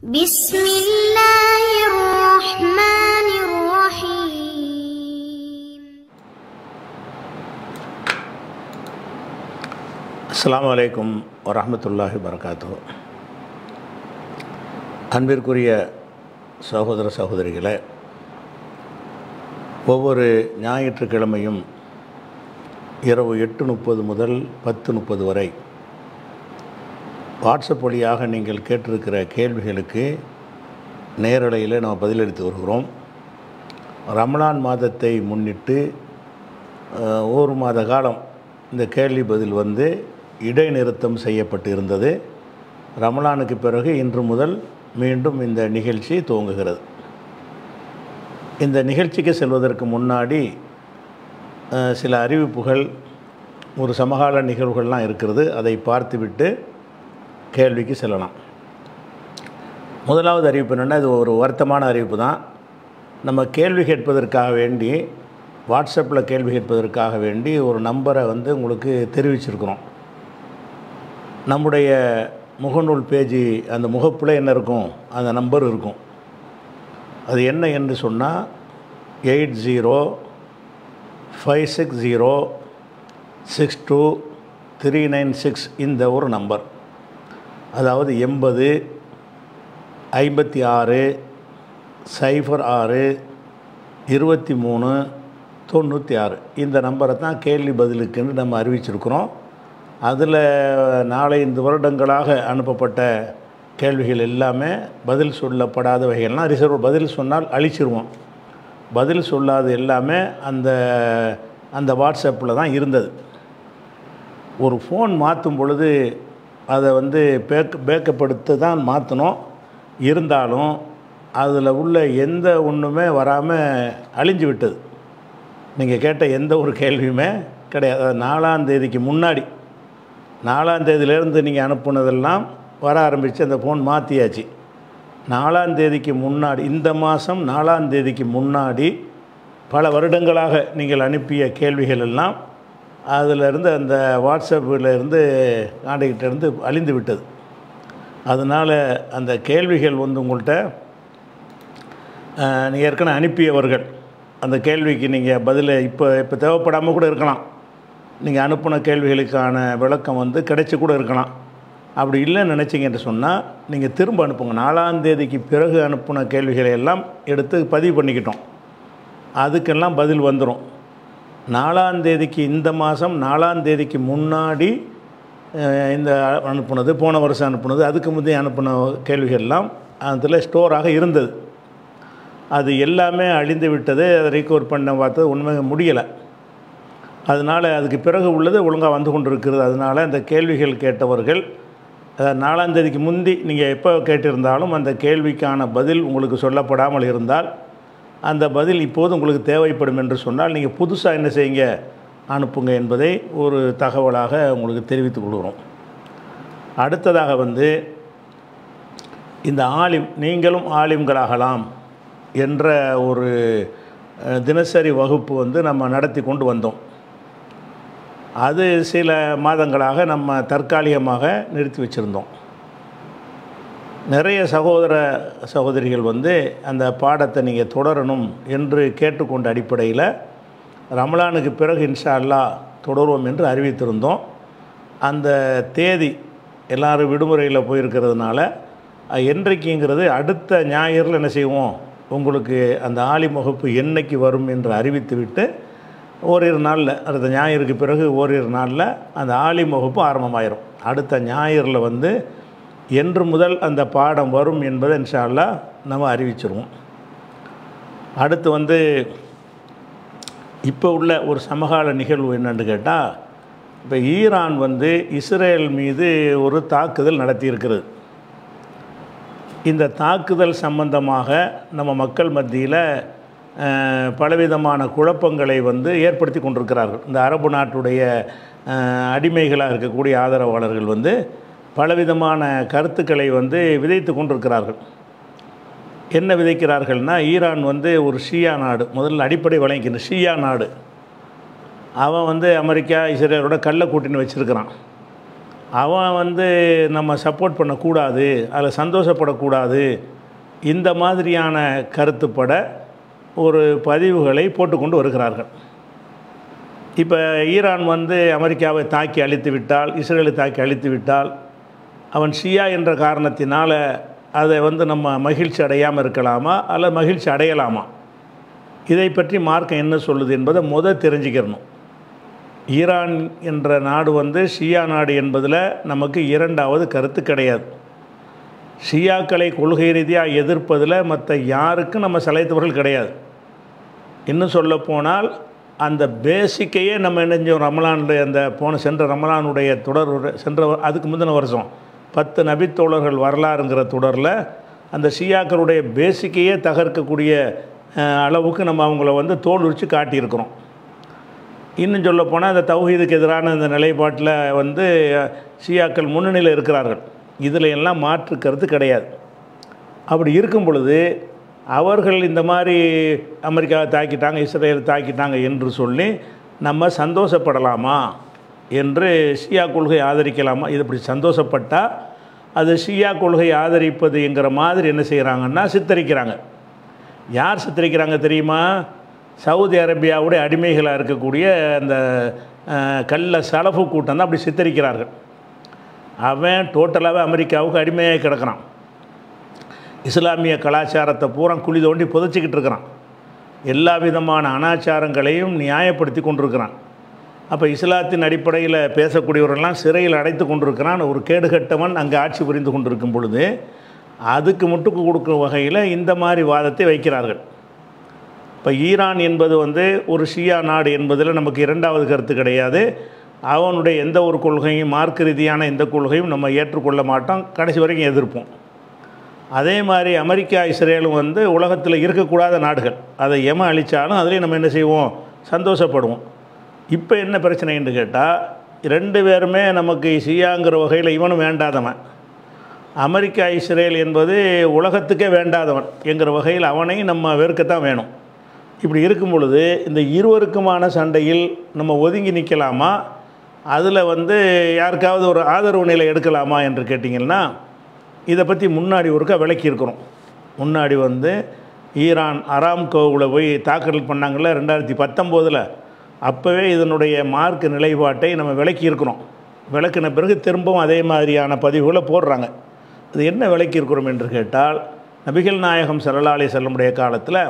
بسم الله الرحمن الرحيم அஸ்ஸலாமு அலைக்கும் வரஹ்மத்துல்லாஹி வரகாத்து அன்பிற்குரிய சகோதர சகோதரிகளே ஒவ்வொரு ஞாயிற்றுக்கிழமையும் இரவு எட்டு முப்பது முதல் பத்து முப்பது வரை வாட்ஸ்அப் வழியாக நீங்கள் கேட்டிருக்கிற கேள்விகளுக்கு நேரலையில் நாம் பதிலளித்து வருகிறோம் ரமலான் மாதத்தை முன்னிட்டு அஹ், ஒரு மாத காலம் இந்த கேள்வி பதில் வந்து இடைநிறுத்தம் செய்யப்பட்டு இருந்தது ரமலானுக்கு பிறகு இன்று முதல் மீண்டும் இந்த நிகழ்ச்சி துவங்குகிறது இந்த நிகழ்ச்சிக்கு செல்வதற்கு முன்னாடி அஹ், சில அறிவிப்புகள் ஒரு சமகால நிகழ்வுகள்லாம் இருக்கிறது அதை பார்த்துவிட்டு கேள்விக்கு செல்லலாம் முதலாவது அறிவிப்பு என்னென்னா இது ஒரு வருத்தமான அறிவிப்பு தான் நம்ம கேள்வி கேட்பதற்காக வேண்டி வாட்ஸ்அப்பில் கேள்வி கேட்பதற்காக வேண்டி ஒரு நம்பரை வந்து உங்களுக்கு தெரிவிச்சிருக்கிறோம் நம்முடைய முகநூல் பேஜி அந்த முகப்பில் என்ன இருக்கும் அந்த நம்பர் இருக்கும் அது என்ன என்று சொன்னால் eight zero five six zero six two three nine six இந்த ஒரு நம்பர் அதாவது எண்பது ஐம்பத்தி ஆறு சைஃபர் ஆறு இருபத்தி மூணு தொண்ணூற்றி ஆறு இந்த நம்பரை தான் கேள்வி பதிலுக்குன்னு நம்ம அறிவிச்சிருக்கிறோம் அதில் நாலஞ்சு வருடங்களாக அனுப்பப்பட்ட கேள்விகள் எல்லாமே பதில் சொல்லப்படாத வகைகள்லாம் ரிசர்வ் பதில் சொன்னால் அழிச்சிருவோம் பதில் சொல்லாத எல்லாமே அந்த அந்த வாட்ஸ்அப்பில் தான் இருந்தது ஒரு ஃபோன் மாற்றும் பொழுது அதை வந்து பேக் பேக்கப்படுத்த தான் மாற்றணும் இருந்தாலும் அதில் உள்ள எந்த ஒன்றுமே வராமல் அழிஞ்சு விட்டது நீங்கள் கேட்ட எந்த ஒரு கேள்வியுமே கிடையாது அது நாலாம் தேதிக்கு முன்னாடி நாலாம் தேதியிலேருந்து நீங்கள் அனுப்புனதெல்லாம் வர ஆரம்பித்து அந்த ஃபோன் மாற்றியாச்சு நாலாம் தேதிக்கு முன்னாடி இந்த மாதம் நாலாம் தேதிக்கு முன்னாடி பல வருடங்களாக நீங்கள் அனுப்பிய கேள்விகள் எல்லாம் அதிலிருந்து அந்த வாட்ஸ்அப்பில் இருந்து காண்டாக்டில் இருந்து அழிந்து விட்டது அதனால் அந்த கேள்விகள் வந்து உங்கள்கிட்ட நீங்கள் ஏற்கனவே அனுப்பியவர்கள் அந்த கேள்விக்கு நீங்கள் பதிலை இப்போ இப்போ தேவைப்படாமல் கூட இருக்கலாம் நீங்கள் அனுப்பின கேள்விகளுக்கான விளக்கம் வந்து கிடைச்சி கூட இருக்கலாம் அப்படி இல்லைன்னு நினச்சிங்கன்னு சொன்னால் நீங்கள் திரும்ப அனுப்புங்க நாலாம் தேதிக்கு பிறகு அனுப்பின கேள்விகளை எல்லாம் எடுத்து பதிவு பண்ணிக்கிட்டோம் அதுக்கெல்லாம் பதில் வந்துடும் நாலாம் தேதிக்கு இந்த மாதம் நாலாம் தேதிக்கு முன்னாடி அஹ், இந்த அனுப்புனது போன வருஷம் அனுப்புனது அதுக்கு முந்தைய அனுப்பின கேள்விகள்லாம் அதில் ஸ்டோராக இருந்தது அது எல்லாமே அழிந்து விட்டது அதை ரீகவர் பண்ண பார்த்தது உண்மை முடியலை அதனால் அதுக்கு பிறகு உள்ளது ஒழுங்காக வந்து கொண்டு இருக்கிறது அதனால் அந்த கேள்விகள் கேட்டவர்கள் அஹ், நாலாம் தேதிக்கு முந்தி நீங்கள் எப்போ கேட்டிருந்தாலும் அந்த கேள்விக்கான பதில் உங்களுக்கு சொல்லப்படாமல் இருந்தால் அந்த பதில் இப்போது உங்களுக்கு தேவைப்படும் என்று சொன்னால் நீங்கள் புதுசாக என்ன செய்யுங்க அனுப்புங்க என்பதை ஒரு தகவலாக உங்களுக்கு தெரிவித்துக் கொள்கிறோம் அடுத்ததாக வந்து இந்த ஆலிம் நீங்களும் ஆலிம்களாகலாம் என்ற ஒரு அஹ், தினசரி வகுப்பு வந்து நம்ம நடத்தி கொண்டு வந்தோம் அது சில மாதங்களாக நம்ம தற்காலிகமாக நிறுத்தி வச்சுருந்தோம் நிறைய சகோதர சகோதரிகள் வந்து அந்த பாடத்தை நீங்கள் தொடரணும் என்று கேட்டுக்கொண்ட அடிப்படையில் ரமலானுக்கு பிறகு இன்ஷா அல்லாஹ் தொடருவோம் என்று அறிவித்திருந்தோம் அந்த தேதி எல்லாரும் விடுமுறையில் போயிருக்கிறதுனால அஹ், என்றைக்குங்கிறது அடுத்த ஞாயிறில் என்ன செய்வோம் உங்களுக்கு அந்த ஆலிம் வகுப்பு என்னைக்கு வரும் என்று அறிவித்துவிட்டு ஓரிரு நாளில் அடுத்த ஞாயிறுக்கு பிறகு ஓரிரு நாளில் அந்த ஆலிம் வகுப்பு ஆரம்பமாயிரும் அடுத்த ஞாயிறில் வந்து என்று முதல் அந்த பாடம் வரும் என்பதை இன்ஷா அல்லாஹ் நம்ம அறிவிச்சிருவோம் அடுத்து வந்து இப்போ உள்ள ஒரு சமகால நிகழ்வு என்னன்னு கேட்டால் இப்போ ஈரான் வந்து இஸ்ரேல் மீது ஒரு தாக்குதல் நடத்தியிருக்கிறது இந்த தாக்குதல் சம்பந்தமாக நம்ம மக்கள் மத்தியில் அஹ், பலவிதமான குழப்பங்களை வந்து ஏற்படுத்தி கொண்டிருக்கிறார்கள் இந்த அரபு நாட்டுடைய அஹ், அடிமைகளாக இருக்கக்கூடிய ஆதரவாளர்கள் வந்து பலவிதமான கருத்துக்களை வந்து விதைத்து கொண்டிருக்கிறார்கள் என்ன விதைக்கிறார்கள்னா ஈரான் வந்து ஒரு ஷியா நாடு முதல்ல அடிப்படை வழங்கிக்கிற ஷியா நாடு அவன் வந்து அமெரிக்கா இஸ்ரேலோட கள்ள கூட்டணி வச்சுருக்கிறான் அவன் வந்து நம்ம சப்போர்ட் பண்ணக்கூடாது அதில் சந்தோஷப்படக்கூடாது இந்த மாதிரியான கருத்துப்பட ஒரு பதிவுகளை போட்டுக்கொண்டு வருகிறார்கள் இப்போ ஈரான் வந்து அமெரிக்காவை தாக்கி அழித்து விட்டால் இஸ்ரேலை தாக்கி அழித்து விட்டால் அவன் ஷியா என்ற காரணத்தினால் அதை வந்து நம்ம மகிழ்ச்சி அடையாமல் இருக்கலாமா அல்லது மகிழ்ச்சி அடையலாமா இதை பற்றி மார்க்கம் என்ன சொல்லுது என்பதை முத தெரிஞ்சுக்கிறணும் ஈரான் என்ற நாடு வந்து ஷியா நாடு என்பதில் நமக்கு இரண்டாவது கருத்து கிடையாது ஷியாக்களை கொள்கை ரீதியாக எதிர்ப்பதில் மற்ற யாருக்கும் நம்ம சலைத்தவர்கள் கிடையாது இன்னும் சொல்லப்போனால் அந்த பேசிக்கையே நம்ம என்ன செஞ்சோம் ரமலானுடைய அந்த போன சென்ற ரமலானுடைய தொடர் ஒரு- சென்ற வ- அதுக்கு முந்தின வருஷம் பத்து நபித்தோழர்கள் வரலாறுங்கிற தொடரில் அந்த ஷியாக்களுடைய பேசிக்கையே தகர்க்கக்கூடிய அஹ், அளவுக்கு நம்ம அவங்கள வந்து தோல் உரித்து காட்டியிருக்கிறோம் இன்னும் சொல்லப்போனால் அந்த தௌஹீதுக்கு எதிரான இந்த நிலைப்பாட்டில் வந்து ஷியாக்கள் முன்னணியில் இருக்கிறார்கள் இதில் எல்லாம் மாற்று கருத்து கிடையாது அப்படி இருக்கும் பொழுது அவர்கள் இந்த மாதிரி அமெரிக்காவை தாக்கிட்டாங்க இஸ்ரேலை தாக்கிட்டாங்க என்று சொல்லி நம்ம சந்தோஷப்படலாமா என்று ஷியா கொள்கை ஆதரிக்கலாமா இது இப்படி சந்தோஷப்பட்டால் அது ஷியா கொள்கை ஆதரிப்பதுங்கிற மாதிரி என்ன செய்கிறாங்கன்னா சித்தரிக்கிறாங்க யார் சித்தரிக்கிறாங்க தெரியுமா சவுதி அரேபியாவுடைய அடிமைகளாக இருக்கக்கூடிய அந்த அஹ், கள்ள சலஃபு கூட்டம் தான் அப்படி சித்தரிக்கிறார்கள் அவன் டோட்டலாகவே அமெரிக்காவுக்கு அடிமையாகி கிடக்கிறான் இஸ்லாமிய கலாச்சாரத்தை பூரா குழி தோண்டி புதைச்சிக்கிட்டு இருக்கிறான் எல்லா விதமான அனாச்சாரங்களையும் நியாயப்படுத்தி கொண்டிருக்கிறான் அப்போ இஸ்லாத்தின் அடிப்படையில் பேசக்கூடியவரெல்லாம் சிறையில் அடைத்து கொண்டிருக்கிறான் ஒரு கேடுகட்டவன் அங்கே ஆட்சி புரிந்து கொண்டிருக்கும் பொழுது அதுக்கு முட்டுக்கு கொடுக்கும் வகையில் இந்த மாதிரி வாதத்தை வைக்கிறார்கள் இப்போ ஈரான் என்பது வந்து ஒரு ஷியா நாடு என்பதில் நமக்கு இரண்டாவது கருத்து கிடையாது அவனுடைய எந்த ஒரு கொள்கையும் மார்க்க ரீதியான எந்த கொள்கையும் நம்ம ஏற்றுக்கொள்ள மாட்டோம் கடைசி வரைக்கும் எதிர்ப்போம் அதே மாதிரி அமெரிக்கா இஸ்ரேலும் வந்து உலகத்தில் இருக்கக்கூடாத நாடுகள் அதை எம அழித்தாலும் அதுலேயும் நம்ம என்ன செய்வோம் சந்தோஷப்படுவோம் இப்போ என்ன பிரச்சனைன்னு கேட்டால் ரெண்டு பேருமே நமக்கு ஷியாங்கிற வகையில் இவனும் வேண்டாதவன் அமெரிக்கா இஸ்ரேல் என்பது உலகத்துக்கே வேண்டாதவன் என்கிற வகையில் அவனையும் நம்ம வெறுக்கத்தான் வேணும் இப்படி இருக்கும் பொழுது இந்த இருவருக்குமான சண்டையில் நம்ம ஒதுங்கி நிற்கலாமா அதில் வந்து யாருக்காவது ஒரு ஆதரவு நிலை எடுக்கலாமா என்று கேட்டிங்கன்னா இதை பற்றி முன்னாடி ஒருக்கா விளக்கியிருக்கிறோம் முன்னாடி வந்து ஈரான் அராம்கோவில் போய் தாக்குதல் பண்ணாங்கள்ல ரெண்டாயிரத்தி பத்தொம்போதில் அப்போவே இதனுடைய மார்க் நிலைப்பாட்டை நம்ம விளக்கியிருக்கிறோம் விளக்கின பிறகு திரும்பவும் அதே மாதிரியான பதிவுகளை போடுறாங்க அது என்ன விளக்கியிருக்கிறோம் என்று கேட்டால் நபிகள் நாயகம் ஸல்லல்லாஹு அலைஹி செல்லமுடைய காலத்தில்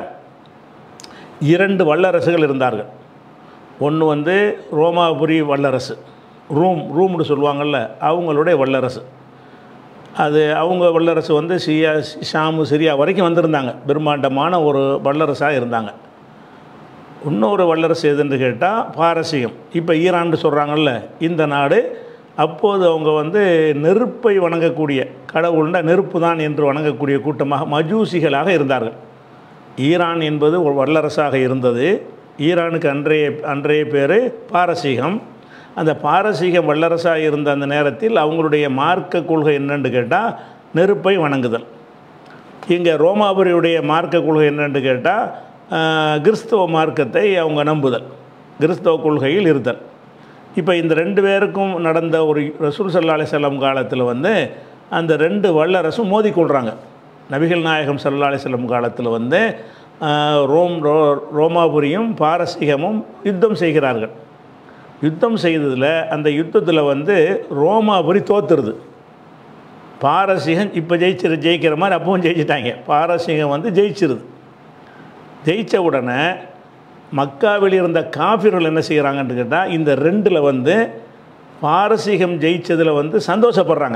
இரண்டு வல்லரசுகள் இருந்தார்கள் ஒன்று வந்து ரோமாபுரி வல்லரசு ரூம் ரூம்னு சொல்லுவாங்கள்ல அவங்களுடைய வல்லரசு அது அவங்க வல்லரசு வந்து சியா ஷாமு சிரியா வரைக்கும் வந்திருந்தாங்க பிரம்மாண்டமான ஒரு வல்லரசாக இருந்தாங்க இன்னொரு வல்லரசு எதுன்னு கேட்டால் பாரசீகம் இப்போ ஈரான்னு சொல்கிறாங்கல்ல இந்த நாடு அப்போது அவங்க வந்து நெருப்பை வணங்கக்கூடிய கடவுள்னா நெருப்பு தான் என்று வணங்கக்கூடிய கூட்டமாக மஜூசிகளாக இருந்தார்கள் ஈரான் என்பது ஒரு வல்லரசாக இருந்தது ஈரானுக்கு அன்றைய அன்றைய பேர் பாரசீகம் அந்த பாரசீக வல்லரசாக இருந்த அந்த நேரத்தில் அவங்களுடைய மார்க்க கொள்கை என்னன்னு கேட்டால் நெருப்பை வணங்குதல் இங்கே ரோமாபுரியுடைய மார்க்க கொள்கை என்னன்னு கேட்டால் கிறிஸ்தவ மார்க்கத்தை அவங்க நம்புதல் கிறிஸ்தவ கொள்கையில் இருத்தல் இப்போ இந்த ரெண்டு பேருக்கும் நடந்த ஒரு ரசூல் சல்லா அலிசல்லாம் காலத்தில் வந்து அந்த ரெண்டு வல்லரசும் மோதிக்கொள்கிறாங்க நபிகள் நாயகம் சல்லா அலிசல்லம் காலத்தில் வந்து ஆஹ், ரோம் ரோ ரோமாபுரியும் பாரசீகமும் யுத்தம் செய்கிறார்கள் யுத்தம் செய்ததில் அந்த யுத்தத்தில் வந்து ரோமாபுரி தோத்துருது பாரசீகம் இப்போ ஜெயிச்சிரு ஜெயிக்கிற மாதிரி அப்பவும் ஜெயிச்சிட்டாங்க பாரசீகம் வந்து ஜெயிச்சிருது ஜெயித்த உடனே மக்காவில் இருந்த காஃபிர்கள் என்ன செய்கிறாங்கன்னு கேட்டால் இந்த ரெண்டில் வந்து பாரசீகம் ஜெயிச்சதில் வந்து சந்தோஷப்படுறாங்க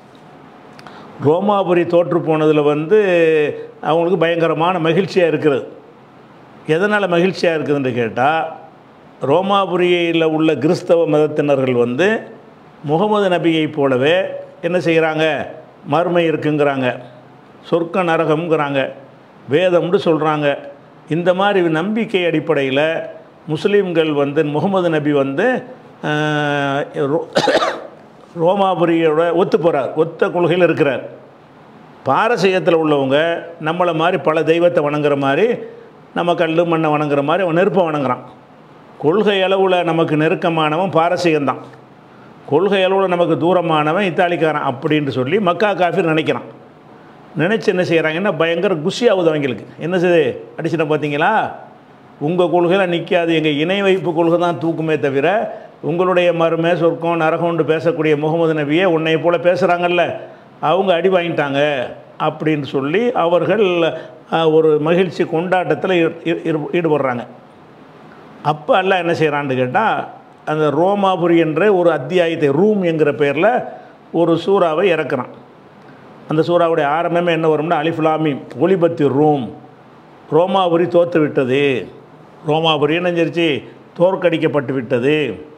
ரோமாபுரி தோற்று போனதில் வந்து அவங்களுக்கு பயங்கரமான மகிழ்ச்சியாக இருக்கிறது எதனால் மகிழ்ச்சியாக இருக்குதுன்னு கேட்டால் ரோமாபுரியில் உள்ள கிறிஸ்தவ மதத்தினர்கள் வந்து முகமது நபியைப் போலவே என்ன செய்கிறாங்க மறுமை இருக்குங்கிறாங்க சொர்க்க நரகம்ங்கிறாங்க வேதம்னு சொல்கிறாங்க இந்த மாதிரி நம்பிக்கை அடிப்படையில் முஸ்லீம்கள் வந்து முகமது நபி வந்து ஆஹ், ரோ- ரோமாபுரியோட ஒத்து போகிறார் ஒத்த கொள்கையில் இருக்கிறார் பாரசீகத்தில் உள்ளவங்க நம்மளை மாதிரி பல தெய்வத்தை வணங்குற மாதிரி நம்ம கல் மண்ணை வணங்குற மாதிரி அவன் நெருப்பை வணங்குறான் கொள்கை அளவில் நமக்கு நெருக்கமானவன் பாரசீகம்தான் கொள்கை அளவில் நமக்கு தூரமானவன் இத்தாலிக்காரன் அப்படின்னு சொல்லி மக்கா காஃபிர் நினைக்கிறான் நினச்சி என்ன செய்கிறாங்கன்னா பயங்கர குஷி ஆகுது அவங்களுக்கு என்ன செய்யுது அடிச்சுட்ட பார்த்தீங்களா உங்கள் கொள்கையில் நிற்காது எங்கள் இணை வைப்பு கொள்கை தான் தூக்குமே தவிர உங்களுடைய மருமை சொர்க்கம் நரகம்னு பேசக்கூடிய முகமது நபியே உன்னை போல் பேசுகிறாங்கல்ல அவங்க அடி வாங்கிட்டாங்க அப்படின்னு சொல்லி அவர்கள் அஹ், ஒரு மகிழ்ச்சி கொண்டாட்டத்தில் ஈ- ஈ- ஈடுபடுறாங்க அப்போ அல்லாஹ் என்ன செய்கிறான்னு கேட்டால் அந்த ரோமாபுரி என்ற ஒரு அத்தியாயத்தை ரூம் என்கிற பெயரில் ஒரு சூறாவை இறக்குறான் அந்த சூறாவுடைய ஆரம்பமே என்ன வரும்னா அலிஃபுலாமி ஒளிபத்தி ரூம் ரோமாபுரி தோற்று விட்டது ரோமாபுரி என்ன செஞ்சிருச்சு தோற்கடிக்கப்பட்டு விட்டது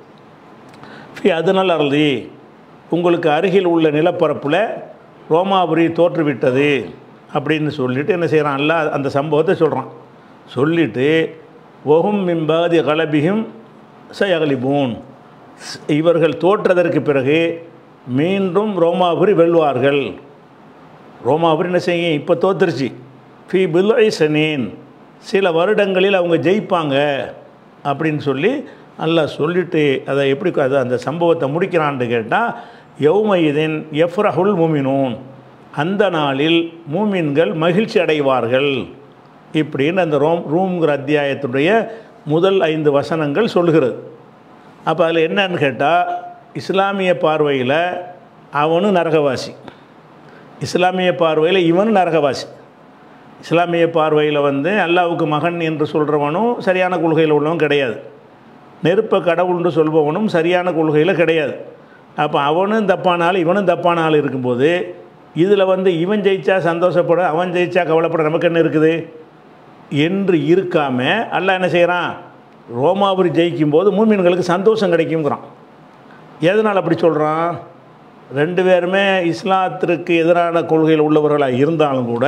ஃபி அதனால் அருளி உங்களுக்கு அருகில் உள்ள நிலப்பரப்பில் ரோமாபுரி தோற்றுவிட்டது அப்படின்னு சொல்லிட்டு என்ன செய்கிறான் அல்ல அந்த சம்பவத்தை சொல்கிறான் சொல்லிட்டு ஒகும் மிம்பாதி கலபிகும் சயகலிபூன் இவர்கள் தோற்றதற்கு பிறகு மீண்டும் ரோமாபுரி வெல்வார்கள் ரோமாபுரி என்ன செய்யும் இப்போ தோத்துருச்சு ஃபி பில்ஐ சனீன் சில வருடங்களில் அவங்க ஜெயிப்பாங்க அப்படின்னு சொல்லி அல்லாஹ் சொல்லிட்டு அதை எப்படி அதை அந்த சம்பவத்தை முடிக்கிறான்னு கேட்டால் யௌமயிதின் எஃப்ரஹுல் மூமினூன் அந்த நாளில் மூமின்கள் மகிழ்ச்சி அடைவார்கள் இப்படின்னு அந்த ரோம் ரூம்ங்கிற அத்தியாயத்துடைய முதல் ஐந்து வசனங்கள் சொல்கிறது அப்போ அதில் என்னன்னு கேட்டால் இஸ்லாமிய பார்வையில் அவனும் நரகவாசி இஸ்லாமிய பார்வையில் இவனும் நரகவாசி இஸ்லாமிய பார்வையில் வந்து அல்லாவுக்கு மகன் என்று சொல்கிறவனும் சரியான கொள்கையில் உள்ளவன் கிடையாது நெருப்ப கடவுள்னு சொல்பவனும் சரியான கொள்கையில் கிடையாது அப்போ அவனும் தப்பான ஆள் இவனும் தப்பான ஆள் இருக்கும்போது இதில் வந்து இவன் ஜெயிச்சா சந்தோஷப்பட அவன் ஜெயிச்சா கவலைப்பட நமக்கு என்ன இருக்குது என்று இருக்காம அல்லாஹ் என்ன செய்கிறான் ரோமாபுரி ஜெயிக்கும் போது மூமின்களுக்கு சந்தோஷம் கிடைக்குங்கிறான் எதனால் அப்படி சொல்கிறான் ரெண்டு பேருமே இஸ்லாத்திற்கு எதிரான கொள்கையில் உள்ளவர்களாக இருந்தாலும் கூட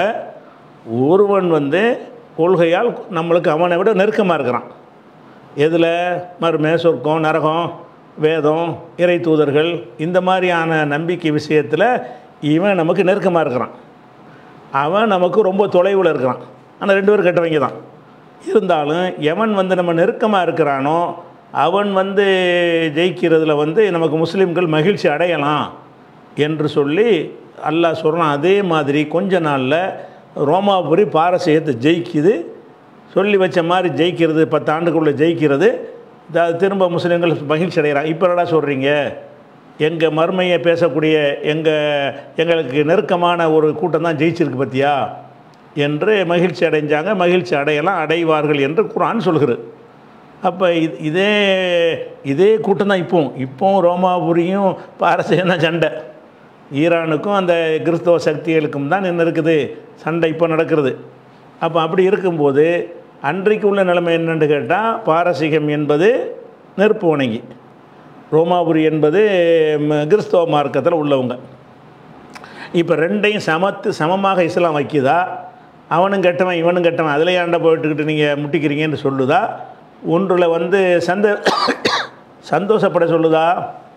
ஒருவன் வந்து கொள்கையால் நம்மளுக்கு அவனை விட நெருக்கமாக இருக்கிறான் எதில் மறுமை சொர்க்கம் நரகம் வேதம் இறை தூதர்கள் இந்த மாதிரியான நம்பிக்கை விஷயத்தில் இவன் நமக்கு நெருக்கமாக இருக்கிறான் அவன் நமக்கு ரொம்ப தொலைவில் இருக்கிறான் ஆனால் ரெண்டு பேரும் கெட்டவங்க தான் இருந்தாலும் எவன் வந்து நம்ம நெருக்கமாக இருக்கிறானோ அவன் வந்து ஜெயிக்கிறதுல வந்து நமக்கு முஸ்லீம்கள் மகிழ்ச்சி அடையலாம் என்று சொல்லி அல்லாஹ் சொல்கிறான் அதே மாதிரி கொஞ்ச நாளில் ரோமாபுரி பாரசீகத்தை ஜெயிக்குது சொல்லி வச்ச மாதிரி ஜெயிக்கிறது பத்து ஆண்டுக்குள்ளே ஜெயிக்கிறது த- திரும்ப முஸ்லீம்கள் மகிழ்ச்சி அடைகிறாங்க இப்போ என்னடா சொல்கிறீங்க எங்கள் மறுமையை பேசக்கூடிய எங்கள் எங்களுக்கு நெருக்கமான ஒரு கூட்டம் தான் ஜெயிச்சிருக்கு பத்தியா என்று மகிழ்ச்சி அடைஞ்சாங்க மகிழ்ச்சி அடையலாம் அடைவார்கள் என்று குரான் சொல்கிறது அப்போ இது இதே இதே கூட்டம் தான் இப்போ இப்போ ரோமாபுரியும் பாரசீகம் தான் சண்டை ஈரானுக்கும் அந்த கிறிஸ்தவ சக்திகளுக்கும் தான் என்ன இருக்குது சண்டை இப்போ நடக்கிறது அப்போ அப்படி இருக்கும்போது அன்றைக்கு உள்ள நிலைமை என்னன்னு கேட்டால் பாரசீகம் என்பது நெருப்பு வணங்கி ரோமாபுரி என்பது ம, கிறிஸ்தவ மார்க்கத்தில் உள்ளவங்க இப்போ ரெண்டையும் சமத்து சமமாக இஸ்லாம் வைக்குதா அவனும் கெட்டவன் இவனும் கெட்டவன் அதில் ஏன்டா போயிட்டுக்கிட்டு நீங்கள் முட்டிக்கிறீங்கன்னு சொல்லுதா ஒன்றில் வந்து சந்த சந்தோஷப்பட சொல்லுதா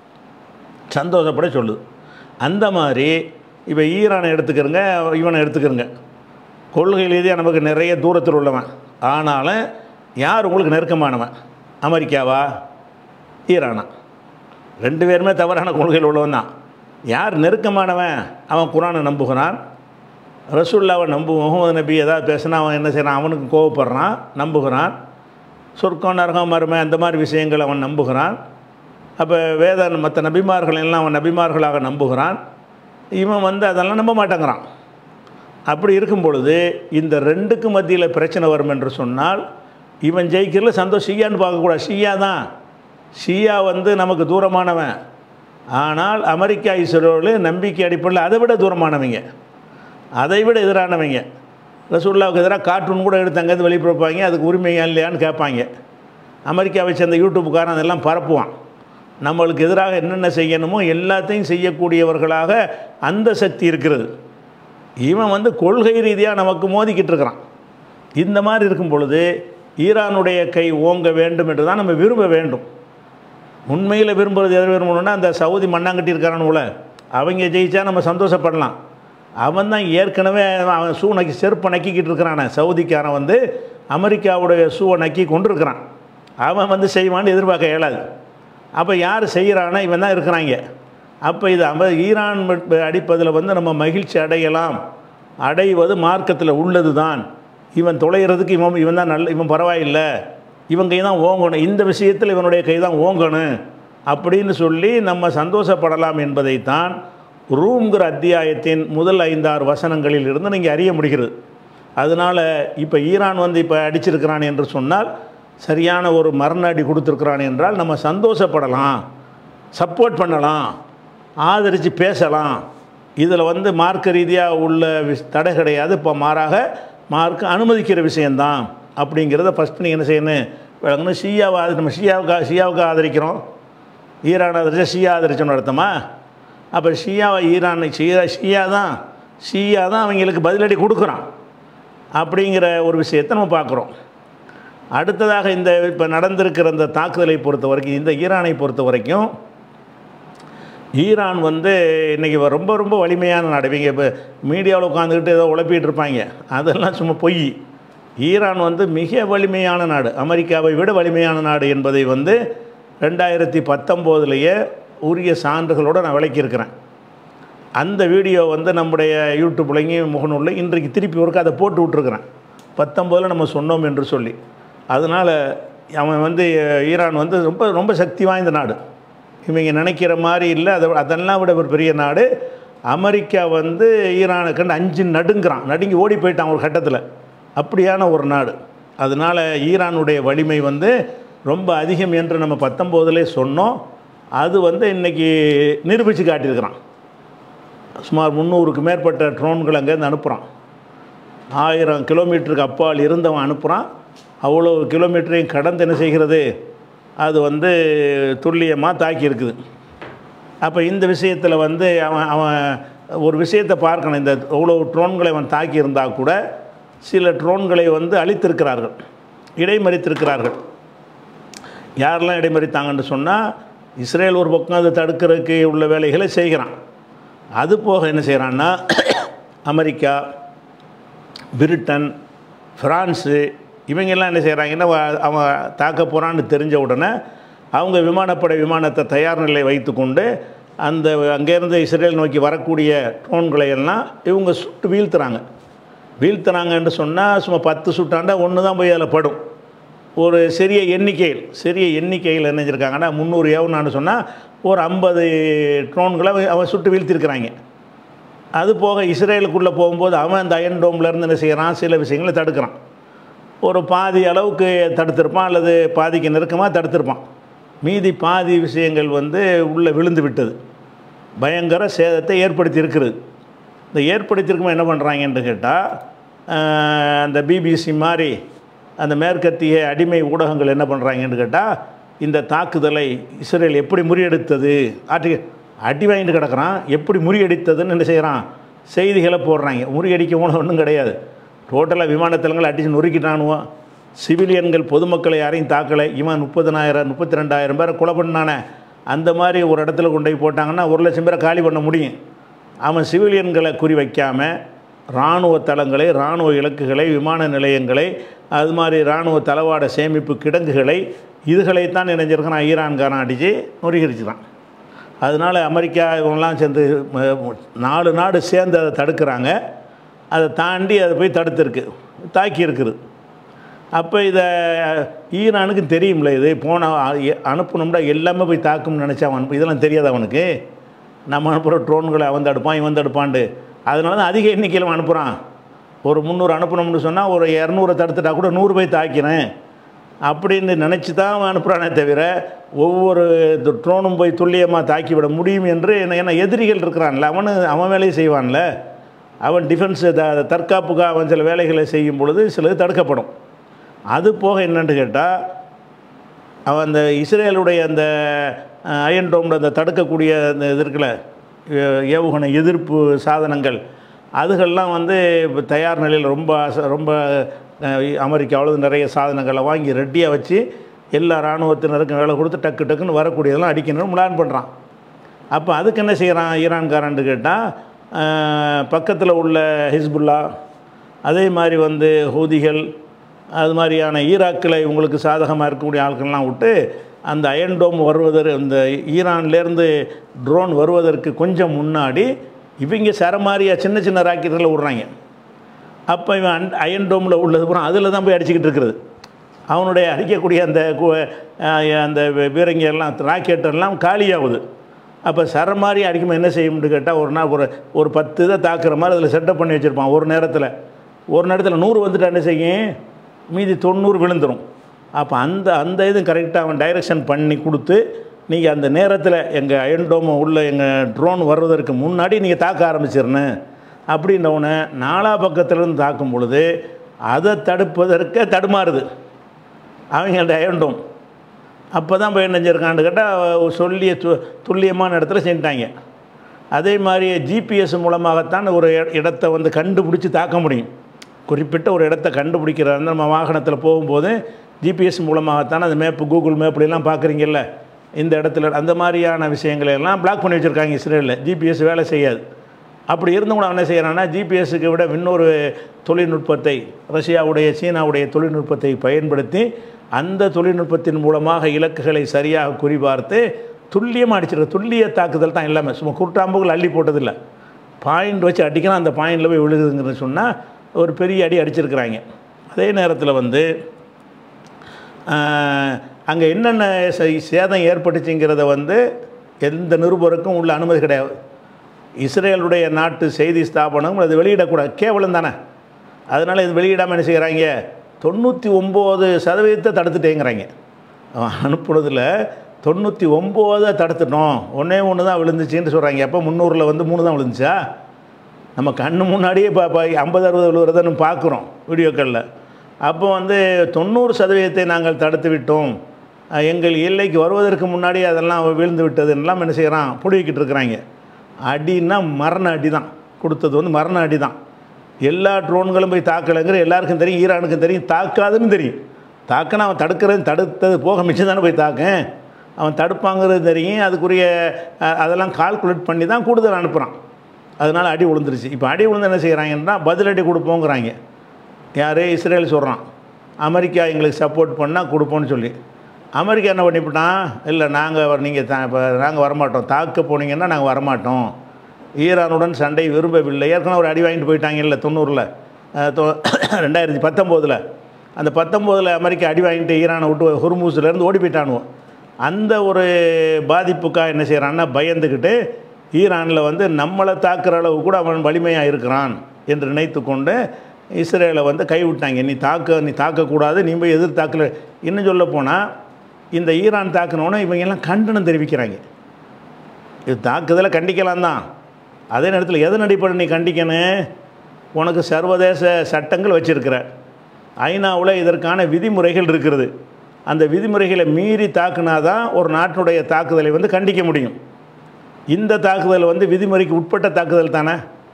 சந்தோஷப்பட சொல்லுது அந்த மாதிரி இப்போ ஈரானை எடுத்துக்கிறங்க இவனை எடுத்துக்கிறங்க கொள்கை ரீதியாக நமக்கு நிறைய தூரத்தில் உள்ளவன் ஆனாலும் யார் உங்களுக்கு நெருக்கமானவன் அமெரிக்காவா ஈரானா ரெண்டு பேருமே தவறான கொள்கையில் உள்ளவன் தான் யார் நெருக்கமானவன் அவன் குரானை நம்புகிறான் ரசூல்லாவை நம்பு முகமது நபி ஏதாவது பேசினா அவன் என்ன செய்கிறான் அவனுக்கு கோவப்படுறான் நம்புகிறான் சொர்க்கம் நரகம் மருமை அந்த மாதிரி விஷயங்கள் அவன் நம்புகிறான் அப்போ வேத மற்ற நபிமார்கள் எல்லாம் அவன் நபிமார்களாக நம்புகிறான் இவன் வந்து அதெல்லாம் நம்ப மாட்டேங்கிறான் அப்படி இருக்கும் பொழுது இந்த ரெண்டுக்கு மத்தியில் பிரச்சனை வரும் என்று சொன்னால் இவன் ஜெயிக்கிறதுல சந்தோஷம் ஷியான்னு பார்க்கக்கூடாது ஷியா தான் ஷியா வந்து நமக்கு தூரமானவன் ஆனால் அமெரிக்கா இஸ்ரோவில் நம்பிக்கை அடிப்படையில் அதை விட தூரமானவங்க அதை விட எதிரானவங்க ரசூல்லாவுக்கு எதிராக கார்ட்டூன் கூட எடுத்து அங்கேருந்து வெளிப்படுப்பாங்க அதுக்கு உரிமையா இல்லையான்னு கேட்பாங்க அமெரிக்காவை சேர்ந்த யூடியூப்புக்காரன் அதெல்லாம் பரப்புவான் நம்மளுக்கு எதிராக என்னென்ன செய்யணுமோ எல்லாத்தையும் செய்யக்கூடியவர்களாக அந்த சக்தி இருக்கிறது இவன் வந்து கொள்கை ரீதியாக நமக்கு மோதிக்கிட்டு இருக்கிறான் இந்த மாதிரி இருக்கும் பொழுது ஈரானுடைய கை ஓங்க வேண்டும் என்று தான் நம்ம விரும்ப வேண்டும் உண்மையில் விரும்புறது எது விரும்பணும்னா அந்த சவுதி மண்ணாங்கட்டி இருக்கானுல அவங்க ஜெயிச்சா நம்ம சந்தோஷப்படலாம் அவன் தான் ஏற்கனவே அவன் ஷூ நக்கி செருப்பை நக்கிக்கிட்டு இருக்கிறானே சவுதிக்காரன் வந்து அமெரிக்காவுடைய ஷூவை நக்கி கொண்டு இருக்கிறான் அவன் வந்து செய்வான்னு எதிர்பார்க்க இயலாது அப்போ யார் செய்கிறானா இவன் தான் இருக்கிறாங்க அப்போ இது அம ஈரான் மட்- அடிப்பதில் வந்து நம்ம மகிழ்ச்சி அடையலாம் அடைவது மார்க்கத்தில் உள்ளது தான் இவன் தொலைகிறதுக்கு இவன் இவன் தான் நல்ல இவன் பரவாயில்லை இவன் கை தான் ஓங்கணும் இந்த விஷயத்தில் இவனுடைய கை தான் ஓங்கணும் அப்படின்னு சொல்லி நம்ம சந்தோஷப்படலாம் என்பதைத்தான் ரூம்ங்கிற அத்தியாயத்தின் முதல் ஐந்தாறு வசனங்களில் இருந்து நீங்கள் அறிய முடிகிறது அதனால் இப்போ ஈரான் வந்து இப்போ அடிச்சிருக்கிறான் என்று சொன்னால் சரியான ஒரு மரண அடி கொடுத்துருக்குறான் என்றால் நம்ம சந்தோஷப்படலாம் சப்போர்ட் பண்ணலாம் ஆதரித்து பேசலாம் இதில் வந்து மார்க்க ரீதியாக உள்ள விஷ் தடை கிடையாது இப்போ மாறாக மார்க் அனுமதிக்கிற விஷயந்தான் அப்படிங்கிறத ஃபஸ்ட் நீங்கள் என்ன செய்யணும் விளங்கணும் ஷியாவை ஆதரி நம்ம ஷியாவுக்கு ஷியாவுக்கு ஆதரிக்கிறோம் ஈரான் ஆதரிச்சா ஷியா ஆதரிச்சோன்னு அர்த்தமா அப்போ ஷியாவை ஈரான் ஷியா ஷியா தான் ஷியா தான் அவங்களுக்கு பதிலடி கொடுக்குறான் அப்படிங்கிற ஒரு விஷயத்தை நம்ம பார்க்குறோம் அடுத்ததாக இந்த இப்போ நடந்திருக்கிற இந்த தாக்குதலை பொறுத்த வரைக்கும் இந்த ஈரானை பொறுத்த வரைக்கும் ஈரான் வந்து இன்றைக்கி ரொம்ப ரொம்ப வலிமையான நாடு இவங்க இப்போ மீடியாவில் உட்காந்துக்கிட்டு ஏதோ உழப்பிட்டு இருப்பாங்க அதெல்லாம் சும்மா பொய் ஈரான் வந்து மிக வலிமையான நாடு அமெரிக்காவை விட வலிமையான நாடு என்பதை வந்து ரெண்டாயிரத்தி பத்தொம்போதுலேயே உரிய சான்றுகளோடு நான் விளக்கியிருக்கிறேன் அந்த வீடியோ வந்து நம்முடைய யூடியூப்லையும் முகநூலில் இன்றைக்கு திருப்பி ஒருக்க அதை போட்டு விட்ருக்குறேன் பத்தொம்போதில் நம்ம சொன்னோம் என்று சொல்லி அதனால் அவன் வந்து ஈரான் வந்து ரொம்ப ரொம்ப சக்தி வாய்ந்த நாடு இவங்க நினைக்கிற மாதிரி இல்லை அதை அதெல்லாம் விட ஒரு பெரிய நாடு அமெரிக்கா வந்து ஈரானை கண்டு அஞ்சு நடுங்கிறான் நடுங்கி ஓடி போயிட்டான் ஒரு கட்டத்தில் அப்படியான ஒரு நாடு அதனால் ஈரானுடைய வலிமை வந்து ரொம்ப அதிகம் என்று நம்ம பத்தொம்போதுலே சொன்னோம் அது வந்து இன்றைக்கி நிரூபித்து காட்டியிருக்கிறான் சுமார் முந்நூறுக்கு மேற்பட்ட ட்ரோன்கள் அங்கேருந்து அனுப்புகிறான் ஆயிரம் கிலோமீட்டருக்கு அப்பால் இருந்தவன் அனுப்புகிறான் அவ்வளோ கிலோமீட்டரையும் கடந்து என்ன செய்கிறது அது வந்து துல்லியமாக தாக்கி இருக்குது அப்போ இந்த விஷயத்தில் வந்து அவன் அவன் ஒரு விஷயத்தை பார்க்கணும் இந்த அவ்வளோ ட்ரோன்களை அவன் தாக்கி இருந்தால் கூட சில ட்ரோன்களை வந்து அழித்திருக்கிறார்கள் இடைமறித்திருக்கிறார்கள் யாரெல்லாம் இடைமறித்தாங்கன்னு சொன்னால் இஸ்ரேல் ஒரு பக்கம் அதை தடுக்கிறதுக்கு உள்ள வேலைகளை செய்கிறான் அது போக என்ன செய்கிறான்னா அமெரிக்கா பிரிட்டன் ஃப்ரான்ஸு இவங்கெல்லாம் என்ன செய்கிறாங்கன்னா அவ- அவன் தாக்க போகிறான்னு தெரிஞ்ச உடனே அவங்க விமானப்படை விமானத்தை தயார் நிலை வைத்துக்கொண்டு அந்த அங்கேருந்து இஸ்ரேல் நோக்கி வரக்கூடிய ட்ரோன்களை எல்லாம் இவங்க சுட்டு வீழ்த்துறாங்க வீழ்த்துறாங்கன்னு சொன்னால் சும்மா பத்து சுட்டாண்டா ஒன்று தான் போய் அதில் படும் ஒரு சிறிய எண்ணிக்கையில் சிறிய எண்ணிக்கையில் என்ன செஞ்சிருக்காங்கன்னா முந்நூறு ஏவுனான்னு சொன்னால் ஒரு ஐம்பது ட்ரோன்களை அவன் அவன் சுட்டு வீழ்த்திருக்கிறாங்க அது போக இஸ்ரேலுக்குள்ளே போகும்போது அவன் அந்த அயன் டோம்லேருந்து என்ன செய்கிறான் சில விஷயங்களை தடுக்கிறான் ஒரு பாதி அளவுக்கு தடுத்திருப்பான் அல்லது பாதிக்கு நெருக்கமாக தடுத்திருப்பான் மீதி பாதி விஷயங்கள் வந்து உள்ளே விழுந்து விட்டது பயங்கர சேதத்தை ஏற்படுத்தி இருக்கிறது இந்த ஏற்படுத்தியிருக்குமா என்ன பண்ணுறாங்கன்னு கேட்டால் அந்த பிபிசி மாதிரி அந்த மேற்கத்திய அடிமை ஊடகங்கள் என்ன பண்ணுறாங்கன்னு கேட்டால் இந்த தாக்குதலை இஸ்ரேல் எப்படி முறியடித்தது ஆட்டி அடி வாங்கிட்டு கிடக்குறான் எப்படி முறியடித்ததுன்னு என்ன செய்கிறான் செய்திகளை போடுறாங்க முறியடிக்க ஒன்றும் கிடையாது டோட்டலாக விமானத்தலங்களை அடித்து நொறுக்கிட்டானுவோம் சிவிலியன்கள் பொதுமக்களை யாரையும் தாக்கலை இவன் முப்பதனாயிரம் முப்பத்தி ரெண்டாயிரம் பேரை கொலை பண்ணானே அந்த மாதிரி ஒரு இடத்துல கொண்டு போய் போட்டாங்கன்னா ஒரு லட்சம் பேரை காலி பண்ண முடியும் அவன் சிவிலியன்களை குறி வைக்காமல் இராணுவ தளங்களை இராணுவ இலக்குகளை விமான நிலையங்களை அது மாதிரி இராணுவ தளவாட சேமிப்பு கிடங்குகளை இதுகளைத்தான் இணைஞ்சிருக்கிறான் ஈரான்காரன் அடித்து நொறுகிருச்சுதான் அதனால் அமெரிக்கா இவங்கெல்லாம் சேர்ந்து ம- நாலு நாடு சேர்ந்து அதை தடுக்கிறாங்க அதை தாண்டி அதை போய் தடுத்துருக்கு தாக்கி இருக்குது அப்போ இதை ஈரானுக்கு தெரியும்ல இது போன அனுப்பணும்னா எல்லாமே போய் தாக்கும்னு நினச்சா அவன் அனுப்பு இதெல்லாம் தெரியாது அவனுக்கு நம்ம அனுப்புகிற ட்ரோன்களை அவன் தடுப்பான் இவன் தடுப்பான்ட்டு அதனால தான் அதிக எண்ணிக்கையில் அவன் அனுப்புகிறான் ஒரு முந்நூறு அனுப்பணும்னு சொன்னால் ஒரு இரநூறு தடுத்துட்டா கூட நூறு போய் தாக்கிறேன் அப்படின்னு நினச்சி தான் அவன் அனுப்புகிறானே தவிர ஒவ்வொரு ட்ரோனும் போய் துல்லியமாக தாக்கிவிட முடியும் என்று என்ன ஏன்னா எதிரிகள் இருக்கிறான்ல அவனு அவன் வேலையை செய்வான்ல அவன் டிஃபென்ஸ் த தற்காப்புக்காக அவன் சில வேலைகளை செய்யும் பொழுது சிலது தடுக்கப்படும் அது போக என்னன்னு கேட்டால் அவன் அந்த இஸ்ரேலுடைய அந்த அஹ், அயன் டோம்ல அந்த தடுக்கக்கூடிய அந்த இது இருக்குல்ல ஏ- ஏவுகணை எதிர்ப்பு சாதனங்கள் அதுகள்லாம் வந்து இப்போ தயார் நிலையில் ரொம்ப ஆச- ரொம்ப அஹ், அமெரிக்காவில் நிறைய சாதனங்களை வாங்கி ரெட்டியாக வச்சு எல்லா இராணுவத்தினருக்கும் வேலை கொடுத்து டக்கு டக்குன்னு வரக்கூடியதெல்லாம் அடிக்கணும்னு பிளான் பண்ணுறான் அப்போ அதுக்கு என்ன செய்கிறான் ஈரான்காரன்ட்டு கேட்டால் பக்கத்தில் உள்ள ஹிஸ்புல்லா அதே மாதிரி வந்து ஹூதிகள் அது மாதிரியான ஈராக்கில் இவங்களுக்கு சாதகமாக இருக்கக்கூடிய ஆட்கள்லாம் விட்டு அந்த அயன் டோம் வருவதற்கு இந்த ஈரான்லேருந்து ட்ரோன் வருவதற்கு கொஞ்சம் முன்னாடி இவங்க சரமாரியாக சின்ன சின்ன ராக்கெட்டுகளை விட்றாங்க அப்போ இவன் அன் அயன் டோமில் உள்ளது பூரா அதில் தான் போய் அடிச்சுக்கிட்டு இருக்கிறது அவனுடைய அடிக்கக்கூடிய அந்த கு- அஹ் அந்த பீரங்கி எல்லாம் ராக்கெட் எல்லாம் காலியாகுது அப்போ சர மாதிரி அடிக்கும்போது என்ன செய்யும்னு கேட்டால் ஒரு நாள் ஒரு ஒரு பத்து இதை தாக்குற மாதிரி அதில் செட்டப் பண்ணி வச்சுருப்பான் ஒரு நேரத்தில் ஒரு நேரத்தில் நூறு வந்துட்டு என்ன செய்யும் மீதி தொண்ணூறு விழுந்துடும் அப்போ அந்த அந்த இதுவும் கரெக்டாக அவன் டைரக்ஷன் பண்ணி கொடுத்து நீங்கள் அந்த நேரத்தில் எங்கள் அயன்டோம உள்ள எங்கள் ட்ரோன் வர்றதற்கு முன்னாடி நீங்கள் தாக்க ஆரம்பிச்சிடணும் அப்படின்னவுடனே நாலா பக்கத்துலேருந்து தாக்கும் பொழுது அதை தடுப்பதற்கு தடுமாறுது அவங்கள்ட்ட அயன்டோம் அப்போ தான் போய் என்ன செஞ்சிருக்கான்னு கேட்டால் சொல்லிய து துல்லியமான இடத்துல செஞ்சிட்டாங்க அதே மாதிரி ஜிபிஎஸ் மூலமாகத்தான் ஒரு இட- இடத்தை வந்து கண்டுபிடிச்சி தாக்க முடியும் குறிப்பிட்ட ஒரு இடத்த கண்டுபிடிக்கிற அந்த நம்ம வாகனத்தில் போகும்போது ஜிபிஎஸ் மூலமாகத்தான் அந்த மேப்பு கூகுள் மேப்லாம் பார்க்குறீங்கல்ல இந்த இடத்துல அந்த மாதிரியான விஷயங்களை எல்லாம் பிளாக் பண்ணி வச்சுருக்காங்க இஸ்ரேலில் ஜிபிஎஸ் வேலை செய்யாது அப்படி இருந்தும் கூட அவன் என்ன செய்கிறான்னா ஜிபிஎஸ்க்கு விட இன்னொரு தொழில்நுட்பத்தை ரஷ்யாவுடைய சீனாவுடைய தொழில்நுட்பத்தை பயன்படுத்தி அந்த தொழில்நுட்பத்தின் மூலமாக இலக்குகளை சரியாக குறிபார்த்து துல்லியமாக அடிச்சிருக்க துல்லிய தாக்குதல் தான் எல்லாமே சும்மா குருட்டாம்புகள் அள்ளி போட்டதில்லை பாயிண்ட் வச்சு அடிக்கணும் அந்த பாயிண்டில் போய் விழுகுதுங்கிறது சொன்னால் ஒரு பெரிய அடி அடிச்சிருக்கிறாங்க அதே நேரத்தில் வந்து அங்கே என்னென்ன சே- சேதம் ஏற்பட்டுச்சுங்கிறத வந்து எந்த நிருபருக்கும் உள்ள அனுமதி கிடையாது இஸ்ரேலுடைய நாட்டு செய்தி ஸ்தாபனம் அது வெளியிடக்கூடாது கேவலம் தானே அதனால் இது வெளியிடாமல் என்ன செய்கிறாங்க தொண்ணூற்றி ஒம்பது சதவீதத்தை தடுத்துட்டேங்கிறாங்க அவன் அனுப்புனதில் தொண்ணூற்றி ஒம்போதை தடுத்துட்டோம் ஒன்றே ஒன்று தான் விழுந்துச்சின்னு சொல்கிறாங்க அப்போ முந்நூறில் வந்து மூணு தான் விழுந்துச்சா நம்ம கண்ணு முன்னாடியே இப்போ இப்போ ஐம்பது அறுபது விழுகிறத நம்ம பார்க்குறோம் வீடியோக்களில் அப்போ வந்து தொண்ணூறு சதவீதத்தை நாங்கள் தடுத்து விட்டோம் அஹ் எங்கள் எல்லைக்கு வருவதற்கு முன்னாடி அதெல்லாம் விழுந்து விட்டதுன்னெலாம் என்ன செய்கிறான் பிடிக்கிட்டு இருக்கிறாங்க அடின்னா மரண அடி தான் கொடுத்தது வந்து மரண அடி தான் எல்லா ட்ரோன்களும் போய் தாக்கலைங்கிற எல்லாருக்கும் தெரியும் ஈரானுக்கும் தெரியும் தாக்காதுன்னு தெரியும் தாக்கினா அவன் தடுக்கிறது தடுத்தது போக மிச்சம் தானே போய் தாக்கேன் அவன் தடுப்பாங்கிறது தெரியும் அதுக்குரிய அஹ், அதெல்லாம் கால்குலேட் பண்ணி தான் கூடுதல் அனுப்புகிறான் அதனால் அடி விழுந்துருச்சு இப்போ அடி விழுந்து என்ன செய்கிறாங்கன்னா பதிலடி கொடுப்போங்கிறாங்க யார் இஸ்ரேல் சொல்கிறான் அமெரிக்கா எங்களுக்கு சப்போர்ட் பண்ணால் கொடுப்போம்னு சொல்லி அமெரிக்கா என்ன பண்ணிவிட்டான் இல்லை நாங்கள் நீங்கள் தா இப்போ நாங்கள் வரமாட்டோம் தாக்க போனீங்கன்னா நாங்கள் வரமாட்டோம் ஈரானுடன் சண்டை விரும்பவில்லை ஏற்கனவே ஒரு அடி வாங்கிட்டு போயிட்டாங்கல்ல தொண்ணூறில் ரெண்டாயிரத்தி பத்தொம்போதில் அந்த பத்தொம்போதில் அமெரிக்கா அடி வாங்கிட்டு ஈரானை விட்டு ஹுர்மூஸ்லேருந்து ஓடி போயிட்டானுவோ அந்த ஒரு பாதிப்புக்காக என்ன செய்கிறான்னா பயந்துக்கிட்டு ஈரானில் வந்து நம்மளை தாக்குற அளவு கூட அவன் வலிமையாக இருக்கிறான் என்று நினைத்து கொண்டு இஸ்ரேலை வந்து கைவிட்டாங்க நீ தாக்க நீ தாக்கக்கூடாது நீ போய் எதிர் தாக்கல இன்னும் சொல்ல போனால் இந்த ஈரான் தாக்குனோன்னே இவங்க எல்லாம் கண்டனம் தெரிவிக்கிறாங்க இது தாக்குதலை கண்டிக்கலாம் தான் அதே நேரத்தில் எதன் அடிப்படை நீ கண்டிக்கணும் உனக்கு சர்வதேச சட்டங்கள் வச்சிருக்கிற ஐநாவில் இதற்கான விதிமுறைகள் இருக்கிறது அந்த விதிமுறைகளை மீறி தாக்குனா தான் ஒரு நாட்டினுடைய தாக்குதலை வந்து கண்டிக்க முடியும் இந்த தாக்குதல் வந்து விதிமுறைக்கு உட்பட்ட தாக்குதல் தானே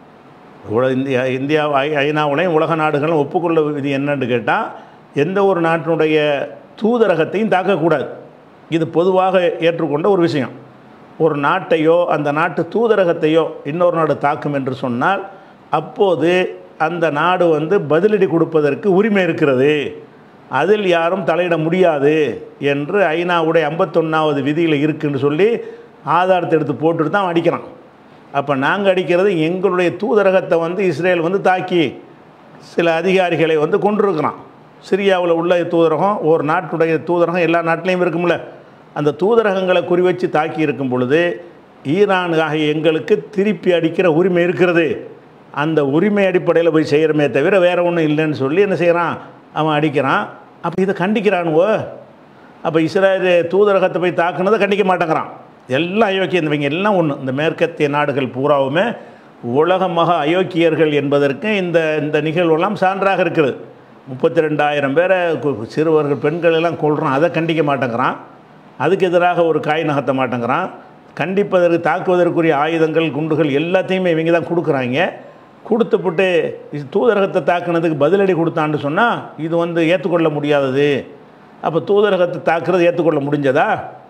உல இந்தியா இந்தியா ஐ- ஐநாவுலையும் உலக நாடுகளும் ஒப்புக்கொள்ள விதி என்னன்னு கேட்டால் எந்த ஒரு நாட்டினுடைய தூதரகத்தையும் தாக்கக்கூடாது இது பொதுவாக ஏற்றுக்கொண்ட ஒரு விஷயம் ஒரு நாட்டையோ அந்த நாட்டு தூதரகத்தையோ இன்னொரு நாடு தாக்கும் என்று சொன்னால் அப்போது அந்த நாடு வந்து பதிலடி கொடுப்பதற்கு உரிமை இருக்கிறது அதில் யாரும் தலையிட முடியாது என்று ஐநாவுடைய ஐம்பத்தொன்னாவது விதியில் இருக்குன்னு சொல்லி ஆதாரத்தை எடுத்து போட்டுட்டு தான் அவன் அடிக்கிறான் அப்போ நாங்கள் அடிக்கிறது எங்களுடைய தூதரகத்தை வந்து இஸ்ரேல் வந்து தாக்கி சில அதிகாரிகளை வந்து கொண்டிருக்கிறான் சிரியாவில் உள்ள தூதரகம் ஒரு நாட்டுடைய தூதரகம் எல்லா நாட்டிலையும் இருக்கும்ல அந்த தூதரகங்களை குறிவச்சு தாக்கி இருக்கும் பொழுது ஈரான் ஆகிய எங்களுக்கு திருப்பி அடிக்கிற உரிமை இருக்கிறது அந்த உரிமை அடிப்படையில் போய் செய்கிறமே தவிர வேறு ஒன்றும் இல்லைன்னு சொல்லி என்ன செய்கிறான் அவன் அடிக்கிறான் அப்போ இதை கண்டிக்கிறானுவோ அப்போ இஸ்ரேல் தூதரகத்தை போய் தாக்குனதை கண்டிக்க மாட்டேங்கிறான் எல்லாம் அயோக்கியம் இவங்க எல்லாம் ஒன்று இந்த மேற்கத்திய நாடுகள் பூராவுமே உலக மகா அயோக்கியர்கள் என்பதற்கு இந்த இந்த நிகழ்வெல்லாம் சான்றாக இருக்குது முப்பத்தி ரெண்டாயிரம் பேரை கு- சிறுவர்கள் பெண்கள் எல்லாம் கொள்கிறான் அதை கண்டிக்க மாட்டேங்கிறான் அதுக்கு எதிராக ஒரு காய் நகர்த்த மாட்டேங்கிறான் கண்டிப்பதற்கு தாக்குவதற்குரிய ஆயுதங்கள் குண்டுகள் எல்லாத்தையுமே இவங்க தான் கொடுக்குறாங்க கொடுத்துப்புட்டு இது தூதரகத்தை தாக்குனதுக்கு பதிலடி கொடுத்தான்னு சொன்னால் இது வந்து ஏற்றுக்கொள்ள முடியாதது அப்போ தூதரகத்தை தாக்குறது ஏற்றுக்கொள்ள முடிஞ்சதா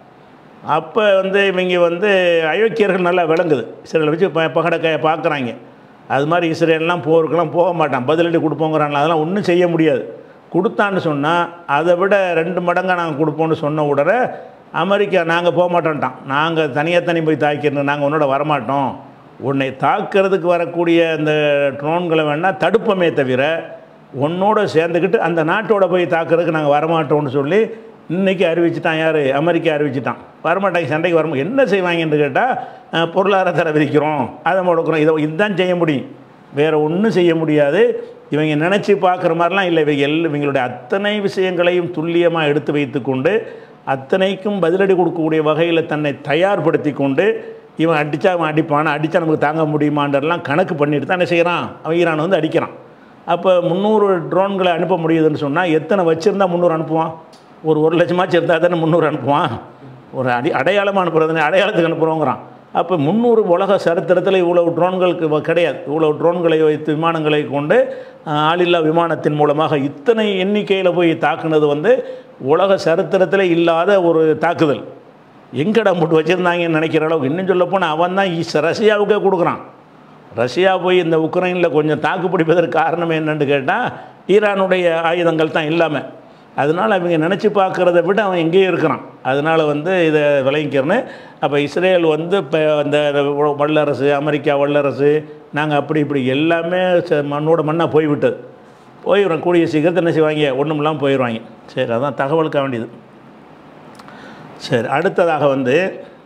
அப்போ வந்து இவங்க வந்து அயோக்கியர்கள் நல்லா விளங்குது இஸ்ரேலை வச்சு ப பகடக்காயை பார்க்குறாங்க அது மாதிரி இஸ்ரேல்லாம் போருக்கெல்லாம் போக மாட்டான் பதிலடி கொடுப்போங்கிறாங்க அதெல்லாம் ஒன்றும் செய்ய முடியாது கொடுத்தான்னு சொன்னால் அதை விட ரெண்டு மடங்காக நாங்கள் கொடுப்போம்னு சொன்ன உடனே அமெரிக்கா நாங்கள் போக மாட்டோம்ட்டான் நாங்கள் தனியாக தனி போய் தாக்கிறோம் நாங்கள் உன்னோட வரமாட்டோம் உன்னை தாக்கிறதுக்கு வரக்கூடிய அந்த ட்ரோன்களை வேணால் தடுப்பமே தவிர உன்னோட சேர்ந்துக்கிட்டு அந்த நாட்டோட போய் தாக்குறதுக்கு நாங்கள் வரமாட்டோம்னு சொல்லி இன்றைக்கி அறிவிச்சிட்டான் யார் அமெரிக்கா அறிவிச்சிட்டான் வரமாட்டாங்க சண்டைக்கு வர என்ன செய்வாங்கன்னு கேட்டால் பொருளாதார தடை விதிக்கிறோம் அதை முடக்கிறோம் இதை இதுதான் செய்ய முடியும் வேறு ஒன்றும் செய்ய முடியாது இவங்க நினச்சி பார்க்குற மாதிரிலாம் இல்லை இவங்க எல் இவங்களுடைய அத்தனை விஷயங்களையும் துல்லியமாக எடுத்து வைத்துக்கொண்டு அத்தனைக்கும் பதிலடி கொடுக்கக்கூடிய வகையில் தன்னை தயார்படுத்தி கொண்டு இவன் அடித்தா அவன் அடிப்பான் அடித்தா நமக்கு தாங்க முடியுமான்றலாம் கணக்கு பண்ணிட்டு தான் என்ன செய்கிறான் அவன் ஈரான் வந்து அடிக்கிறான் அப்போ முந்நூறு ட்ரோன்களை அனுப்ப முடியுதுன்னு சொன்னால் எத்தனை வச்சுருந்தா முந்நூறு அனுப்புவான் ஒரு ஒரு லட்சமாச்சு இருந்தால் தானே முந்நூறு அனுப்புவான் ஒரு அடி அடையாளமாக அனுப்புறது அடையாளத்துக்கு அனுப்புகிறோங்கிறான் அப்போ முந்நூறு உலக சரித்திரத்தில் இவ்வளவு ட்ரோன்களுக்கு வ- கிடையாது இவ்வளவு ட்ரோன்களை வைத்து விமானங்களை கொண்டு ஆஹ், ஆளில்லா விமானத்தின் மூலமாக இத்தனை எண்ணிக்கையில் போய் தாக்குனது வந்து உலக சரித்திரத்தில் இல்லாத ஒரு தாக்குதல் எங்கடா முட்டு வச்சுருந்தாங்கன்னு நினைக்கிற அளவுக்கு இன்னும் சொல்லப்போனால் அவன் தான் ஈஸ் ரஷ்யாவுக்கே கொடுக்குறான் ரஷ்யா போய் இந்த உக்ரைனில் கொஞ்சம் தாக்கு பிடிப்பதற்கு காரணம் என்னன்னு கேட்டால் ஈரானுடைய ஆயுதங்கள் தான் இல்லாமல் அதனால் அவங்க நினச்சி பார்க்குறத விட அவன் எங்கேயும் இருக்கிறான் அதனால் வந்து இதை விளங்கிக்கிறேன்னு அப்போ இஸ்ரேல் வந்து இப்போ அந்த வல்லரசு அமெரிக்கா வல்லரசு நாங்கள் அப்படி இப்படி எல்லாமே ச- மண்ணோட மண்ணாக போய்விட்டது போயிடுறோம் கூடிய சீக்கிரத்தை என்ன செய்வாங்க ஒன்றும் இல்லாமல் போயிடுவாங்க சரி அதான் தகவலுக்காக வேண்டியது சரி அடுத்ததாக வந்து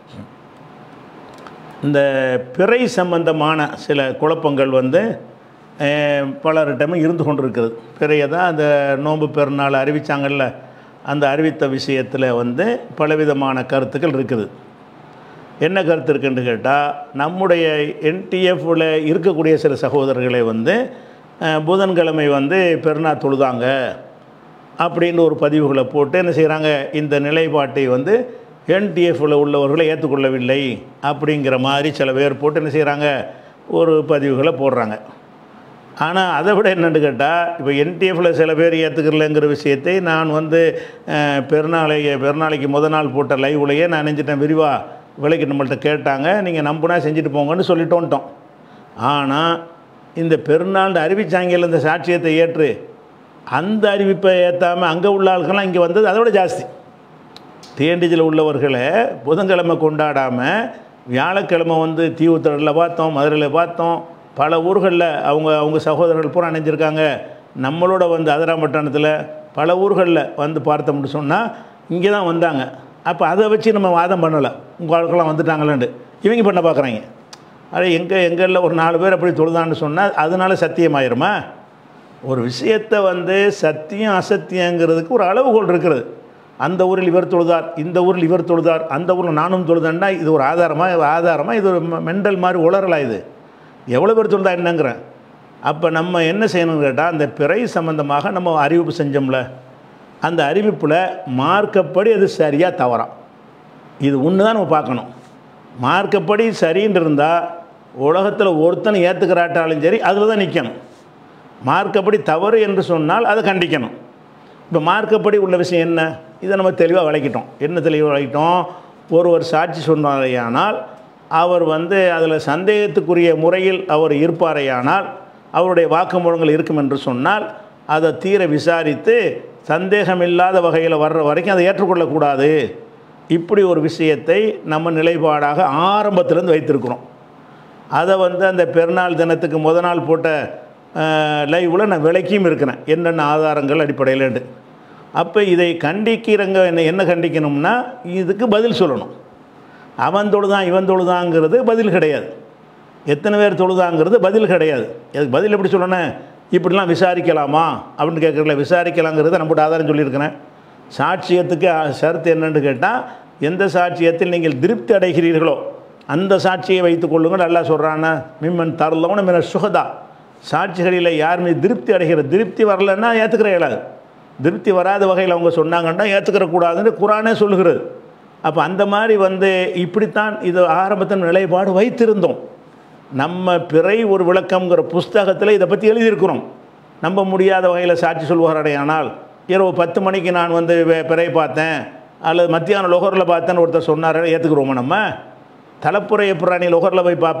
இந்த பிறை சம்பந்தமான சில குழப்பங்கள் வந்து அஹ், பலரிடமும் இருந்து கொண்டிருக்கிறது பிறையை தான் அந்த நோன்பு பெருநாள் அறிவித்தாங்கல்ல அந்த அறிவித்த விஷயத்தில் வந்து பலவிதமான கருத்துக்கள் இருக்குது என்ன கருத்து இருக்குன்னு கேட்டால் நம்முடைய என்டிஎஃப்ல இருக்கக்கூடிய சில சகோதரர்களை வந்து அஹ், புதன்கிழமை வந்து பெருநாள் தொழுதாங்க அப்படின்னு ஒரு பதிவுகளை போட்டு என்ன செய்கிறாங்க இந்த நிலைப்பாட்டை வந்து என்டிஎஃப்ல உள்ளவர்களை ஏற்றுக்கொள்ளவில்லை அப்படிங்கிற மாதிரி சில பேர் போட்டு என்ன செய்கிறாங்க ஒரு பதிவுகளை போடுறாங்க ஆனால் அதை விட என்னென்னு கேட்டால் இப்போ என்டிஎஃப்ல சில பேர் ஏற்றுக்கலங்கிற விஷயத்தை நான் வந்து அஹ், பெருநாளை பெருநாளைக்கு முத நாள் போட்ட லைவ்லையே நான் நினைஞ்சிட்டேன் விரிவாக விலைக்கு நம்மள்ட்ட கேட்டாங்க நீங்கள் நம்புனா செஞ்சுட்டு போங்கன்னு சொல்லிட்டோன்ட்டோம் ஆனால் இந்த பெருநாள் அறிவிச்சாங்கல்ல இந்த சாட்சியத்தை ஏற்று அந்த அறிவிப்பை ஏற்றாமல் அங்கே உள்ள ஆட்கள்லாம் இங்கே வந்தது அதை விட ஜாஸ்தி தேண்டிஜில் உள்ளவர்களை புதன்கிழமை கொண்டாடாமல் வியாழக்கிழமை வந்து தீவுத்தடலில் பார்த்தோம் மதுரையில் பார்த்தோம் பல ஊர்களில் அவங்க அவங்க சகோதரர்கள் பூரா அணைஞ்சிருக்காங்க நம்மளோட வந்து அதிராம்பட்டணத்தில் பல ஊர்களில் வந்து பார்த்தோம்னு சொன்னால் இங்கே தான் வந்தாங்க அப்போ அதை வச்சு நம்ம வாதம் பண்ணலை உங்கள் ஆட்கள்லாம் வந்துட்டாங்களேன்ட்டு இவங்க பண்ண பார்க்குறாங்க அட எங்கே எங்களில் ஒரு நாலு பேர் அப்படி தொழுதான்னு சொன்னால் அதனால சத்தியமாயிருமா ஒரு விஷயத்தை வந்து சத்தியம் அசத்தியங்கிறதுக்கு ஒரு அளவுகோல் இருக்கிறது அந்த ஊரில் இவர் தொழுதார் இந்த ஊரில் இவர் தொழுதார் அந்த ஊரில் நானும் தொழுதேன்னா இது ஒரு ஆதாரமாக ஆதாரமாக இது ஒரு மெண்டல் மாதிரி உளறலா இது எவ்வளோ பேர் தொழுதா என்னங்கிறேன் அப்போ நம்ம என்ன செய்யணும்னு கேட்டால் அந்த பிறை சம்பந்தமாக நம்ம அறிவிப்பு செஞ்சோம்ல அந்த அறிவிப்பில் மார்க்கப்படி அது சரியாக தவறா இது ஒன்று தான் நம்ம பார்க்கணும் மார்க்கப்படி சரின்னு இருந்தால் உலகத்தில் ஒருத்தனை ஏற்றுக்கிறாட்டாலும் சரி அதில் தான் நிற்கணும் மார்க்கப்படி தவறு என்று சொன்னால் அதை கண்டிக்கணும் இப்போ மார்க்கப்படி உள்ள விஷயம் என்ன இதை நம்ம தெளிவாக விளக்கிட்டோம் என்ன தெளிவாக விளக்கிட்டோம் ஒருவர் சாட்சி சொன்னாரேயானால் அவர் வந்து அதில் சந்தேகத்துக்குரிய முறையில் அவர் இருப்பாரேயானால் அவருடைய வாக்குமூலங்கள் இருக்கும் என்று சொன்னால் அதை தீர விசாரித்து சந்தேகமில்லாத வகையில் வர்ற வரைக்கும் அதை ஏற்றுக்கொள்ளக்கூடாது இப்படி ஒரு விஷயத்தை நம்ம நிலைப்பாடாக ஆரம்பத்திலேருந்து வைத்திருக்கிறோம் அதை வந்து அந்த பெருநாள் தினத்துக்கு முத நாள் போட்ட லைவில் நான் விளக்கியும் இருக்கிறேன் என்னென்ன ஆதாரங்கள் அடிப்படையிலண்டு அப்போ இதை கண்டிக்கிறங்க என்ன என்ன கண்டிக்கணும்னா இதுக்கு பதில் சொல்லணும் அவன் தொழுதான் இவன் தொழுதாங்கிறது பதில் கிடையாது எத்தனை பேர் தொழுதாங்கிறது பதில் கிடையாது அதுக்கு பதில் எப்படி சொல்லணும் இப்படிலாம் விசாரிக்கலாமா அப்படின்னு கேட்குறல விசாரிக்கலாங்கிறத நம்மகிட்ட ஆதாரம் சொல்லியிருக்கிறேன் சாட்சியத்துக்கு ஷரத்து என்னன்னு கேட்டால் எந்த சாட்சியத்தில் நீங்கள் திருப்தி அடைகிறீர்களோ அந்த சாட்சியை வைத்துக் கொள்ளுங்கள் நல்லா சொல்கிறான்னா மிம்மன் தரலவன மின சுகதா சாட்சிகளில் யார் மீது திருப்தி அடைகிற திருப்தி வரலன்னா ஏற்றுக்கிற இயலாது திருப்தி வராத வகையில் அவங்க சொன்னாங்கன்னா ஏற்றுக்கிற கூடாதுன்னு குரானே சொல்லுகிறது அப்போ அந்த மாதிரி வந்து இப்படித்தான் இது ஆரம்பத்தின் நிலைப்பாடு வைத்திருந்தோம் நம்ம பிறை ஒரு விளக்கம்ங்கிற புஸ்தகத்தில் இதை பற்றி எழுதியிருக்கிறோம் நம்ப முடியாத வகையில் சாட்சி சொல்வாரடையானால் இரவு பத்து மணிக்கு நான் வந்து வே- பிறை பார்த்தேன் அல்லது மத்தியான லொகரில் பார்த்தேன்னு ஒருத்தர் சொன்னார் ஏற்றுக்குறோமா நம்ம தலைப்புறை எப்படா நீ லொகரில் போய் பார்ப்ப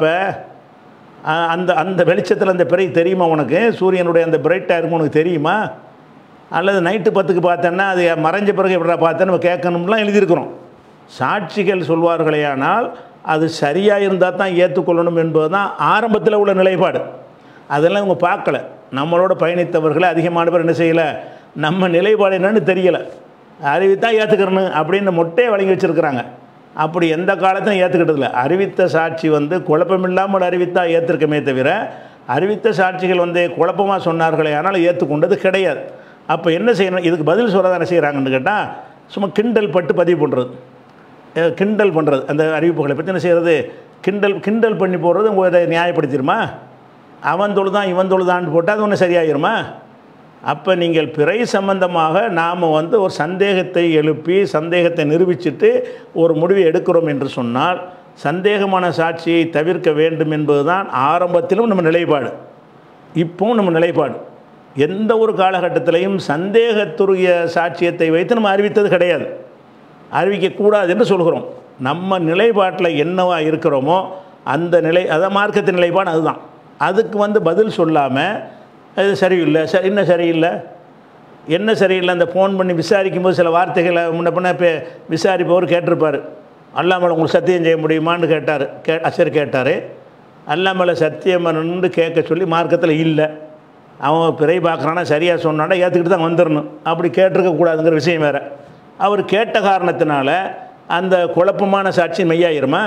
அ- அந்த அந்த வெளிச்சத்தில் அந்த பிறை தெரியுமா உனக்கு சூரியனுடைய அந்த பிரைட்டாக இருக்கும் உனக்கு தெரியுமா அல்லது நைட்டு பத்துக்கு பார்த்தேன்னா அது மறைஞ்ச பிறகு எப்படா பார்த்தேன்னு நம்ம கேட்கணும்லாம் எழுதியிருக்கிறோம் சாட்சிகள் சொல்வார்களேயானால் அது சரியாக இருந்தால் தான் ஏற்றுக்கொள்ளணும் என்பது தான் ஆரம்பத்தில் உள்ள நிலைப்பாடு அதெல்லாம் இவங்க பார்க்கல நம்மளோட பயணித்தவர்களை அதிகமான பேர் என்ன செய்யலை நம்ம நிலைப்பாடு என்னன்னு தெரியலை அறிவித்தான் ஏற்றுக்கிறணும் அப்படின்னு மொட்டையை வழங்கி வச்சுருக்கிறாங்க அப்படி எந்த காலத்தையும் ஏற்றுக்கிட்டதில்ல அறிவித்த சாட்சி வந்து குழப்பமில்லாமல் அறிவித்தா ஏற்றிருக்கமே தவிர அறிவித்த சாட்சிகள் வந்து குழப்பமாக சொன்னார்களே ஆனால் ஏற்றுக்கொண்டது கிடையாது அப்போ என்ன செய்யணும் இதுக்கு பதில் சொல்ல என்ன செய்கிறாங்கன்னு கேட்டால் சும்மா கிண்டல் பட்டு பதிவு பண்ணுறது அஹ் கிண்டல் பண்ணுறது அந்த அறிவிப்புகளை பற்றி என்ன செய்கிறது கிண்டல் கிண்டல் பண்ணி போடுறது உங்களை நியாயப்படுத்திடுமா அவன் தொழுதான் இவன் தொழுதான்னு போட்டால் அது ஒன்று சரியாயிருமா அப்போ நீங்கள் பிறை சம்பந்தமாக நாம் வந்து ஒரு சந்தேகத்தை எழுப்பி சந்தேகத்தை நிரூபிச்சிட்டு ஒரு முடிவை எடுக்கிறோம் என்று சொன்னால் சந்தேகமான சாட்சியை தவிர்க்க வேண்டும் என்பதுதான் ஆரம்பத்திலும் நம்ம நிலைப்பாடு இப்போவும் நம்ம நிலைப்பாடு எந்த ஒரு காலகட்டத்திலையும் சந்தேகத்துரிய சாட்சியத்தை வைத்து நம்ம அறிவித்தது கிடையாது அறிவிக்கக்கூடாது என்று சொல்கிறோம் நம்ம நிலைப்பாட்டில் என்னவா இருக்கிறோமோ அந்த நிலை அதான் மார்க்கத்தின் நிலைப்பாடு அதுதான் அதுக்கு வந்து பதில் சொல்லாமல் இது சரியில்லை சரி என்ன சரியில்லை என்ன சரியில்லை அந்த ஃபோன் பண்ணி விசாரிக்கும் போது சில வார்த்தைகளை முன்ன பின்ன இப்போ விசாரிப்பவர் கேட்டிருப்பார் அல்லாமல் உங்களுக்கு சத்தியம் செய்ய முடியுமான்னு கேட்டார் கே அசர் கேட்டார் அல்லாமல் சத்தியம் நின்று கேட்க சொல்லி மார்க்கத்தில் இல்லை அவன் பிறை பார்க்குறானா சரியாக சொன்னானா ஏற்றுக்கிட்டு தான் வந்துடணும் அப்படி கேட்டிருக்கக்கூடாதுங்கிற விஷயம் வேறு அவர் கேட்ட காரணத்தினால அந்த குழப்பமான சாட்சி மெய்யாயிருமா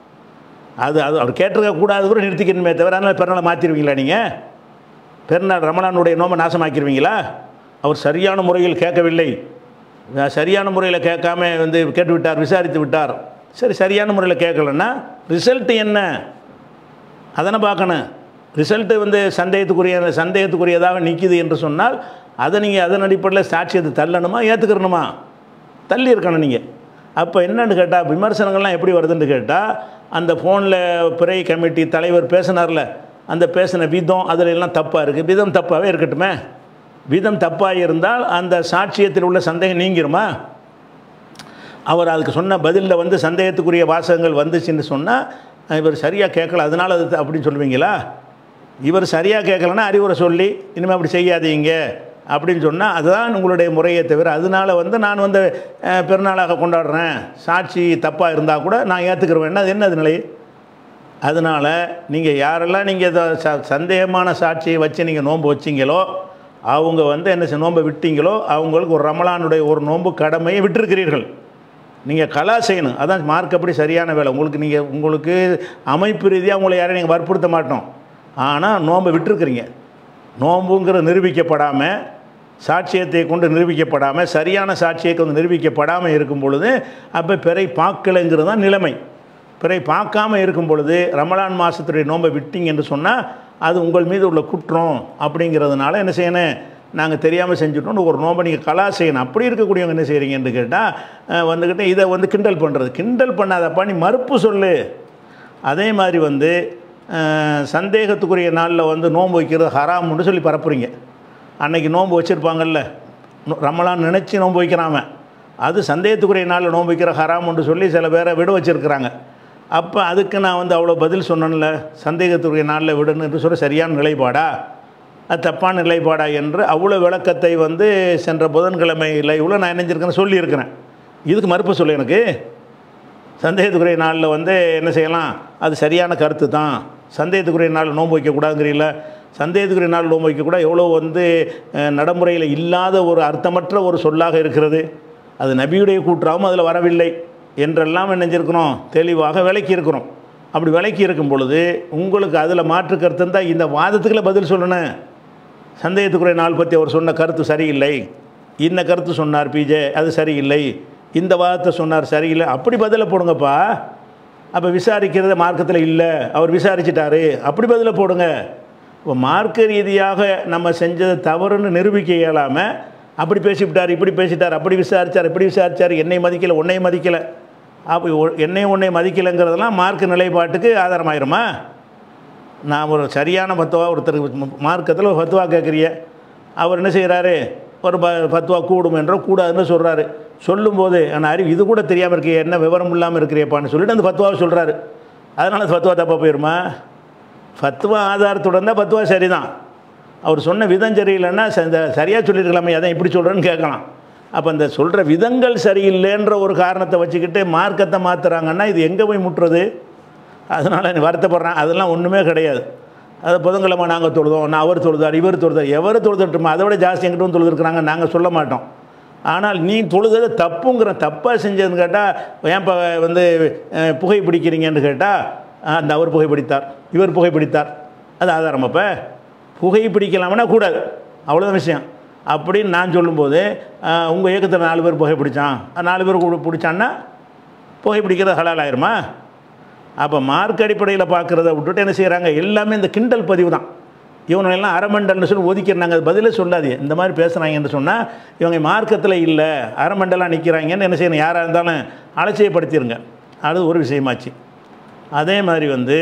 அது அது அவர் கேட்டிருக்க கூடாது கூட நிறுத்திக்கணுமே தவிர அதனால் பிறநாளை மாற்றிடுவீங்களா நீங்கள் பெருநாள் ரமணானுடைய நோம்பை நாசமாக்கிடுவீங்களா அவர் சரியான முறையில் கேட்கவில்லை அஹ் சரியான முறையில் கேட்காம வந்து கேட்டு விட்டார் விசாரித்து விட்டார் சரி சரியான முறையில் கேட்கலன்னா ரிசல்ட் என்ன அதனை பார்க்கணும் ரிசல்ட்டு வந்து சந்தேகத்துக்குரிய சந்தேகத்துக்குரியதாக நிற்கிது என்று சொன்னால் அதை நீங்கள் அதன் அடிப்படையில் சாட்சியத்தை தள்ளணுமா ஏற்றுக்கிறணுமா தள்ளி இருக்கணும் நீங்கள் அப்போ என்னன்னு கேட்டால் விமர்சனங்கள்லாம் எப்படி வருதுன்னு கேட்டால் அந்த ஃபோனில் பிறை கமிட்டி தலைவர் பேசினார்ல அந்த பேசின விதம் அதில் எல்லாம் தப்பாக இருக்குது விதம் தப்பாகவே இருக்கட்டுமே விதம் தப்பாக இருந்தால் அந்த சாட்சியத்தில் உள்ள சந்தேகம் நீங்கிருமா அவர் அதுக்கு சொன்ன பதிலில் வந்து சந்தேகத்துக்குரிய வாசகங்கள் வந்துச்சுன்னு சொன்னால் இவர் சரியாக கேட்கல அதனால் அது த- அப்படின்னு சொல்லுவீங்களா இவர் சரியாக கேட்கலன்னா அறிவுரை சொல்லி இனிமேல் அப்படி செய்யாதீங்க அப்படின்னு சொன்னால் அதுதான் உங்களுடைய முறையை தவிர அதனால வந்து நான் வந்து அஹ், பெருநாளாக கொண்டாடுறேன் சாட்சி தப்பாக இருந்தால் கூட நான் ஏற்றுக்கிறேன் அது என்ன அது நிலை அதனால் நீங்கள் யாரெல்லாம் நீங்கள் ச சந்தேகமான சாட்சியை வச்சு நீங்கள் நோன்பு வச்சீங்களோ அவங்க வந்து என்ன செய்- நோன்பை விட்டீங்களோ அவங்களுக்கு ஒரு ரமலானுடைய ஒரு நோன்பு கடமையை விட்டிருக்கிறீர்கள் நீங்கள் கலா செய்யணும் அதான் மார்க்கப்படி சரியான வேலை உங்களுக்கு நீங்கள் உங்களுக்கு அமைப்பு ரீதியாக உங்களை யாரையும் நீங்கள் வற்புறுத்த மாட்டோம் ஆனால் நோன்பை விட்டுருக்குறீங்க நோன்புங்கிற நிரூபிக்கப்படாமல் சாட்சியத்தை கொண்டு நிரூபிக்கப்படாமல் சரியான சாட்சியை கொண்டு நிரூபிக்கப்படாமல் இருக்கும் பொழுது அப்போ பிறை பார்க்கலைங்கிறது தான் நிலைமை பிறை பார்க்காம இருக்கும் பொழுது ரமலான் மாதத்துடைய நோன்பை விட்டீங்க என்று சொன்னால் அது உங்கள் மீது உள்ள குற்றம் அப்படிங்கிறதுனால என்ன செய்யணும் நாங்கள் தெரியாமல் செஞ்சுட்டோம் ஒரு நோன்பை நீங்கள் கலா செய்யணும் அப்படி இருக்கக்கூடியவங்க என்ன செய்கிறீங்கன்னு கேட்டால் வந்துக்கிட்டு இதை வந்து கிண்டல் பண்ணுறது கிண்டல் பண்ணாதப்பா நீ மறுப்பு சொல்லு அதே மாதிரி வந்து அஹ், சந்தேகத்துக்குரிய நாளில் வந்து நோன்பு வைக்கிறது ஹராம்னு சொல்லி பரப்புறீங்க அன்னைக்கு நோன்பு வச்சுருப்பாங்கல்ல நோ- ரமலான் நினச்சி நோன்பு வைக்கிறாம அது சந்தேகத்துக்குரிய நாளில் நோன்பு வைக்கிற ஹராம்னு சொல்லி சில பேரை விட வச்சுருக்கிறாங்க அப்போ அதுக்கு நான் வந்து அவ்வளோ பதில் சொன்னேன்ல சந்தேகத்துக்குரிய நாளில் விடணுன்னு சொல்ல சரியான நிலைப்பாடா அது தப்பான நிலைப்பாடா என்று அவ்வளோ விளக்கத்தை வந்து சென்ற புதன்கிழமை லைவில் நான் நினைஞ்சிருக்கேன்னு சொல்லியிருக்கிறேன் இதுக்கு மறுப்பு சொல்லு எனக்கு சந்தேகத்துக்குரிய நாளில் வந்து என்ன செய்யலாம் அது சரியான கருத்து தான் சந்தேகத்துக்குரிய நாள் நோன்பு வைக்கக்கூடாதுங்கிறீங்கள சந்தேகத்துக்குரிய நாள் நோன்பு வைக்கக்கூடாது எவ்வளோ வந்து அஹ், நடைமுறையில் இல்லாத ஒரு அர்த்தமற்ற ஒரு சொல்லாக இருக்கிறது அது நபியுடைய கூற்றாகவும் அதில் வரவில்லை என்றெல்லாம் என்ன செஞ்சிருக்கிறோம் தெளிவாக விளக்கி இருக்கிறோம் அப்படி விளக்கி இருக்கும் பொழுது உங்களுக்கு அதில் மாற்று கருத்து இருந்தால் இந்த வாதத்துக்குள்ள பதில் சொல்லணும் சந்தேகத்துக்குரிய நாள் பற்றி அவர் சொன்ன கருத்து சரியில்லை இந்த கருத்து சொன்னார் பிஜே அது சரியில்லை இந்த வாதத்தை சொன்னார் சரியில்லை அப்படி பதிலை போடுங்கப்பா அப்போ விசாரிக்கிறது மார்க்கத்தில் இல்லை அவர் விசாரிச்சிட்டாரு அப்படி பதிலை போடுங்க இப்போ மார்க்க ரீதியாக நம்ம செஞ்சது தவறுன்னு நிரூபிக்க இயலாமல் அப்படி பேசிவிட்டார் இப்படி பேசிட்டார் அப்படி விசாரிச்சார் இப்படி விசாரிச்சார் என்னை மதிக்கலை உன்னை மதிக்கலை அப்போ ஒ- என்னை உன்னை மதிக்கலைங்கிறதெல்லாம் மார்க்க நிலைப்பாட்டுக்கு ஆதாரமாயிருமா நான் ஒரு சரியான பத்துவா ஒருத்தருக்கு மார்க்கத்தில் ஒரு பத்துவா கேட்குறிய அவர் என்ன செய்கிறாரு ஒரு ப பத்துவா கூடும் என்றோ கூடாதுன்னு சொல்கிறாரு சொல்லும்போது ஆனால் அறிவு இது கூட தெரியாமல் இருக்கிய என்ன விவரம் இல்லாமல் இருக்கிறியப்பான்னு சொல்லிட்டு அந்த பத்துவாவை சொல்கிறாரு அதனால் அந்த பத்துவா தப்பாக போயிருமா ஃபத்துவா ஆதாரத்துடன் தான் பத்துவா சரிதான் அவர் சொன்ன விதம் சரியில்லைன்னா ச- இந்த சரியாக சொல்லியிருக்கலாமே அதான் இப்படி சொல்கிறேன்னு கேட்கலாம் அப்போ இந்த சொல்கிற விதங்கள் சரியில்லைன்ற ஒரு காரணத்தை வச்சுக்கிட்டு மார்க்கத்தை மாற்றுறாங்கன்னா இது எங்கே போய் முட்டுறது அதனால் நீ வருத்தப்படுறேன் அதெல்லாம் ஒன்றுமே கிடையாது அது புதன்கிழமை நாங்கள் தொழுதோம் நான் அவர் தொழுதார் இவர் தொழுதார் எவர் தொழுதுட்டுமா அதை விட ஜாஸ்தி எங்கிட்ட வந்து தொழுதுருக்குறாங்க நாங்கள் சொல்ல மாட்டோம் ஆனால் நீ தொழுதது தப்புங்கிற தப்பாக செஞ்சதுன்னு கேட்டால் ஏன் வந்து அஹ், புகை பிடிக்கிறீங்கன்னு கேட்டால் அந்த அவர் புகைப்பிடித்தார் இவர் புகைப்பிடித்தார் அது ஆதாரம் அப்போ புகை பிடிக்கலாம்னா கூடாது அவ்வளோதான் விஷயம் அப்படின்னு நான் சொல்லும்போது உங்கள் இயக்கத்தில் நாலு பேர் புகை பிடிச்சான் நாலு பேர் கூட பிடிச்சான்னா புகை பிடிக்கிறது ஹலால் ஆயிருமா அப்போ மார்க் அடிப்படையில் பார்க்குறத விட்டுட்டு என்ன செய்கிறாங்க எல்லாமே இந்த கிண்டல் பதிவு தான் இவனெல்லாம் அரைமண்டல்னு சொல்லி ஒதுக்கிறாங்க அது பதிலே சொல்லாது இந்த மாதிரி பேசுகிறாங்கன்னு சொன்னால் இவங்க மார்க்கத்தில் இல்லை அரைமண்டலாக நிற்கிறாங்கன்னு என்ன செய்யணும் யாராக இருந்தாலும் அலட்சியப்படுத்திடுங்க அது ஒரு விஷயமாச்சு அதே மாதிரி வந்து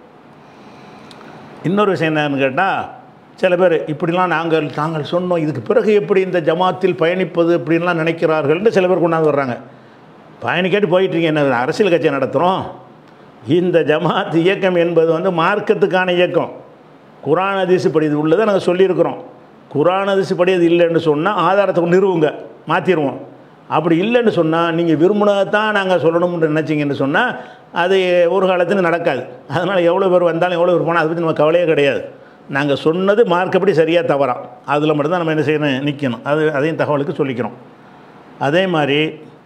இன்னொரு விஷயம் என்னன்னு கேட்டால் சில பேர் இப்படிலாம் நாங்கள் நாங்கள் சொன்னோம் இதுக்கு பிறகு எப்படி இந்த ஜமாத்தில் பயணிப்பது இப்படின்லாம் நினைக்கிறார்கள்னு சில பேர் கொண்டாந்து வர்றாங்க பயணிக்காட்டி போயிட்டுருக்கீங்க என்ன அரசியல் கட்சி நடத்துகிறோம் இந்த ஜமாத் இயக்கம் என்பது வந்து மார்க்கத்துக்கான இயக்கம் குரான் அதிசு படி இது உள்ளதை நாங்கள் சொல்லியிருக்கிறோம் குரான் அதிசு படி அது இல்லைன்னு சொன்னால் ஆதாரத்தை நிறுவுங்க மாற்றிடுவோம் அப்படி இல்லைன்னு சொன்னால் நீங்கள் விரும்பினதான் நாங்கள் சொல்லணும்னு நினச்சிங்கன்னு சொன்னால் அது ஒரு காலத்தில் நடக்காது அதனால் எவ்வளோ பேர் வந்தாலும் எவ்வளோ பேர் போனால் அதை பற்றி நம்ம கவலையே கிடையாது நாங்கள் சொன்னது மார்க்கப்படி சரியாக தவறாம் அதில் மட்டும்தான் நம்ம என்ன செய்யணும் நிற்கணும் அது அதையும் தகவலுக்கு சொல்லிக்கிறோம் அதே மாதிரி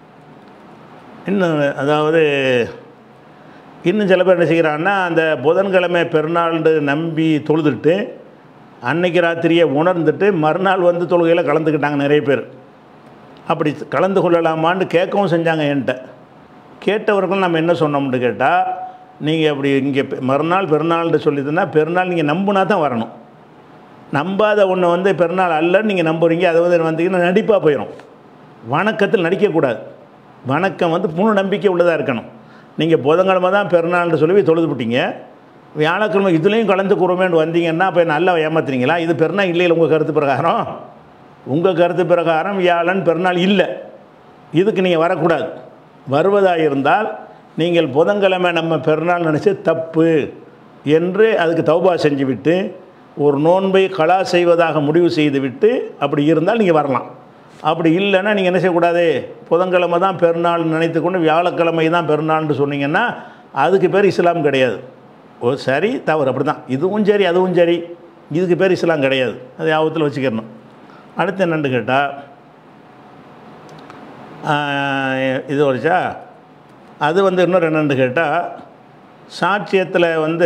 இன்னும் அதாவது இன்னும் சில பேர் என்ன செய்கிறாங்கன்னா அந்த புதன்கிழமை பெருநாள்னு நம்பி தொழுதுட்டு அன்னைக்கு ராத்திரியே உணர்ந்துட்டு மறுநாள் வந்து தொழுகையில் கலந்துக்கிட்டாங்க நிறைய பேர் அப்படி கலந்து கொள்ளலாமான்னு கேட்கவும் செஞ்சாங்க என்கிட்ட கேட்டவர்கள் நம்ம என்ன சொன்னோம்னு கேட்டால் நீங்கள் அப்படி இங்கே பெ- மறுநாள் பெருநாள்னு சொல்லிதுன்னா பெருநாள் நீங்கள் நம்புனா தான் வரணும் நம்பாத ஒன்று வந்து பெருநாள் அல்லன்னு நீங்கள் நம்புறீங்க அதை வந்து வந்தீங்கன்னா நடிப்பாக போயிடும் வணக்கத்தில் நடிக்கக்கூடாது வணக்கம் வந்து முழு நம்பிக்கை உள்ளதாக இருக்கணும் நீங்கள் புதன்கிழமை தான் பெருநாள்னு சொல்லி போய் தொழுது விட்டீங்க வியாழக்கிழமை இதுலேயும் கலந்து கூறுமேன்னு வந்தீங்கன்னா அப்போ நல்லா ஏமாத்துறீங்களா இது பெருநாள் இல்லையில உங்கள் கருத்து பிரகாரம் உங்கள் கருத்து பிரகாரம் வியாழன் பெருநாள் இல்லை இதுக்கு நீங்கள் வரக்கூடாது வருவதாக இருந்தால் நீங்கள் புதன்கிழமை நம்ம பெருநாள் நினச்சி தப்பு என்று அதுக்கு தௌபா செஞ்சுவிட்டு ஒரு நோன்பை கலா செய்வதாக முடிவு செய்துவிட்டு அப்படி இருந்தால் நீங்கள் வரலாம் அப்படி இல்லைன்னா நீங்கள் என்ன செய்யக்கூடாது புதன்கிழமை தான் பெருநாள் நினைத்துக்கொண்டு வியாழக்கிழமை தான் பெருநாள்னு சொன்னீங்கன்னா அதுக்கு பேர் இஸ்லாம் கிடையாது ஓ சரி தவறு அப்படி தான் இதுவும் சரி அதுவும் சரி இதுக்கு பேர் இஸ்லாம் கிடையாது அது ஞாபகத்தில் வச்சுக்கிறணும் அடுத்து என்னன்னு கேட்டால் இது வரைச்சா அது வந்து இன்னொரு என்னென்னு கேட்டால் சாட்சியத்தில் வந்து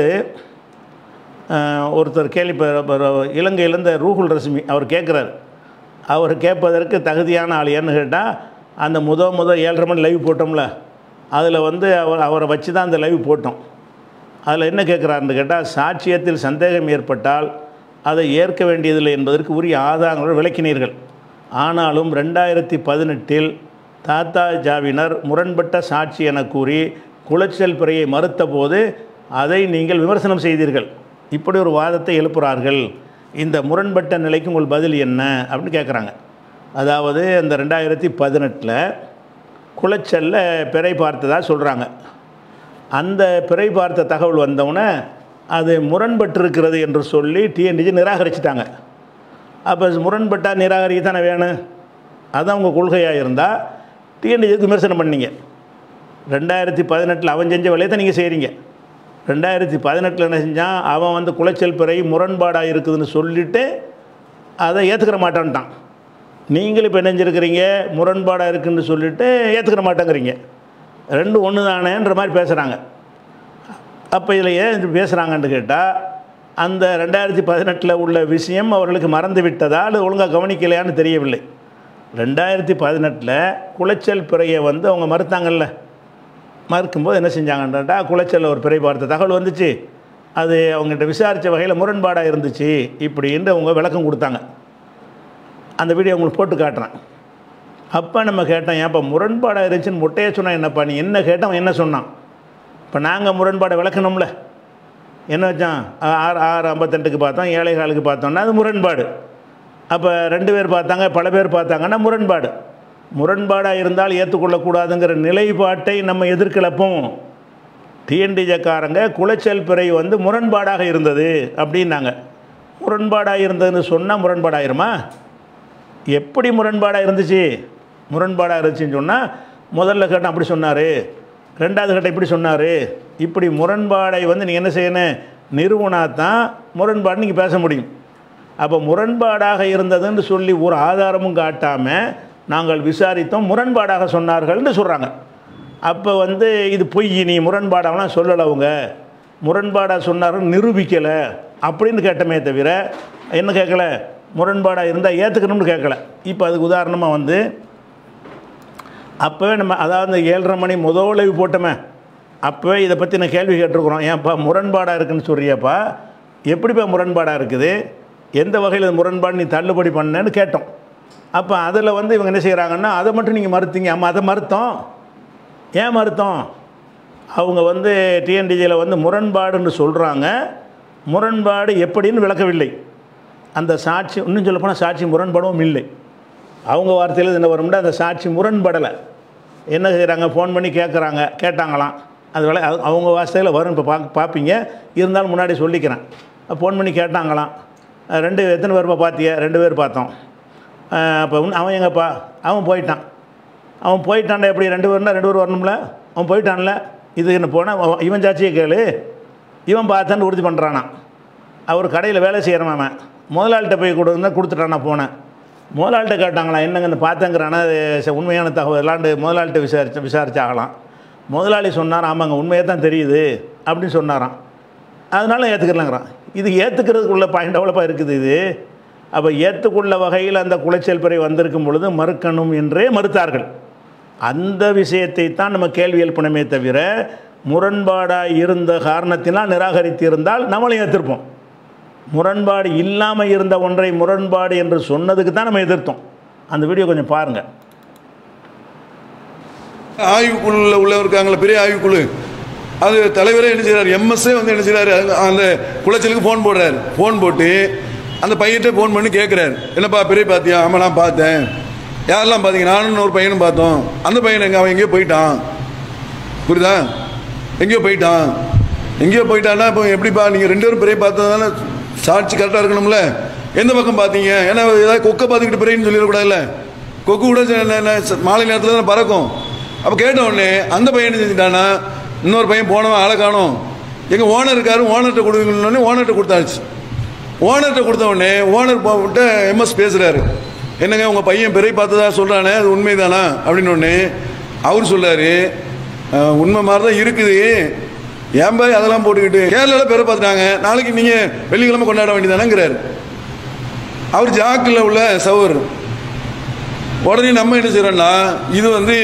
ஆஹ், ஒருத்தர் கேள்வி பெ- பெ- இலங்கையிலேருந்து ரூகுல் ரஸ்மி அவர் கேட்குறாரு அவர் கேட்பதற்கு தகுதியான ஆள் ஏன்னு கேட்டால் அந்த முத முத ஏழரை மணி லைவ் போட்டோம்ல அதில் வந்து அவர் அவரை வச்சு தான் அந்த லைவ் போட்டோம் அதில் என்ன கேட்குறாருன்னு கேட்டால் சாட்சியத்தில் சந்தேகம் ஏற்பட்டால் அதை ஏற்க வேண்டியதில்லை என்பதற்கு உரிய ஆதாரங்களோடு விளக்கினீர்கள் ஆனாலும் ரெண்டாயிரத்தி பதினெட்டில் தாத்தா ஜாவினர் முரண்பட்ட சாட்சி என கூறி குளச்சல் பிறையை மறுத்த போது அதை நீங்கள் விமர்சனம் செய்தீர்கள் இப்படி ஒரு வாதத்தை எழுப்புகிறார்கள் இந்த முரண்பட்ட நிலைக்கு உங்கள் பதில் என்ன அப்படின்னு கேட்குறாங்க அதாவது அந்த ரெண்டாயிரத்தி பதினெட்டில் குளச்சல்ல பிறை பார்த்ததா சொல்கிறாங்க அந்த பிறை பார்த்த தகவல் வந்தவுடனே அது முரண்பட்டிருக்கிறது என்று சொல்லி டிஎன்டிஜி நிராகரிச்சிட்டாங்க அப்போ முரண்பட்டால் நிராகரிக்க தானே வேணும் அதான் உங்கள் கொள்கையாக இருந்தால் டிஎன்டிஜிக்கு விமர்சனம் பண்ணீங்க ரெண்டாயிரத்தி பதினெட்டில் அவன் செஞ்ச வேலையை தான் நீங்கள் செய்கிறீங்க ரெண்டாயிரத்தி பதினெட்டில் என்ன செஞ்சான் அவன் வந்து குலைச்சல் பிறை முரண்பாடாக இருக்குதுன்னு சொல்லிவிட்டு அதை ஏற்றுக்கிற மாட்டான்ட்டான் நீங்கள் இப்போ நினைஞ்சிருக்கிறீங்க முரண்பாடாக இருக்குன்னு சொல்லிட்டு ஏற்றுக்கிற மாட்டேங்கிறீங்க ரெண்டும் ஒன்று தானேன்ற மாதிரி பேசுகிறாங்க அப்போ இதில் ஏன் இது பேசுகிறாங்கன்னு கேட்டால் அந்த ரெண்டாயிரத்தி பதினெட்டில் உள்ள விஷயம் அவர்களுக்கு மறந்து விட்டதால் ஒழுங்காக கவனிக்கலையான்னு தெரியவில்லை ரெண்டாயிரத்தி பதினெட்டில் குளைச்சல் பிறையை வந்து அவங்க மறுத்தாங்கல்ல மறுக்கும்போது என்ன செஞ்சாங்கன்றா குளைச்சலில் ஒரு பிறை பார்த்த தகவல் வந்துச்சு அது அவங்ககிட்ட விசாரித்த வகையில் முரண்பாடாக இருந்துச்சு இப்படின்னு அவங்க விளக்கம் கொடுத்தாங்க அந்த வீடியோ உங்களுக்கு போட்டு காட்டுறேன் அப்போ நம்ம கேட்டோம் ஏன்ப்பா முரண்பாடாக இருந்துச்சுன்னு முட்டையை சொன்னால் என்னப்பா நீ என்ன கேட்டோம் அவன் என்ன சொன்னான் இப்போ நாங்கள் முரண்பாடை விளக்கணும்ல என்ன வச்சான் ஆறு ஆறு ஐம்பத்தெட்டுக்கு பார்த்தோம் ஏழை காலுக்கு பார்த்தோம்னா அது முரண்பாடு அப்போ ரெண்டு பேர் பார்த்தாங்க பல பேர் பார்த்தாங்கன்னா முரண்பாடு முரண்பாடாக இருந்தால் ஏற்றுக்கொள்ளக்கூடாதுங்கிற நிலைப்பாட்டை நம்ம எதிர்க்கிழப்போம் டிஎன்டிஜக்காரங்க குளைச்சல் பிறை வந்து முரண்பாடாக இருந்தது அப்படின்னாங்க முரண்பாடாக இருந்ததுன்னு சொன்னால் முரண்பாடாயிருமா எப்படி முரண்பாடாக இருந்துச்சு முரண்பாடாக இருந்துச்சுன்னு சொன்னால் முதல்ல கேட்டால் அப்படி சொன்னார் ரெண்டாவது கட்டம் இப்படி சொன்னார் இப்படி முரண்பாடை வந்து நீங்கள் என்ன செய்யணும் நிறுவனா தான் முரண்பாடு நீங்கள் பேச முடியும் அப்போ முரண்பாடாக இருந்ததுன்னு சொல்லி ஒரு ஆதாரமும் காட்டாமல் நாங்கள் விசாரித்தோம் முரண்பாடாக சொன்னார்கள்னு சொல்கிறாங்க அப்போ வந்து இது பொய் நீ முரண்பாடாகலாம் சொல்லலை அவங்க முரண்பாடாக சொன்னார்கள் நிரூபிக்கலை அப்படின்னு கேட்டமே தவிர என்ன கேட்கல முரண்பாடாக இருந்தால் ஏற்றுக்கணும்னு கேட்கல இப்போ அதுக்கு உதாரணமாக வந்து அப்போவே நம்ம அதாவது இந்த ஏழரை மணி முதல் போட்டோமே அப்போவே இதை பற்றி நான் கேள்வி கேட்டிருக்கிறோம் ஏன்ப்பா முரண்பாடாக இருக்குன்னு சொல்றியப்பா எப்படிப்பா முரண்பாடாக இருக்குது எந்த வகையில் இது முரண்பாடு நீ தள்ளுபடி பண்ணேன்னு கேட்டோம் அப்போ அதில் வந்து இவங்க என்ன செய்கிறாங்கன்னா அதை மட்டும் நீங்கள் மறுத்தீங்க ஆமாம் அதை மறுத்தோம் ஏன் மறுத்தோம் அவங்க வந்து டிஎன்டிஜியில் வந்து முரண்பாடுன்னு சொல்கிறாங்க முரண்பாடு எப்படின்னு விளக்கவில்லை அந்த சாட்சி இன்னும் சொல்லப்போனால் சாட்சி முரண்படவும் இல்லை அவங்க வார்த்தையில் என்ன வரும்னா அந்த சாட்சி முரண்படலை என்ன செய்கிறாங்க ஃபோன் பண்ணி கேட்குறாங்க கேட்டாங்களாம் அது வேலை அது அவங்க வார்த்தையில் வரும் இப்போ பா பார்ப்பீங்க இருந்தாலும் முன்னாடி சொல்லிக்கிறேன் ஃபோன் பண்ணி கேட்டாங்களாம் அஹ் ரெண்டு எத்தனை பேர்ப்பா பார்த்திய ரெண்டு பேர் பார்த்தோம் அப்போ அவன் எங்கப்பா அவன் போயிட்டான் அவன் போயிட்டான்டா எப்படி ரெண்டு பேர்னா ரெண்டு பேர் வரணும்ல அவன் போயிட்டான்ல இது என்ன போனால் இவன் சாட்சியை கேளு இவன் பார்த்தான்னு உறுதி பண்ணுறானா அவர் கடையில் வேலை செய்கிறவன் அவன் முதலாளிகிட்ட போய் கொடுத்தா கொடுத்துட்டானா போனேன் முதலாளிகிட்ட கேட்டாங்களா என்னங்க இந்த பார்த்தங்கிறானா அது ச- உண்மையான தகவல் இல்லாண்டு முதலாளிகிட்ட விசாரிச்சு விசாரிச்சாகலாம் முதலாளி சொன்னார் ஆமாங்க உண்மையாக தான் தெரியுது அப்படின்னு சொன்னாராம் அதனால ஏற்றுக்கலாங்கிறான் இது ஏற்றுக்கிறதுக்குள்ள பாயிண்ட் எவ்வளோப்பா இருக்குது இது அப்போ ஏற்றுக்குள்ள வகையில் அந்த குலைச்சல் பிறை வந்திருக்கும் பொழுது மறுக்கணும் என்றே மறுத்தார்கள் அந்த விஷயத்தை தான் நம்ம கேள்வி எழுப்பினமே தவிர முரண்பாடாக இருந்த காரணத்தினால் நிராகரித்து இருந்தால் நம்மளும் ஏற்றிருப்போம் முரண்பாடு இல்லாமல் இருந்த ஒன்றை முரண்பாடு என்று சொன்னதுக்கு தான் நம்ம எதிர்த்தோம் அந்த வீடியோ கொஞ்சம் பாருங்கள் ஆய்வுக்குழுல உள்ள இருக்காங்களே பெரிய ஆய்வுக்குழு அது தலைவரே என்ன செய்றாரு எம்எஸ்ஏ வந்து என்ன செய்றாரு அந்த- அந்த குளச்சலுக்கு ஃபோன் போடுறாரு ஃபோன் போட்டு அந்த பையன்கிட்ட ஃபோன் பண்ணி கேட்குறாரு என்னப்பா பெரிய பார்த்தியா ஆமாம் நான் பார்த்தேன் யாரெல்லாம் பார்த்தீங்க நானும் ஒரு பையனும் பார்த்தோம் அந்த பையன் எங்க அவன் எங்கேயோ போயிட்டான் புரியுதா எங்கேயோ போயிட்டான் எங்கேயோ போயிட்டான்னா இப்போ எப்படிப்பா நீங்கள் ரெண்டு பேரும் பெரிய பார்த்ததால சாட்சி கரெக்டாக இருக்கணும்ல எந்த பக்கம் பார்த்தீங்க ஏன்னா ஏதாவது கொக்கை பார்த்துக்கிட்டு பிறைன்னு சொல்லிடக்கூடாதுல்ல கொக்கு கூட ச- ந- ந- ச- மாலை நேரத்தில் தான் பறக்கும் அப்போ கேட்ட உடனே அந்த பையன் என்ன செஞ்சுட்டானா இன்னொரு பையன் போனவன் ஆளை காணும் எங்கள் ஓனர் இருக்காரு ஓனர்கிட்ட கொடுங்கன்னு ஓனர்கிட்ட கொடுத்தாச்சு ஓனர்கிட்ட கொடுத்த உடனே ஓனர் போட்டு எம்எஸ் பேசுகிறாரு என்னங்க உங்கள் பையன் பிறை பார்த்ததா சொல்கிறானே அது உண்மைதானா அப்படின்னு உடனே அவர் சொல்றாரு "அஹ், உண்மை மாதிரி தான் இருக்குது ஏன் பாய் அதெல்லாம் போட்டுக்கிட்டு கேரளாவில் பிற பார்த்துட்டாங்க நாளைக்கு நீங்கள் வெள்ளிக்கிழமை கொண்டாட வேண்டியதானங்கிறாரு அவர் ஜாக்கில் உள்ள சவர் உடனே நம்ம என்ன செய்கிறோம்னா இது வந்து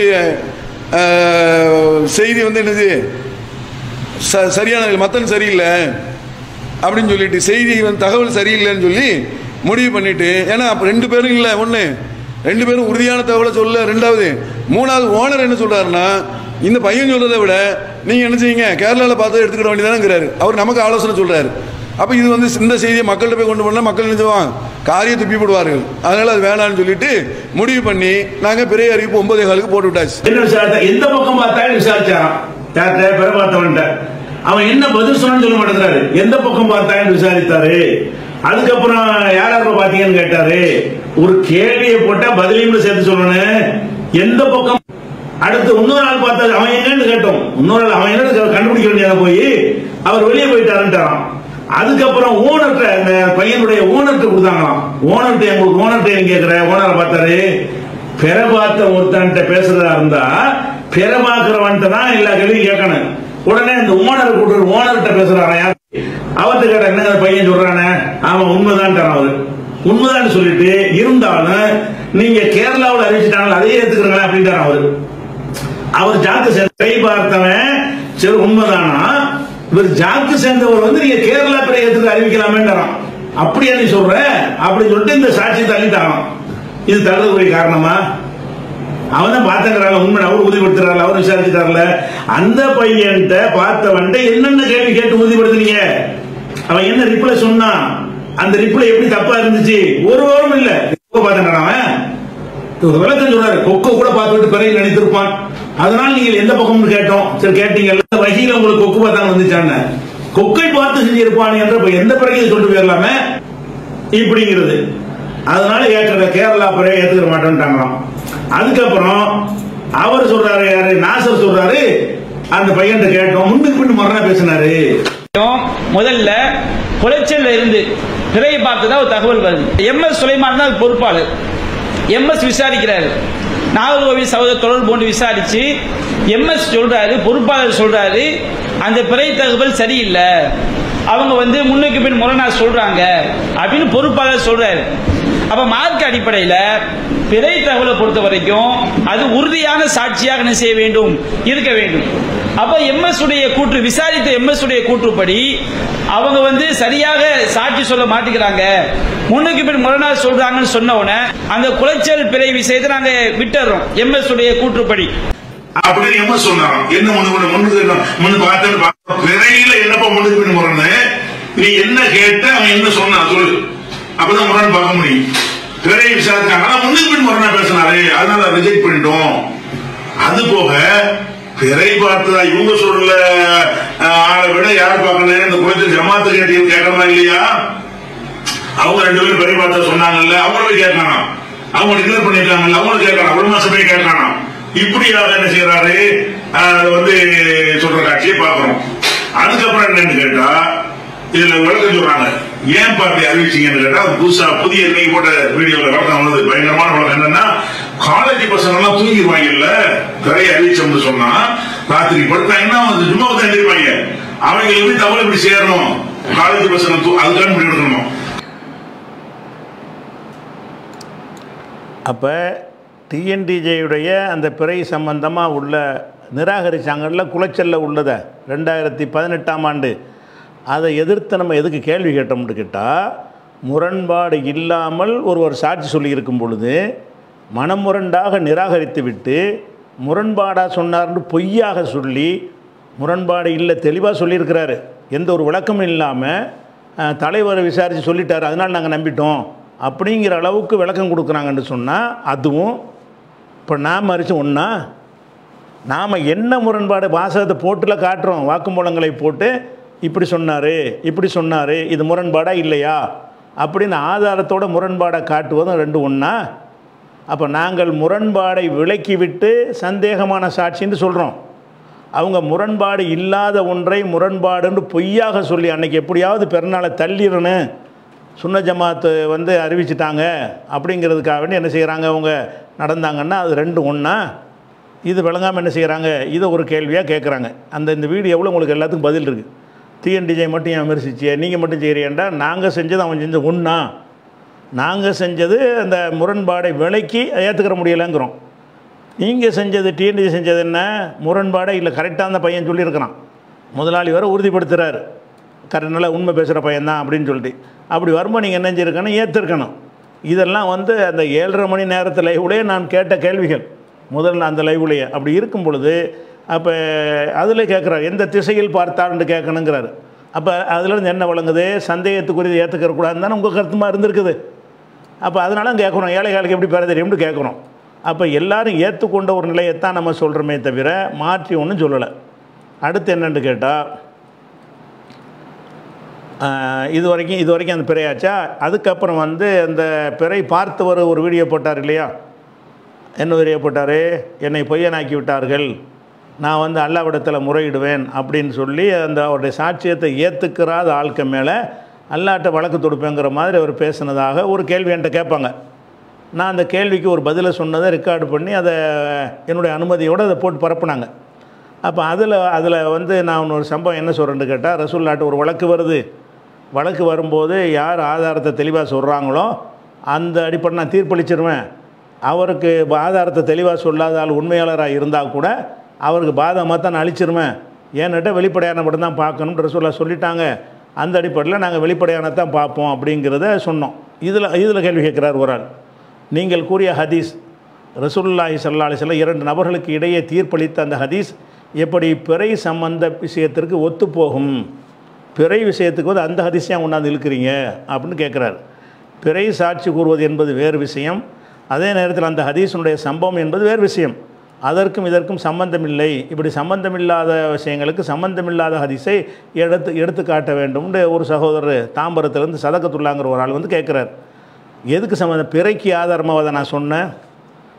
அஹ், செய்தி வந்து என்னது ச சரியான மத்தன் சரியில்லை அப்படின்னு சொல்லிட்டு செய்தி வந்து தகவல் சரியில்லைன்னு சொல்லி முடிவு பண்ணிட்டு ஏன்னா அப்ப ரெண்டு பேரும் இல்லை ஒன்று ரெண்டு பேரும் உறுதியான தகவலை சொல்ல ரெண்டாவது மூணாவது ஓனர் என்ன சொல்றாருன்னா இந்த பையன் சொல்றதை விட நீங்க என்ன செய்யுங்க கேரளாவில் பார்த்து எடுத்துக்கிட வேண்டியதானங்கிறாரு அவர் நமக்கு ஆலோசனை சொல்றாரு அப்போ இது வந்து இந்த செய்தியை மக்கள்கிட்ட போய் கொண்டு போனால் மக்கள் நினைச்சுவாங்க காரியம் துப்பி போடுவார்கள் அதனால அது வேணாம்னு சொல்லிட்டு முடிவு பண்ணி நாங்கள் பெரிய அறிவிப்பு ஒன்பதே காலுக்கு போட்டு விட்டாச்சு என்ன விசாரித்தா எந்த பக்கம் பார்த்தாலும் விசாரிச்சாராம் யார்கிட்ட பெற பார்த்தவன்ட்ட அவன் என்ன பதில் சொன்னு சொல்ல மாட்டேங்கிறாரு எந்த பக்கம் பார்த்தாலும் விசாரித்தாரு அதுக்கப்புறம் யார் யார் பாத்தீங்கன்னு கேட்டாரு ஒரு கேள்வியை போட்டா பதிலையும் சேர்த்து சொல்லணும் எந்த பக்கம் அடுத்து இன்னொரு ஆள் பார்த்தாரு அவன் என்னன்னு கேட்டோம் இன்னொரு ஆள் அவன் என்ன கண்டுபிடிக்க வேண்டியதா போய் அவர் வெளியே போயிட்டாருன்ட்டாராம் அதுக்கப்புறம் ஓனர்கிட்ட அந்த பையனுடைய ஓனர்கிட்ட கொடுத்தாங்களாம் ஓனர்கிட்ட உங்களுக்கு ஓனர்கிட்ட கேட்கிற ஓனரை பார்த்தாரு பெற பார்த்த ஒருத்தன்ட்ட பேசுறதா இருந்தா பெற பார்க்கிறவன்ட்ட தான் எல்லா கேள்வியும் கேட்கணும் உடனே இந்த ஓனர் கூட்டு ஓனர்கிட்ட பேசுறாங்க யார் அவர்கிட்ட கேட்ட என்ன இந்த பையன் சொல்றானே ஆமா உண்மைதான் அவரு உண்மைதான் சொல்லிட்டு இருந்தாலும் நீங்க கேரளாவில் அறிவிச்சிட்டாங்களா அதையே ஏத்துக்கிறீங்களா அப்படின்றார் அவரு அவர் ஜாக்கு சேர்ந்த கை பார்த்தவன் சரி உண்மைதானா இவர் ஜாக்கு சேர்ந்தவர் வந்து நீங்க கேரளா பிறை ஏத்துக்கு அறிவிக்கலாமேன்றான் அப்படியா நீ சொல்ற அப்படி சொல்லிட்டு இந்த சாட்சி தள்ளிட்டான் இது தள்ளுறதுக்குரிய காரணமா அவன் தான் பார்த்தங்கிறாங்க உண்மை அவர் உறுதிப்படுத்துறாரு அவர் விசாரிச்சுட்டார்ல அந்த பையன்கிட்ட பார்த்தவன்ட்ட என்னென்ன கேள்வி கேட்டு உறுதிப்படுத்துனீங்க அவன் என்ன ரிப்ளை சொன்னான் அந்த ரிப்ளை எப்படி தப்பா இருந்துச்சு ஒரு வாரம் இல்ல பார்த்தங்கிறான் அவன் ஒரு விளக்கம் சொல்றாரு கொக்கோ கூட பார்த்துட்டு பிறகு நினைத்திருப்பான் அதனால நீங்கள் எந்த பக்கம்னு கேட்டோம் சரி கேட்டீங்கல்ல வகையில உங்களுக்கு கொக்கு பார்த்தாங்க வந்துச்சான்னு கொக்கை பார்த்து செஞ்சிருப்பான் என்ற இப்ப எந்த பிறகு சொல்லிட்டு போயிடலாமே இப்படிங்கிறது அதனால ஏற்கிற கேரளா பிறகு ஏத்துக்கிற மாட்டேன்ட்டாங்களாம் அதுக்கப்புறம் அவர் சொல்றாரு யாரு நாசர் சொல்றாரு அந்த பையன் கேட்டோம் முன்னுக்கு பின்னு மரணா பேசினாரு முதல்ல குளைச்சல்ல இருந்து பிறையை பார்த்ததா ஒரு தகவல் வருது எம் எஸ் சுலைமான் தான் பொறுப்பாளர் எம் எஸ் விசாரிக்கிறாரு நாகர்கோவில் சகோதர தொடர்பு கொண்டு விசாரிச்சு எம் எஸ் சொல்றாரு பொறுப்பாளர் சொல்றாரு அந்த பிறை தகவல் சரியில்லை அவங்க வந்து முன்னுக்கு பின் முரணா சொல்றாங்க அப்படின்னு பொறுப்பாளர் சொல்றாரு அப்ப மார்க் அடிப்படையில பிறை தகவலை பொறுத்த வரைக்கும் அது உறுதியான சாட்சியாக என்ன செய்ய வேண்டும் இருக்க வேண்டும் அப்ப எம்எஸ் உடைய கூற்று விசாரித்த எம்எஸ் உடைய கூற்றுப்படி அவங்க வந்து சரியாக சாட்சி சொல்ல மாட்டேங்கிறாங்க முன்னுக்கு பின் முரணா சொல்றாங்கன்னு சொன்ன உடனே அந்த குலைச்சல் பிறை விஷயத்தை நாங்க விட்டுறோம் எம்எஸ் உடைய கூற்றுப்படி அப்படின்னு எம்ம சொன்னாராம் என்ன முன்னு முன்னு முன்னுக்கு என்ன- முன்னு பார்த்தேன்னு பார்த்தோம். பிறையில என்னப்பா முன்னுக்கு பின் முரணு நீ என்ன கேட்ட அவன் என்ன சொன்னான் சொல்லு அப்பதான் முரண் பார்க்க முடியும் பிறை விசாரிச்சாங்க ஆனா முன்னுக்கு பின் முரணா பேசினாரு அதனால ரிஜெக்ட் பண்ணிட்டோம் அது போக பிறை பார்த்ததா இவங்க சொல்ற அஹ், ஆளை விட யார் பார்க்கணும் இந்த குளத்தில் ஜமாத்து கேட்டு கேட்கறதா இல்லையா அவங்க ரெண்டு பேரும் பெரிய பார்த்தா சொன்னாங்கல்ல அவங்க போய் கேட்கணும் அவங்க டிக்ளேர் பண்ணிருக்காங்கல்ல அவங்க கேட்கணும் அவ்வளவு சபையை கேட்கணும் இப்படியாக என்ன செய்யறாரு ஆஹ், அதை வந்து சொல்ற காட்சியை பார்க்கிறோம் அதுக்கப்புறம் என்னன்னு கேட்டா இதுல விளக்கம் சொல்றாங்க ஏன் பார்த்து அறிவிச்சீங்கன்னு கேட்டா அது புதுசா புதிய இன்னைக்கு போட்ட வீடியோல விளக்கம் வந்தது பயங்கரமான விளக்கம் என்னன்னா காலேஜ் பசங்க எல்லாம் தூங்கிடுவாங்கல்ல நிறைய அறிவிச்சோம்னு சொன்னா ராத்திரி படுத்தாங்கன்னா வந்து சும்மா வந்து எழுந்திருப்பாங்க அவங்களுக்கு எப்படி தமிழ் இப்படி சேரணும் காலேஜ் பசங்க தூ- அதுக்கான முடிவு எடுக்கணும் அப்போ டிஎன்டிஜேயுடைய அந்த பிறை சம்பந்தமாக உள்ள நிராகரிச்சாங்கல்ல குலைச்சல்ல உள்ளதை ரெண்டாயிரத்தி பதினெட்டாம் ஆண்டு அதை எதிர்த்து நம்ம எதுக்கு கேள்வி கேட்டோம்னு கேட்டால் முரண்பாடு இல்லாமல் ஒருவர் சாட்சி சொல்லியிருக்கும் பொழுது மனமுரண்டாக நிராகரித்து விட்டு முரண்பாடாக சொன்னார்னு பொய்யாக சொல்லி முரண்பாடு இல்லை தெளிவாக சொல்லியிருக்கிறாரு எந்த ஒரு விளக்கமும் இல்லாமல் தலைவரை விசாரித்து சொல்லிட்டாரு அதனால் நாங்கள் நம்பிட்டோம் அப்படிங்கிற அளவுக்கு விளக்கம் கொடுக்குறாங்கன்னு சொன்னால் அதுவும் இப்போ நாம் அரிச்சு ஒன்றா நாம் என்ன முரண்பாடு வாசகத்தை போட்டுல காட்டுறோம் வாக்குமூலங்களை போட்டு இப்படி சொன்னார் இப்படி சொன்னார் இது முரண்பாடா இல்லையா அப்படின்னு ஆதாரத்தோட முரண்பாடை காட்டுவதும் ரெண்டு ஒன்றா அப்போ நாங்கள் முரண்பாடை விலக்கிவிட்டு சந்தேகமான சாட்சின்னு சொல்கிறோம் அவங்க முரண்பாடு இல்லாத ஒன்றை முரண்பாடுன்னு பொய்யாக சொல்லி அன்னைக்கு எப்படியாவது பெருநாளை தள்ளிடணும் சுன்ன ஜமாத்து வந்து அறிவிச்சிட்டாங்க அப்படிங்கிறதுக்காக வேண்டி என்ன செய்கிறாங்க அவங்க நடந்தாங்கன்னா அது ரெண்டு ஒன்றா இது விளங்காமல் என்ன செய்கிறாங்க இதை ஒரு கேள்வியாக கேட்குறாங்க அந்த இந்த வீடியோவில் உங்களுக்கு எல்லாத்துக்கும் பதில் இருக்குது டிஎன்டிஜே மட்டும் ஏன் விமர்சிச்சிய நீங்கள் மட்டும் செய்கிறீண்டா நாங்கள் செஞ்சது அவன் செஞ்ச ஒன்றா நாங்கள் செஞ்சது அந்த முரண்பாடை விலைக்கு ஏற்றுக்கிற முடியலைங்கிறோம் நீங்கள் செஞ்சது டிஎன்டிஜி செஞ்சது என்ன முரண்பாடே இல்லை கரெக்டாக அந்த பையன் சொல்லியிருக்கிறான் முதலாளி வர உறுதிப்படுத்துகிறார் கரெக்ட் நல்லா உண்மை பேசுகிற பையன்தான் அப்படின்னு சொல்லிட்டு அப்படி வரும்போது நீங்கள் என்ன செஞ்சுருக்கணும் ஏற்றிருக்கணும் இதெல்லாம் வந்து அந்த ஏழரை மணி நேரத்து லைவ்லேயே நான் கேட்ட கேள்விகள் முதல்ல அந்த லைவ்லேயே அப்படி இருக்கும் பொழுது அப்போ அதில் கேட்குறாரு எந்த திசையில் பார்த்தான்னு கேட்கணுங்கிறாரு அப்போ அதுலேருந்து என்ன வழங்குது சந்தேகத்துக்குரியது ஏற்றுக்கிற கூடாதுன்னு தானே உங்கள் கருத்துமா இருந்திருக்குது அப்போ அதனால கேட்குறோம் ஏழைகளுக்கு எப்படி பெற தெரியும்னு கேட்குறோம் அப்போ எல்லாரும் ஏற்றுக்கொண்ட ஒரு நிலையைத்தான் நம்ம சொல்கிறோமே தவிர மாற்றி ஒன்றும் சொல்லலை அடுத்து என்னன்னு கேட்டால் இது வரைக்கும் இது வரைக்கும் அந்த பிறையாச்சா அதுக்கப்புறம் வந்து அந்த பிறை பார்த்தவர் ஒரு வீடியோ போட்டார் இல்லையா என்ன வீடியோ போட்டார் என்னை பொய்யனாக்கி விட்டார்கள் நான் வந்து அல்லாவிடத்தில் முறையிடுவேன் அப்படின்னு சொல்லி அந்த அவருடைய சாட்சியத்தை ஏற்றுக்கிறாத ஆட்கள் மேலே அல்லாட்ட வழக்கு தொடுப்பேங்கிற மாதிரி அவர் பேசினதாக ஒரு கேள்வி என்கிட்ட கேட்பாங்க நான் அந்த கேள்விக்கு ஒரு பதிலை சொன்னதை ரெக்கார்டு பண்ணி அதை என்னுடைய அனுமதியோடு அதை போட்டு பரப்புனாங்க அப்போ அதில் அதில் வந்து நான் ஒரு சம்பவம் என்ன சொல்கிறேன்னு கேட்டால் ரசூல்லாட்ட ஒரு வழக்கு வருது வழக்கு வரும்போது யார் ஆதாரத்தை தெளிவாக சொல்கிறாங்களோ அந்த அடிப்படை நான் தீர்ப்பளிச்சிருவேன் அவருக்கு ஆதாரத்தை தெளிவாக சொல்லாத ஆள் உண்மையாளராக இருந்தால் கூட அவருக்கு பாதகமாக தான் நான் அழிச்சிருவேன் ஏன்னுட்ட வெளிப்படையான மட்டும் தான் பார்க்கணும்னு ரசூல்லா சொல்லிட்டாங்க அந்த அடிப்படையில் நாங்கள் வெளிப்படையான தான் பார்ப்போம் அப்படிங்கிறத சொன்னோம் இதில் இதில் கேள்வி கேட்குறார் ஒரு ஆள் நீங்கள் கூறிய ஹதீஸ் ரசூலுல்லாஹி ஸல்லல்லாஹு அலைஹி வஸல்லம் இரண்டு நபர்களுக்கு இடையே தீர்ப்பளித்த அந்த ஹதீஸ் எப்படி பிறை சம்பந்த விஷயத்திற்கு ஒத்துப்போகும் பிறை விஷயத்துக்கு வந்து அந்த ஹதீஸையும் கொண்டாந்து இழுக்கிறீங்க அப்படின்னு கேட்குறாரு பிறை சாட்சி கூறுவது என்பது வேறு விஷயம் அதே நேரத்தில் அந்த ஹதீஸினுடைய சம்பவம் என்பது வேறு விஷயம் அதற்கும் இதற்கும் சம்பந்தமில்லை இப்படி சம்பந்தமில்லாத விஷயங்களுக்கு சம்பந்தமில்லாத ஹதீஸை எடுத்து எடுத்து காட்ட வேண்டும்னு ஒரு சகோதரர் தாம்பரத்துலேருந்து சதக்கத்துள்ளாங்கிற ஒரு ஆள் வந்து கேட்குறாரு எதுக்கு சம்மந்தம் பிறைக்கு ஆதாரமாக அதை நான் சொன்னேன்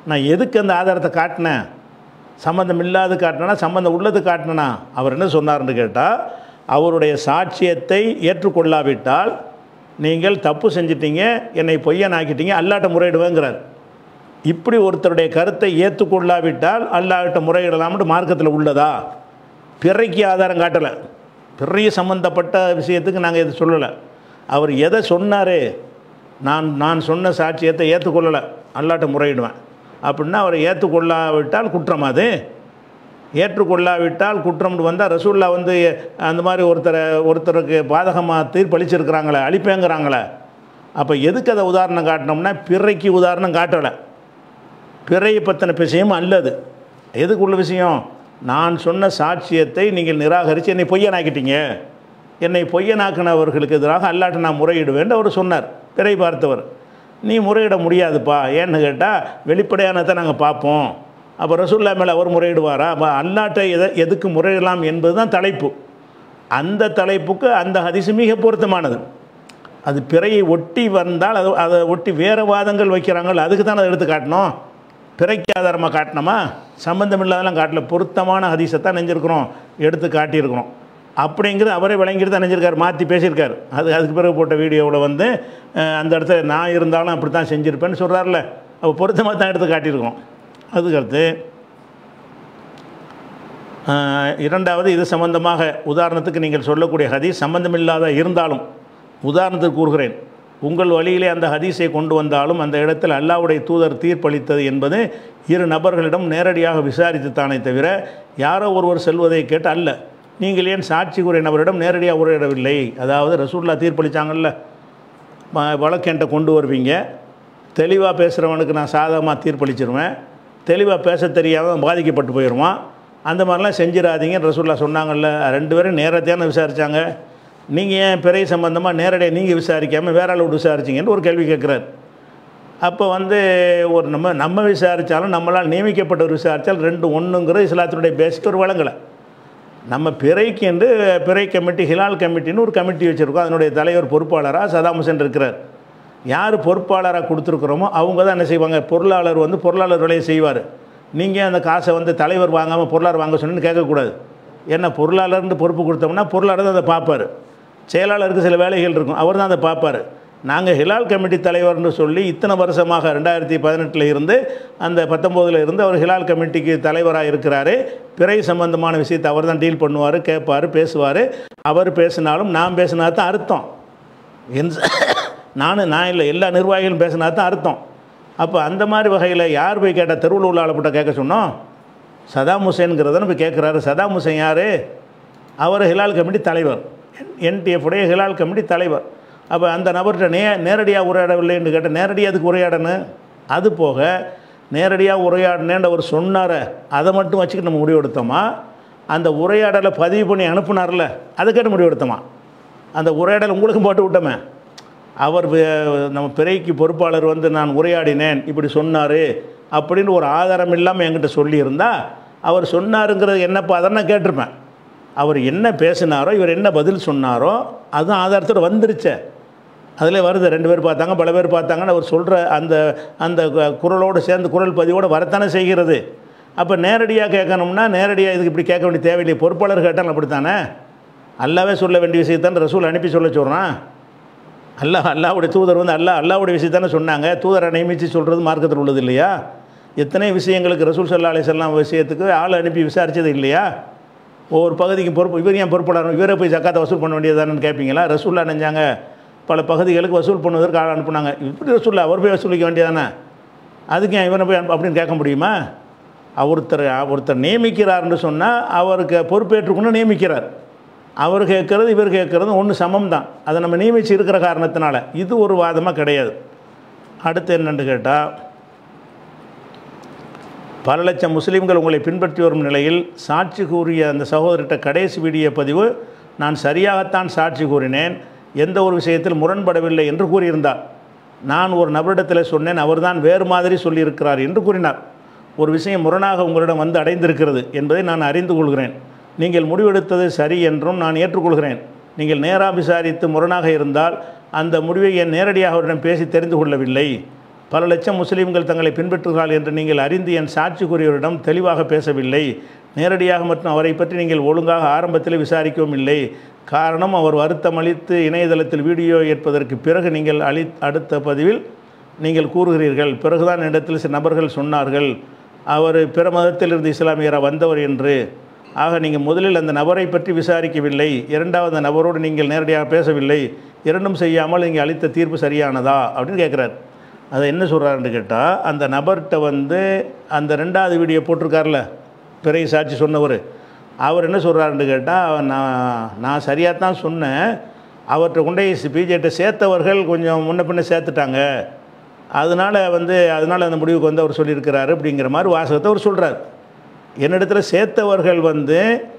நான் எதுக்கு அந்த ஆதாரத்தை காட்டினேன் சம்மந்தம் இல்லாது காட்டினா சம்மந்தம் உள்ளது காட்டினா அவர் என்ன சொன்னார்னு கேட்டால் அவருடைய சாட்சியத்தை ஏற்றுக்கொள்ளாவிட்டால் நீங்கள் தப்பு செஞ்சிட்டீங்க என்னை பொய்யன் ஆக்கிட்டீங்க அல்லாட்ட முறையிடுவேங்கிறார் இப்படி ஒருத்தருடைய கருத்தை ஏற்றுக்கொள்ளாவிட்டால் அல்லாட்ட முறையிடலாம்னு மார்க்கத்தில் உள்ளதா பிறைக்கு ஆதாரம் காட்டலை பிறைய சம்மந்தப்பட்ட விஷயத்துக்கு நாங்கள் எது சொல்லலை அவர் எதை சொன்னார் நான் நான் சொன்ன சாட்சியத்தை ஏற்றுக்கொள்ளலை அல்லாட்ட முறையிடுவேன் அப்படின்னா அவரை ஏற்றுக்கொள்ளாவிட்டால் குற்றம் அது ஏற்றுக்கொள்ளாவிட்டால் குற்றம்னு வந்தால் ரசூல்லா வந்து அந்த மாதிரி ஒருத்தரை ஒருத்தருக்கு பாதகமாக தீர்ப்பளிச்சிருக்கிறாங்களே அழிப்பேங்கிறாங்களே அப்போ எதுக்கு அதை உதாரணம் காட்டினோம்னா பிறைக்கு உதாரணம் காட்டலை பிறையை பற்றின விஷயம் அல்லது எதுக்குள்ள விஷயம் நான் சொன்ன சாட்சியத்தை நீங்கள் நிராகரித்து என்னை பொய்யனாக்கிட்டீங்க என்னை பொய்யனாக்கினவர்களுக்கு எதிராக அல்லாட்ட நான் முறையிடுவேன் அவர் சொன்னார் பிறை பார்த்தவர் நீ முறையிட முடியாதுப்பா ஏன்னு கேட்டால் வெளிப்படையானதை நாங்கள் பார்ப்போம் அப்போ ரசூல்லா மேலே அவர் முறையிடுவாரா அப்போ அல்லாட்டை எதை எதுக்கு முறையிடலாம் என்பது தான் தலைப்பு அந்த தலைப்புக்கு அந்த ஹதிசு மிக பொருத்தமானது அது பிறையை ஒட்டி வந்தால் அது அதை ஒட்டி வேறு வாதங்கள் வைக்கிறாங்கள் அதுக்கு தான் அதை எடுத்து காட்டணும் பிறைக்கு ஆதாரமாக காட்டினோமா சம்பந்தம் இல்லாதெல்லாம் காட்டல பொருத்தமான ஹதீஸை நெஞ்சிருக்கிறோம் எடுத்து காட்டியிருக்கிறோம் அப்படிங்கிறது அவரே விளங்கிட்டு தான் நெஞ்சிருக்காரு மாற்றி பேசியிருக்காரு அது அதுக்கு பிறகு போட்ட வீடியோவில் வந்து அஹ், அந்த இடத்துல நான் இருந்தாலும் அப்படி தான் செஞ்சுருப்பேன்னு சொல்கிறார்ல அப்போ பொருத்தமாக தான் எடுத்து காட்டியிருக்கோம் அதுக்கடுத்து ஆஹ், இரண்டாவது இது சம்பந்தமாக உதாரணத்துக்கு நீங்கள் சொல்லக்கூடிய ஹதீஸ் சம்பந்தமில்லாத இருந்தாலும் உதாரணத்துக்கு கூறுகிறேன் உங்கள் வழியிலே அந்த ஹதீஸை கொண்டு வந்தாலும் அந்த இடத்தில் அல்லாவுடைய தூதர் தீர்ப்பளித்தது என்பது இரு நபர்களிடம் நேரடியாக விசாரித்துத்தானே தவிர யாரோ ஒருவர் செல்வதை கேட்டு அல்ல நீங்கள் ஏன் சாட்சி கூறிய நபரிடம் நேரடியாக உரையிடவில்லை அதாவது ரசூல்லா தீர்ப்பளித்தாங்கல்ல ம- வழக்கு என்கிட்ட கொண்டு வருவீங்க தெளிவாக பேசுகிறவனுக்கு நான் சாதகமாக தீர்ப்பளிச்சிருவேன் தெளிவாக பேச தெரியாமல் பாதிக்கப்பட்டு போயிடுவான் அந்த மாதிரிலாம் செஞ்சிடாதீங்க ரசூல்லா சொன்னாங்கல்ல ரெண்டு பேரும் நேரத்தையான விசாரித்தாங்க நீங்கள் ஏன் பிறை சம்பந்தமாக நேரடியாக நீங்கள் விசாரிக்காமல் வேற ஆள் விட்டு விசாரிச்சிங்கன்னு ஒரு கேள்வி கேட்குறாரு அப்போ வந்து ஒரு நம்ம நம்ம விசாரித்தாலும் நம்மளால் நியமிக்கப்பட்டவர் விசாரித்தால் ரெண்டு ஒன்றுங்கிறது இஸ்லாத்தினுடைய பேசிக் ஒரு வழங்கலை நம்ம பிறைக்கு என்று பிறை கமிட்டி ஹிலால் கமிட்டின்னு ஒரு கமிட்டி வச்சுருக்கோம் அதனுடைய தலைவர் பொறுப்பாளராக சதாம் ஹுசேன் இருக்கிறார் யார் பொறுப்பாளராக கொடுத்துருக்குறோமோ அவங்க தான் என்ன செய்வாங்க பொருளாளர் வந்து பொருளாளர் வேலையை செய்வார் நீங்கள் அந்த காசை வந்து தலைவர் வாங்காமல் பொருளாளர் வாங்க சொன்னு கேட்கக்கூடாது ஏன்னா பொருளாளர்னு பொறுப்பு கொடுத்தோம்னா பொருளாளர் தான் அதை பார்ப்பார் செயலாளருக்கு சில வேலைகள் இருக்கும் அவர் தான் அதை பார்ப்பார் நாங்கள் ஹிலால் கமிட்டி தலைவர்னு சொல்லி இத்தனை வருஷமாக ரெண்டாயிரத்தி பதினெட்டில் இருந்து அந்த பத்தொம்போதில் இருந்து அவர் ஹிலால் கமிட்டிக்கு தலைவராக இருக்கிறாரு பிறை சம்பந்தமான விஷயத்தை அவர் தான் டீல் பண்ணுவார் கேட்பார் பேசுவார் அவர் பேசினாலும் நான் பேசினா தான் அர்த்தம் என் நானும் நான் இல்லை எல்லா நிர்வாகிகளும் பேசினா தான் அர்த்தம் அப்போ அந்த மாதிரி வகையில் யார் போய் கேட்டால் தெருவில் உள்ள ஆளப்பட்ட கேட்க சொன்னோம் சதாம் ஹுசேனுங்கிறத போய் கேட்குறாரு சதாம் ஹுசேன் யார் அவர் ஹிலால் கமிட்டி தலைவர் என்டிஎஃப் உடைய ஹிலால் கமிட்டி தலைவர் அப்போ அந்த நபர்கிட்ட நே நேரடியாக உரையாடவில்லைன்னு கேட்டால் நேரடியாக அதுக்கு உரையாடணும் அது போக நேரடியாக உரையாடினேன்னு அவர் சொன்னார அதை மட்டும் வச்சுக்கிட்டு நம்ம முடிவெடுத்தோமா அந்த உரையாடலை பதிவு பண்ணி அனுப்புனார்ல அதை கேட்டு முடிவெடுத்தோமா அந்த உரையாடல் உங்களுக்கும் போட்டு விட்டோமே அவர் வே- நம்ம பிறைக்கு பொறுப்பாளர் வந்து நான் உரையாடினேன் இப்படி சொன்னார் அப்படின்னு ஒரு ஆதாரம் இல்லாமல் என்கிட்ட சொல்லியிருந்தா அவர் சொன்னாருங்கிறது என்னப்பா அதை நான் கேட்டிருப்பேன் அவர் என்ன பேசினாரோ இவர் என்ன பதில் சொன்னாரோ அதுதான் ஆதாரத்தோடு வந்துருச்சே அதில் வருது ரெண்டு பேர் பார்த்தாங்க பல பேர் பார்த்தாங்கன்னு அவர் சொல்கிற அந்த அந்த கு- குரலோடு சேர்ந்து குரல் பதிவோடு வரத்தானே செய்கிறது அப்போ நேரடியாக கேட்கணும்னா நேரடியாக இதுக்கு இப்படி கேட்க வேண்டிய தேவையில்லை பொறுப்பாளர் கேட்டாலும் அப்படித்தானே அல்லாவே சொல்ல வேண்டிய விஷயத்தான் ரசூல் அனுப்பி சொல்ல சொல்கிறான் அல்லாஹ் அல்லாவுடைய தூதர் வந்து அல்லாஹ் அல்லாவுடைய விஷயத்தானே சொன்னாங்க தூதரை நியமித்து சொல்கிறது மார்க்கத்தில் உள்ளது இல்லையா எத்தனை விஷயங்களுக்கு ரசூல் சல்லா அலிசல்லாம் விஷயத்துக்கு ஆள் அனுப்பி விசாரித்தது இல்லையா ஒவ்வொரு பகுதிக்கு பொறுப்பு இவர் ஏன் பொறுப்பாளர் இவரை போய் ஜக்காத்தை வசூல் பண்ண வேண்டியதானு கேட்பீங்களா ரசூல்லா நினைஞ்சாங்க பல பகுதிகளுக்கு வசூல் பண்ணுவதற்கு ஆள் அனுப்புனாங்க இப்படி ரசூல்லா அவர் போய் வசூலிக்க வேண்டியதானே அதுக்கு ஏன் இவனை போய் அனுப்பு- அப்படின்னு கேட்க முடியுமா ஒருத்தர் ஒருத்தர் நியமிக்கிறார்னு சொன்னால் அவருக்கு பொறுப்பேற்றுக்கொண்டு நியமிக்கிறார் அவர் கேட்குறது இவர் கேட்குறது ஒன்று சமம் தான் அதை நம்ம நியமித்து இருக்கிற காரணத்தினால இது ஒரு வாதமாக கிடையாது அடுத்து என்னன்னு கேட்டால் பல லட்சம் முஸ்லீம்கள் உங்களை பின்பற்றி வரும் நிலையில் சாட்சி கூறிய அந்த சகோதரிட்ட கடைசி வீடியோ பதிவு நான் சரியாகத்தான் சாட்சி கூறினேன் எந்த ஒரு விஷயத்தில் முரண்படவில்லை என்று கூறியிருந்தார் நான் ஒரு நபரிடத்தில் சொன்னேன் அவர்தான் வேறு மாதிரி சொல்லியிருக்கிறார் என்று கூறினார் ஒரு விஷயம் முரணாக உங்களிடம் வந்து அடைந்திருக்கிறது என்பதை நான் அறிந்து கொள்கிறேன் நீங்கள் முடிவெடுத்தது சரி என்றும் நான் ஏற்றுக்கொள்கிறேன் நீங்கள் நேராக விசாரித்து முரணாக இருந்தால் அந்த முடிவை என் நேரடியாக அவரிடம் பேசி தெரிந்து கொள்ளவில்லை பல லட்சம் முஸ்லீம்கள் தங்களை பின்பற்றுகிறார்கள் என்று நீங்கள் அறிந்து என் சாட்சி கூறியவரிடம் தெளிவாக பேசவில்லை நேரடியாக மற்றும் அவரை பற்றி நீங்கள் ஒழுங்காக ஆரம்பத்தில் விசாரிக்கவும் இல்லை காரணம் அவர் வருத்தம் அளித்து இணையதளத்தில் வீடியோ ஏற்பதற்கு பிறகு நீங்கள் அளி அடுத்த பதிவில் நீங்கள் கூறுகிறீர்கள் பிறகுதான் இடத்தில் சில நபர்கள் சொன்னார்கள் அவர் பிற மதத்திலிருந்து இஸ்லாமியராக வந்தவர் என்று ஆக நீங்கள் முதலில் அந்த நபரை பற்றி விசாரிக்கவில்லை இரண்டாவது அந்த நபரோடு நீங்கள் நேரடியாக பேசவில்லை இரண்டும் செய்யாமல் நீங்கள் அளித்த தீர்ப்பு சரியானதா அப்படின்னு கேட்குறாரு அதை என்ன சொல்கிறாருன்னு கேட்டால் அந்த நபர்கிட்ட வந்து அந்த ரெண்டாவது வீடியோ போட்டிருக்கார்ல பிறை சாட்சி சொன்னவர் அவர் என்ன சொல்கிறாருன்னு கேட்டால் நான் நான் சரியாக தான் சொன்னேன் அவர்கிட்ட கொண்டே பிஜேட்ட சேர்த்தவர்கள் கொஞ்சம் முன்ன பின்ன சேர்த்துட்டாங்க அதனால் வந்து அதனால் அந்த முடிவுக்கு வந்து அவர் சொல்லியிருக்கிறாரு அப்படிங்கிற மாதிரி வாசகத்தை அவர் சொல்கிறார் என்னிடத்தில் சேர்த்தவர்கள் வந்து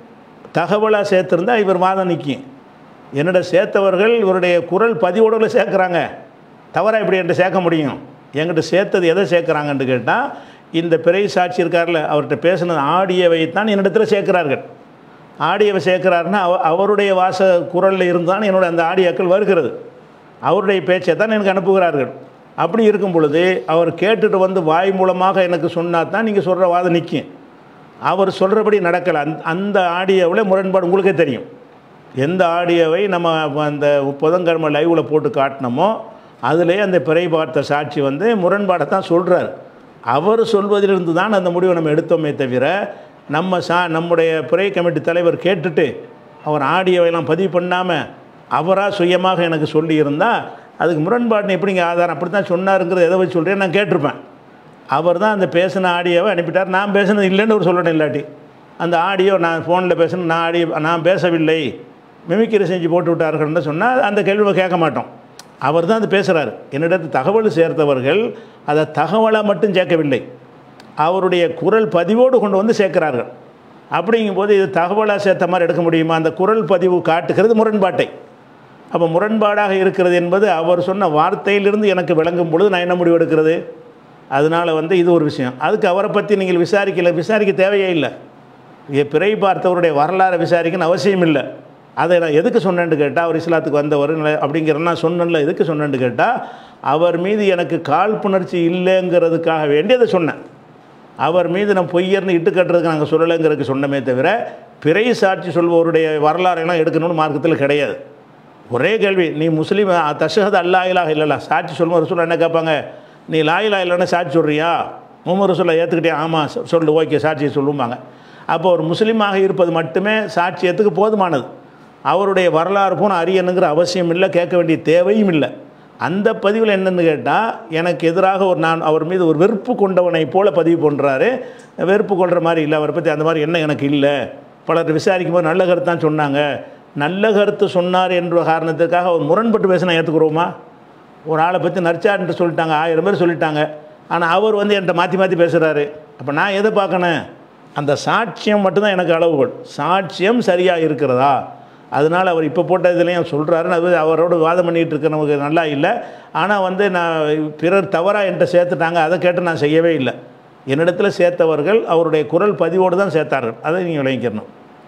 தகவலாக சேர்த்துருந்தா இவர் வாதம் நிற்கும் என்னிட சேர்த்தவர்கள் இவருடைய குரல் பதிவோடு சேர்க்குறாங்க தவறாக இப்படி என்கிட்ட சேர்க்க முடியும் என்கிட்ட சேர்த்தது எதை சேர்க்குறாங்கன்னு கேட்டால் இந்த பிறை சாட்சி இருக்கார்ல அவர்கிட்ட பேசினது ஆடியோவை தான் என்னிடத்தில் சேர்க்கிறார்கள் ஆடியோவை சேர்க்கிறாருன்னா அவ அவருடைய வாச குரலில் இருந்தான் என்னோட அந்த ஆடியோக்கள் வருகிறது அவருடைய பேச்சை தான் எனக்கு அனுப்புகிறார்கள் அப்படி இருக்கும் பொழுது அவர் கேட்டுட்டு வந்து வாய் மூலமாக எனக்கு சொன்னால் தான் நீங்கள் சொல்கிற வாதம் நிற்கும் அவர் சொல்கிறபடி நடக்கலை அந் அந்த ஆடியோவில் முரண்பாடு உங்களுக்கே தெரியும் எந்த ஆடியோவை நம்ம அந்த புதன்கிழமை லைவில் போட்டு காட்டினோமோ அதிலே அந்த பிறை பார்த்த சாட்சி வந்து முரண்பாடை தான் சொல்கிறார் அவர் சொல்வதிலிருந்து தான் அந்த முடிவை நம்ம எடுத்தோமே தவிர நம்ம சா நம்முடைய பிறை கமிட்டி தலைவர் கேட்டுட்டு அவர் ஆடியோவெல்லாம் பதிவு பண்ணாமல் அவராக சுயமாக எனக்கு சொல்லியிருந்தால் அதுக்கு முரண்பாடு எப்படிங்க ஆதாரம் அப்படி தான் சொன்னாருங்கிறத எதை வச்சு சொல்கிறேன் நான் கேட்டிருப்பேன் அவர் தான் அந்த பேசின ஆடியோவை அனுப்பிட்டார் நான் பேசினது இல்லைன்னு ஒரு சொல்லணும் இல்லாட்டி அந்த ஆடியோ நான் ஃபோனில் பேசின நான் ஆடியோ நான் பேசவில்லை மிமிக்கிரி செஞ்சு போட்டு விட்டார்கள்னு சொன்னால் அந்த கேள்வியை கேட்க மாட்டோம் அவர் தான் அது பேசுகிறார் என்னிடத்து தகவல் சேர்த்தவர்கள் அதை தகவலாக மட்டும் சேர்க்கவில்லை அவருடைய குரல் பதிவோடு கொண்டு வந்து சேர்க்கிறார்கள் அப்படிங்கும்போது இது தகவலாக சேர்த்த மாதிரி எடுக்க முடியுமா அந்த குரல் பதிவு காட்டுகிறது முரண்பாட்டை அப்போ முரண்பாடாக இருக்கிறது என்பது அவர் சொன்ன வார்த்தையிலிருந்து எனக்கு விளங்கும் பொழுது நான் என்ன முடிவு எடுக்கிறது அதனால் வந்து இது ஒரு விஷயம் அதுக்கு அவரை பற்றி நீங்கள் விசாரிக்கல விசாரிக்க தேவையே இல்லை இங்கே பிறை பார்த்தவருடைய வரலாறை விசாரிக்கணும் அவசியம் இல்லை அதை நான் எதுக்கு சொன்னேன்னு கேட்டால் அவர் இஸ்லாத்துக்கு வந்தவர் இல்லை அப்படிங்கிற நான் சொன்னேன்ல எதுக்கு சொன்னேன்னு கேட்டால் அவர் மீது எனக்கு காழ்ப்புணர்ச்சி இல்லைங்கிறதுக்காக வேண்டி அதை சொன்னேன் அவர் மீது நான் பொய்யர்னு இட்டு கட்டுறதுக்கு நாங்கள் சொல்லலைங்கிறதுக்கு சொன்னமே தவிர பிறை சாட்சி சொல்பவருடைய வரலாறையெல்லாம் எடுக்கணும்னு மார்க்கத்தில் கிடையாது ஒரே கேள்வி நீ முஸ்லீம் தஷஹத் அல்லா இலாஹ இல்லல்லா சாட்சி சொல்லும் ரசூல் என்ன கேட்பாங்க நீ லாயிலா இல்லைன்னு சாட்சி சொல்கிறியா முகமது ரசூலை ஏற்றுக்கிட்டே ஆமாம் சொ- சொல்லு ஓகே சாட்சியை சொல்லுவாங்க அப்போ ஒரு முஸ்லீமாக இருப்பது மட்டுமே சாட்சியத்துக்கு போதுமானது அவருடைய வரலாறு போன அறியணுங்கிற அவசியம் இல்லை கேட்க வேண்டிய தேவையும் இல்லை அந்த பதிவில் என்னென்னு கேட்டால் எனக்கு எதிராக ஒரு நான் அவர் மீது ஒரு வெறுப்பு கொண்டவனை போல பதிவு பண்ணுறாரு வெறுப்பு கொள்கிற மாதிரி இல்லை அவரை பற்றி அந்த மாதிரி என்ன எனக்கு இல்லை பலர் விசாரிக்கும் போது நல்ல கருத்து தான் சொன்னாங்க நல்ல கருத்து சொன்னார் என்ற காரணத்துக்காக அவர் முரண்பட்டு பேசினா ஏற்றுக்குறோமா ஒரு ஆளை பற்றி நற்சான்ட்டு சொல்லிட்டாங்க ஆயிரம் பேர் சொல்லிட்டாங்க ஆனால் அவர் வந்து என்கிட்ட மாற்றி மாற்றி பேசுகிறாரு அப்போ நான் எதை பார்க்கணும் அந்த சாட்சியம் மட்டும்தான் எனக்கு அளவுகோல் சாட்சியம் சரியாக இருக்கிறதா அதனால் அவர் இப்போ போட்ட இதுலேயும் சொல்கிறாரு அது அவரோட வாதம் பண்ணிகிட்டு இருக்க நமக்கு நல்லா இல்லை ஆனால் வந்து நான் பிறர் தவறாக என்கிட்ட சேர்த்துட்டாங்க அதை கேட்டு நான் செய்யவே இல்லை என்னிடத்தில் சேர்த்தவர்கள் அவருடைய குரல் பதிவோடு தான் சேர்த்தார்கள் அதை நீங்கள் விளங்கிக்கணும்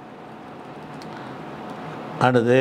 அடுத்து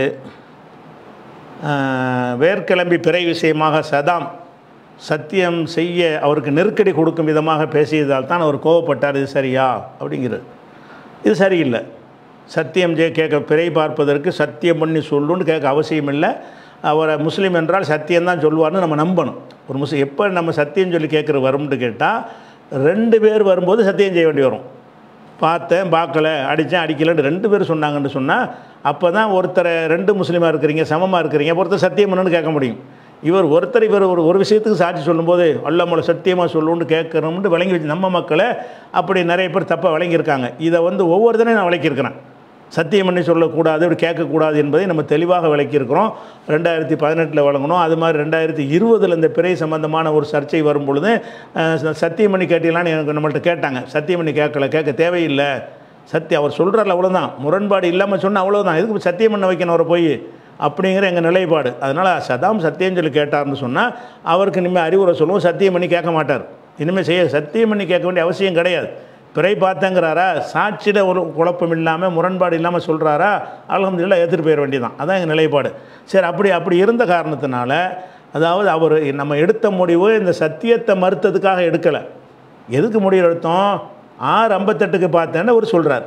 ஆஹ், வேர்க்கிளம்பி பிறை விஷயமாக சதாம் சத்தியம் செய்ய அவருக்கு நெருக்கடி கொடுக்கும் விதமாக பேசியதால் தான் அவர் கோவப்பட்டார் இது சரியா அப்படிங்கிறது இது சரியில்லை சத்தியம் ஜெய கேட்க பிறை பார்ப்பதற்கு சத்தியம் பண்ணி சொல்லுன்னு கேட்க அவசியம் இல்லை அவரை முஸ்லீம் என்றால் சத்தியம்தான் சொல்லுவார்னு நம்ம நம்பணும் ஒரு முஸ்லீம் எப்போ நம்ம சத்தியம் சொல்லி கேட்குற வரும்னு கேட்டால் ரெண்டு பேர் வரும்போது சத்தியம் செய்ய வேண்டி வரும் பார்த்தேன் பார்க்கல அடித்தேன் அடிக்கலன்னு ரெண்டு பேர் சொன்னாங்கன்னு சொன்னால் அப்போ தான் ஒருத்தரை ரெண்டு முஸ்லீமாக இருக்கிறீங்க சமமாக இருக்கிறீங்க ஒருத்தர் சத்தியம் பண்ணுன்னு கேட்க முடியும் இவர் ஒருத்தர் இவர் ஒரு ஒரு விஷயத்துக்கு சாட்சி சொல்லும்போது அல்லாமல சத்தியமாக சொல்லுன்னு கேட்கணும்னு விளங்கி வச்சு நம்ம மக்களை அப்படி நிறைய பேர் தப்பாக விளங்கியிருக்காங்க இதை வந்து ஒவ்வொருத்தனையும் நான் விளக்கியிருக்கிறேன் சத்தியம் பண்ணி சொல்லக்கூடாது இப்படி கேட்கக்கூடாது என்பதை நம்ம தெளிவாக விளக்கியிருக்கிறோம் ரெண்டாயிரத்தி பதினெட்டில் வழங்கணும் அது மாதிரி ரெண்டாயிரத்தி இருபதில் இந்த பிறை சம்பந்தமான ஒரு சர்ச்சை வரும் பொழுது அஹ், ச- சத்தியம் பண்ணி கேட்டீங்களான்னு எனக்கு நம்மள்ட்ட கேட்டாங்க சத்தியம் பண்ணி கேட்கல கேட்க தேவையில்லை சத்தியம் அவர் சொல்கிறார் அவ்வளோதான் முரண்பாடு இல்லாமல் சொன்னால் அவ்வளோதான் எதுக்கு சத்தியம் பண்ண வைக்கணும் அவரை போய் அப்படிங்கிற எங்கள் நிலைப்பாடு அதனால் சதாம் சத்தியம் சொல்லி கேட்டார்னு சொன்னால் அவருக்கு இனிமேல் அறிவுரை சொல்லுவோம் சத்தியம் பண்ணி கேட்க மாட்டார் இனிமேல் செய்ய சத்தியம் பண்ணி கேட்க வேண்டிய அவசியம் கிடையாது பிறை பார்த்தேங்கிறாரா சாட்சியிட ஒரு குழப்பம் இல்லாமல் முரண்பாடு இல்லாமல் சொல்கிறாரா அல்ஹம்துலில்லாஹ் ஏற்றுட்டு போயிட வேண்டியதான் அதான் எங்கள் நிலைப்பாடு சரி அப்படி அப்படி இருந்த காரணத்தினால அதாவது அவர் நம்ம எடுத்த முடிவு இந்த சத்தியத்தை மறுத்ததுக்காக எடுக்கலை எதுக்கு முடிவு எடுத்தோம் ஆறு ஐம்பத்தெட்டுக்கு பார்த்தேன்னு அவர் சொல்கிறார்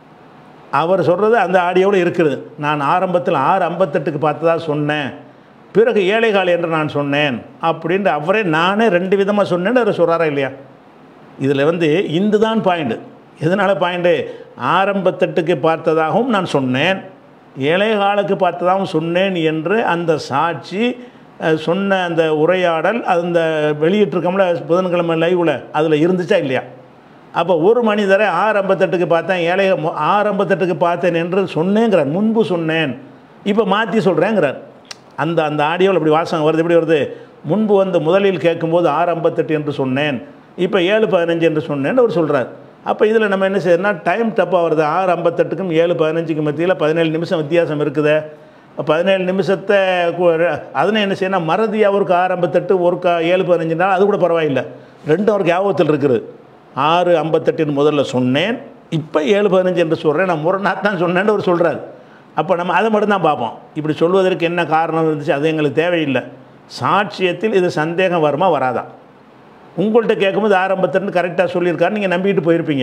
அவர் சொல்கிறது அந்த ஆடியோவில் இருக்குது நான் ஆரம்பத்தில் ஆறு ஐம்பத்தெட்டுக்கு பார்த்ததா சொன்னேன் பிறகு ஏழைகால் என்று நான் சொன்னேன் அப்படின்ட்டு அவரே நானே ரெண்டு விதமாக சொன்னேன்னு அவர் சொல்கிறாரா இல்லையா இதில் வந்து இந்து தான் பாயிண்ட்டு எதனால் பாயிண்ட்டு ஆரம்பத்தெட்டுக்கு பார்த்ததாகவும் நான் சொன்னேன் ஏழைகாலுக்கு பார்த்ததாகவும் சொன்னேன் என்று அந்த சாட்சி அஹ், சொன்ன அந்த உரையாடல் அந்த வெளியிட்டிருக்கோம்ல புதன்கிழமை லைவில் அதில் இருந்துச்சா இல்லையா அப்போ ஒரு மனிதரை ஆறு ஐம்பத்தெட்டுக்கு பார்த்தேன் ஏழை ஆறு ஐம்பத்தெட்டுக்கு பார்த்தேன் என்று சொன்னேங்கிறார் முன்பு சொன்னேன் இப்போ மாற்றி சொல்கிறேங்கிறார் அந்த அந்த ஆடியோவில் இப்படி வாசகம் வருது எப்படி வருது முன்பு வந்து முதலில் கேட்கும்போது ஆறு ஐம்பத்தெட்டு என்று சொன்னேன் இப்போ ஏழு பதினஞ்சு என்று சொன்னேன்னு அவர் சொல்கிறார் அப்போ இதில் நம்ம என்ன செய்யறோம்னா டைம் தப்பாக வருது ஆறு ஐம்பத்தெட்டுக்கும் ஏழு பதினஞ்சுக்கு மத்தியில் பதினேழு நிமிஷம் வித்தியாசம் இருக்குதே பதினேழு நிமிஷத்தை கு- அதனை என்ன செய்யணும் மறதி அவருக்கு ஆறு ஐம்பத்தெட்டு ஒருக்கா ஏழு பதினஞ்சுனா அது கூட பரவாயில்லை ரெண்டும் அவருக்கு ஞாபகத்தில் இருக்குது ஆறு ஐம்பத்தெட்டுன்னு முதல்ல சொன்னேன் இப்போ ஏழு பதினஞ்சு என்று சொல்கிறேன் நான் முரணா தான் சொன்னேன்னு அவர் சொல்கிறார் அப்போ நம்ம அதை மட்டும்தான் பார்ப்போம் இப்படி சொல்வதற்கு என்ன காரணம் இருந்துச்சு அது எங்களுக்கு தேவையில்லை சாட்சியத்தில் இது சந்தேகம் வருமா வராதா உங்கள்கிட்ட கேட்கும்போது ஆரம்பத்திலிருந்து கரெக்டாக சொல்லியிருக்காரு நீங்கள் நம்பிக்கிட்டு போயிருப்பீங்க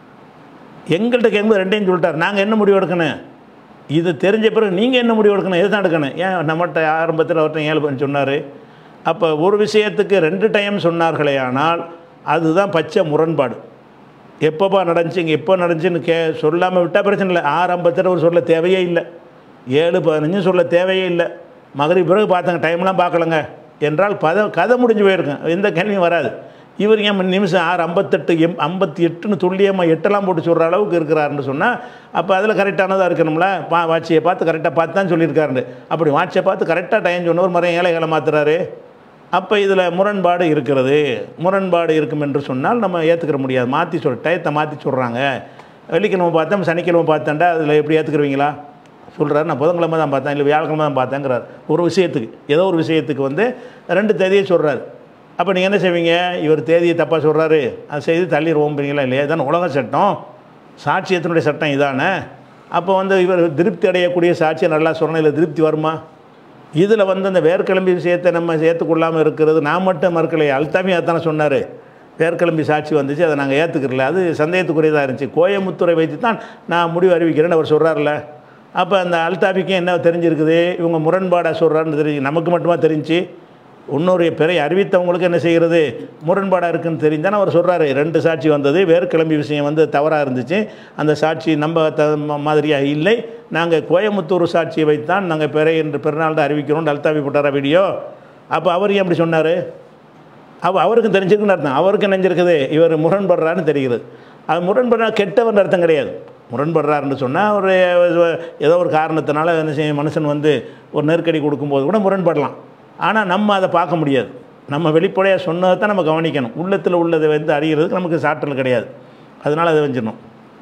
எங்கள்கிட்ட கேட்கும்போது ரெண்டையும் சொல்லிட்டார் நாங்கள் என்ன முடிவு எடுக்கணும் இது தெரிஞ்ச பிறகு நீங்கள் என்ன முடிவு எடுக்கணும் எதுதான் எடுக்கணும் ஏன் நம்மகிட்ட ஆரம்பத்தில் அவர்கிட்ட ஏழு பண்ணி சொன்னார் அப்போ ஒரு விஷயத்துக்கு ரெண்டு டைம் சொன்னார்களே ஆனால் அதுதான் பச்சை முரண்பாடு எப்பப்பா நடந்துச்சு இங்கே எப்போ நடந்துச்சுன்னு கே சொல்லாமல் விட்டால் பிரச்சனை இல்லை ஆரம்பத்தில் ஒரு சொல்ல தேவையே இல்லை ஏழு பதினஞ்சு சொல்ல தேவையே இல்லை மகரி பிறகு பார்த்தாங்க டைம்லாம் பார்க்கலங்க என்றால் பத கதை முடிஞ்சு போயிருக்கும் எந்த கேள்வியும் வராது இவர் ஏன் நிமிஷம் ஆறு ஐம்பத்தெட்டு எம் ஐம்பத்தி எட்டுன்னு துல்லியமாக எட்டெல்லாம் போட்டு சொல்கிற அளவுக்கு இருக்கிறாருன்னு சொன்னால் அப்போ அதில் கரெக்டானதாக இருக்கணும்ல பா வாட்சியை பார்த்து கரெக்டாக பார்த்து தான் சொல்லியிருக்காருன்னு அப்படி வாட்சியை பார்த்து கரெக்டாக டைம் சொன்னவர் மரம் ஏழைகளை மாத்துறாரு அப்போ இதில் முரண்பாடு இருக்கிறது முரண்பாடு இருக்கும் என்று சொன்னால் நம்ம ஏற்றுக்கிற முடியாது மாற்றி சொல் டயத்தை மாற்றி சொல்கிறாங்க வெள்ளிக்கிழமை பார்த்தேன் சனிக்கிழமை பார்த்தேன்டா அதில் எப்படி ஏற்றுக்குருவீங்களா சொல்கிறாரு நான் புதன்கிழமை தான் பார்த்தேன் இல்லை வியாழக்கிழமை தான் பார்த்தேங்கிறார் ஒரு விஷயத்துக்கு ஏதோ ஒரு விஷயத்துக்கு வந்து ரெண்டு தேதியை சொல்கிறாரு அப்போ நீங்கள் என்ன செய்வீங்க இவர் தேதியை தப்பாக சொல்கிறாரு அது செய்து தள்ளிடுவோம்பீங்களா இல்லையா இதான உலக சட்டம் சாட்சியத்தினுடைய சட்டம் இதானே அப்போ வந்து இவர் திருப்தி அடையக்கூடிய சாட்சியை நல்லா சொல்லணும் இல்லை திருப்தி வருமா இதில் வந்து அந்த வேர்க்கிளம்பி விஷயத்தை நம்ம ஏற்றுக்கொள்ளாமல் இருக்கிறது நான் மட்டும் மறுக்கலையே அல்தாமி அதானே சொன்னார் வேர்க்கிளம்பி சாட்சி வந்துச்சு அதை நாங்கள் ஏற்றுக்கிறல அது சந்தேகத்துக்குரியதாக இருந்துச்சு கோயமுத்துறை வைத்து தான் நான் முடிவு அறிவிக்கிறேன்னு அவர் சொல்கிறார்ல அப்போ அந்த அல்தாபிக்கும் என்ன தெரிஞ்சிருக்குது இவங்க முரண்பாடாக சொல்கிறாருன்னு தெரிஞ்சு நமக்கு மட்டுமா தெரிஞ்சு இன்னொரு பிறை அறிவித்தவங்களுக்கு என்ன செய்கிறது முரண்பாடாக இருக்குன்னு தெரிஞ்சால் அவர் சொல்கிறாரு ரெண்டு சாட்சி வந்தது வேர்க்கிளம்பி விஷயம் வந்து தவறாக இருந்துச்சு அந்த சாட்சி நம்ப த மாதிரியாக இல்லை நாங்கள் கோயமுத்தூர் சாட்சியை வைத்தான் நாங்கள் பிறை என்று பிறநாள் தான் அறிவிக்கிறோம் அல்தாபி போட்டாரா வீடியோ அப்போ அவர் ஏன் அப்படி சொன்னார் அப்போ அவருக்கும் தெரிஞ்சிருக்குன்னு அர்த்தம் அவருக்கு நினைஞ்சிருக்குது இவர் முரண்படுறாருன்னு தெரிகிறது அது முரண்படுறா கெட்டவன் அர்த்தம் கிடையாது முரண்படுறாருன்னு சொன்னால் ஒரு ஏதோ ஒரு காரணத்தினால என்ன செய்யும் மனுஷன் வந்து ஒரு நெருக்கடி கொடுக்கும்போது கூட முரண்படலாம் ஆனால் நம்ம அதை பார்க்க முடியாது நம்ம வெளிப்படையாக சொன்னதை தான் நம்ம கவனிக்கணும் உள்ளத்தில் உள்ளதை வந்து அறிகிறதுக்கு நமக்கு சாற்றல் கிடையாது அதனால் அதை வஞ்சிடணும்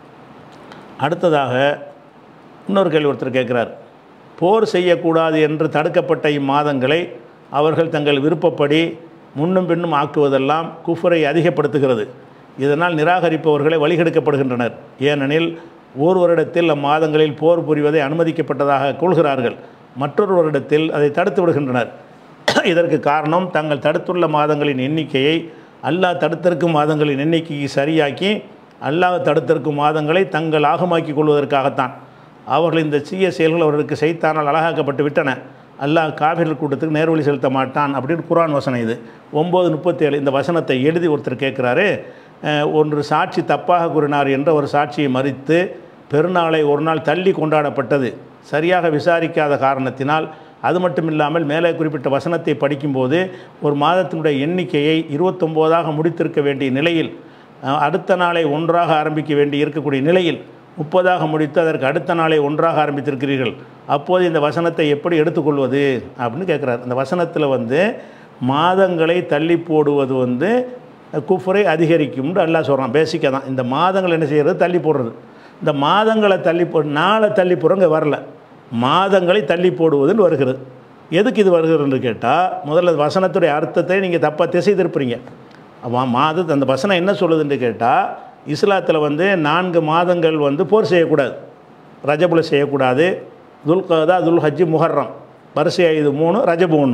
அடுத்ததாக இன்னொரு கேள்வி ஒருத்தர் கேட்குறார் போர் செய்யக்கூடாது என்று தடுக்கப்பட்ட இம்மாதங்களை அவர்கள் தங்கள் விருப்பப்படி முன்னும் பின்னும் ஆக்குவதெல்லாம் குஃபரை அதிகப்படுத்துகிறது இதனால் நிராகரிப்பவர்களை வழிகெடுக்கப்படுகின்றனர் ஏனெனில் ஓர் வருடத்தில் அம்மாதங்களில் போர் புரிவதை அனுமதிக்கப்பட்டதாக கொள்கிறார்கள் மற்றொரு வருடத்தில் அதை தடுத்து விடுகின்றனர் இதற்கு காரணம் தாங்கள் தடுத்துள்ள மாதங்களின் எண்ணிக்கையை அல்லாஹ் தடுத்திருக்கும் மாதங்களின் எண்ணிக்கையை சரியாக்கி அல்லாஹ் தடுத்திருக்கும் மாதங்களை தங்கள் ஆகமாக்கிக் கொள்வதற்காகத்தான் அவர்கள் இந்த தீய செயல்கள் அவர்களுக்கு செய்தானால் அழகாக்கப்பட்டு விட்டன அல்லாஹ் காவிர்கள் கூட்டத்துக்கு நேர்வழி செலுத்த மாட்டான் அப்படின்னு குரான் வசனம் இது ஒம்பது முப்பத்தேழு இந்த வசனத்தை எழுதி ஒருத்தர் கேட்குறாரு அஹ், ஒன்று சாட்சி தப்பாக கூறினார் என்ற ஒரு சாட்சியை மறித்து பெருநாளை ஒரு நாள் தள்ளி கொண்டாடப்பட்டது சரியாக விசாரிக்காத காரணத்தினால் அது மட்டும் இல்லாமல் மேலே குறிப்பிட்ட வசனத்தை படிக்கும்போது ஒரு மாதத்தினுடைய எண்ணிக்கையை இருபத்தொம்போதாக முடித்திருக்க வேண்டிய நிலையில் அஹ், அடுத்த நாளை ஒன்றாக ஆரம்பிக்க வேண்டி இருக்கக்கூடிய நிலையில் முப்பதாக முடித்து அதற்கு அடுத்த நாளை ஒன்றாக ஆரம்பித்திருக்கிறீர்கள் அப்போது இந்த வசனத்தை எப்படி எடுத்துக்கொள்வது அப்படின்னு கேட்குறாரு அந்த வசனத்தில் வந்து மாதங்களை தள்ளி போடுவது வந்து குஃபரை அதிகரிக்கும்னு அல்லாஹ் சொல்கிறான் பேசிக்காக தான் இந்த மாதங்கள் என்ன செய்கிறது தள்ளி போடுறது இந்த மாதங்களை தள்ளி போ நாளை தள்ளி போடுறவங்க வரல மாதங்களை தள்ளி போடுவதுன்னு வருகிறது எதுக்கு இது வருகிறதுன்னு கேட்டால் முதல்ல வசனத்துடைய அர்த்தத்தை நீங்கள் தப்பாக திசை திருப்புறீங்க மா மாத அந்த வசனம் என்ன சொல்லுதுன்னு கேட்டால் இஸ்லாத்தில் வந்து நான்கு மாதங்கள் வந்து போர் செய்யக்கூடாது ரஜபுல செய்யக்கூடாது துல்கதா துல் ஹஜ்ஜி முஹர்ரம் வரிசையாக இது மூணு ரஜபு ஒன்று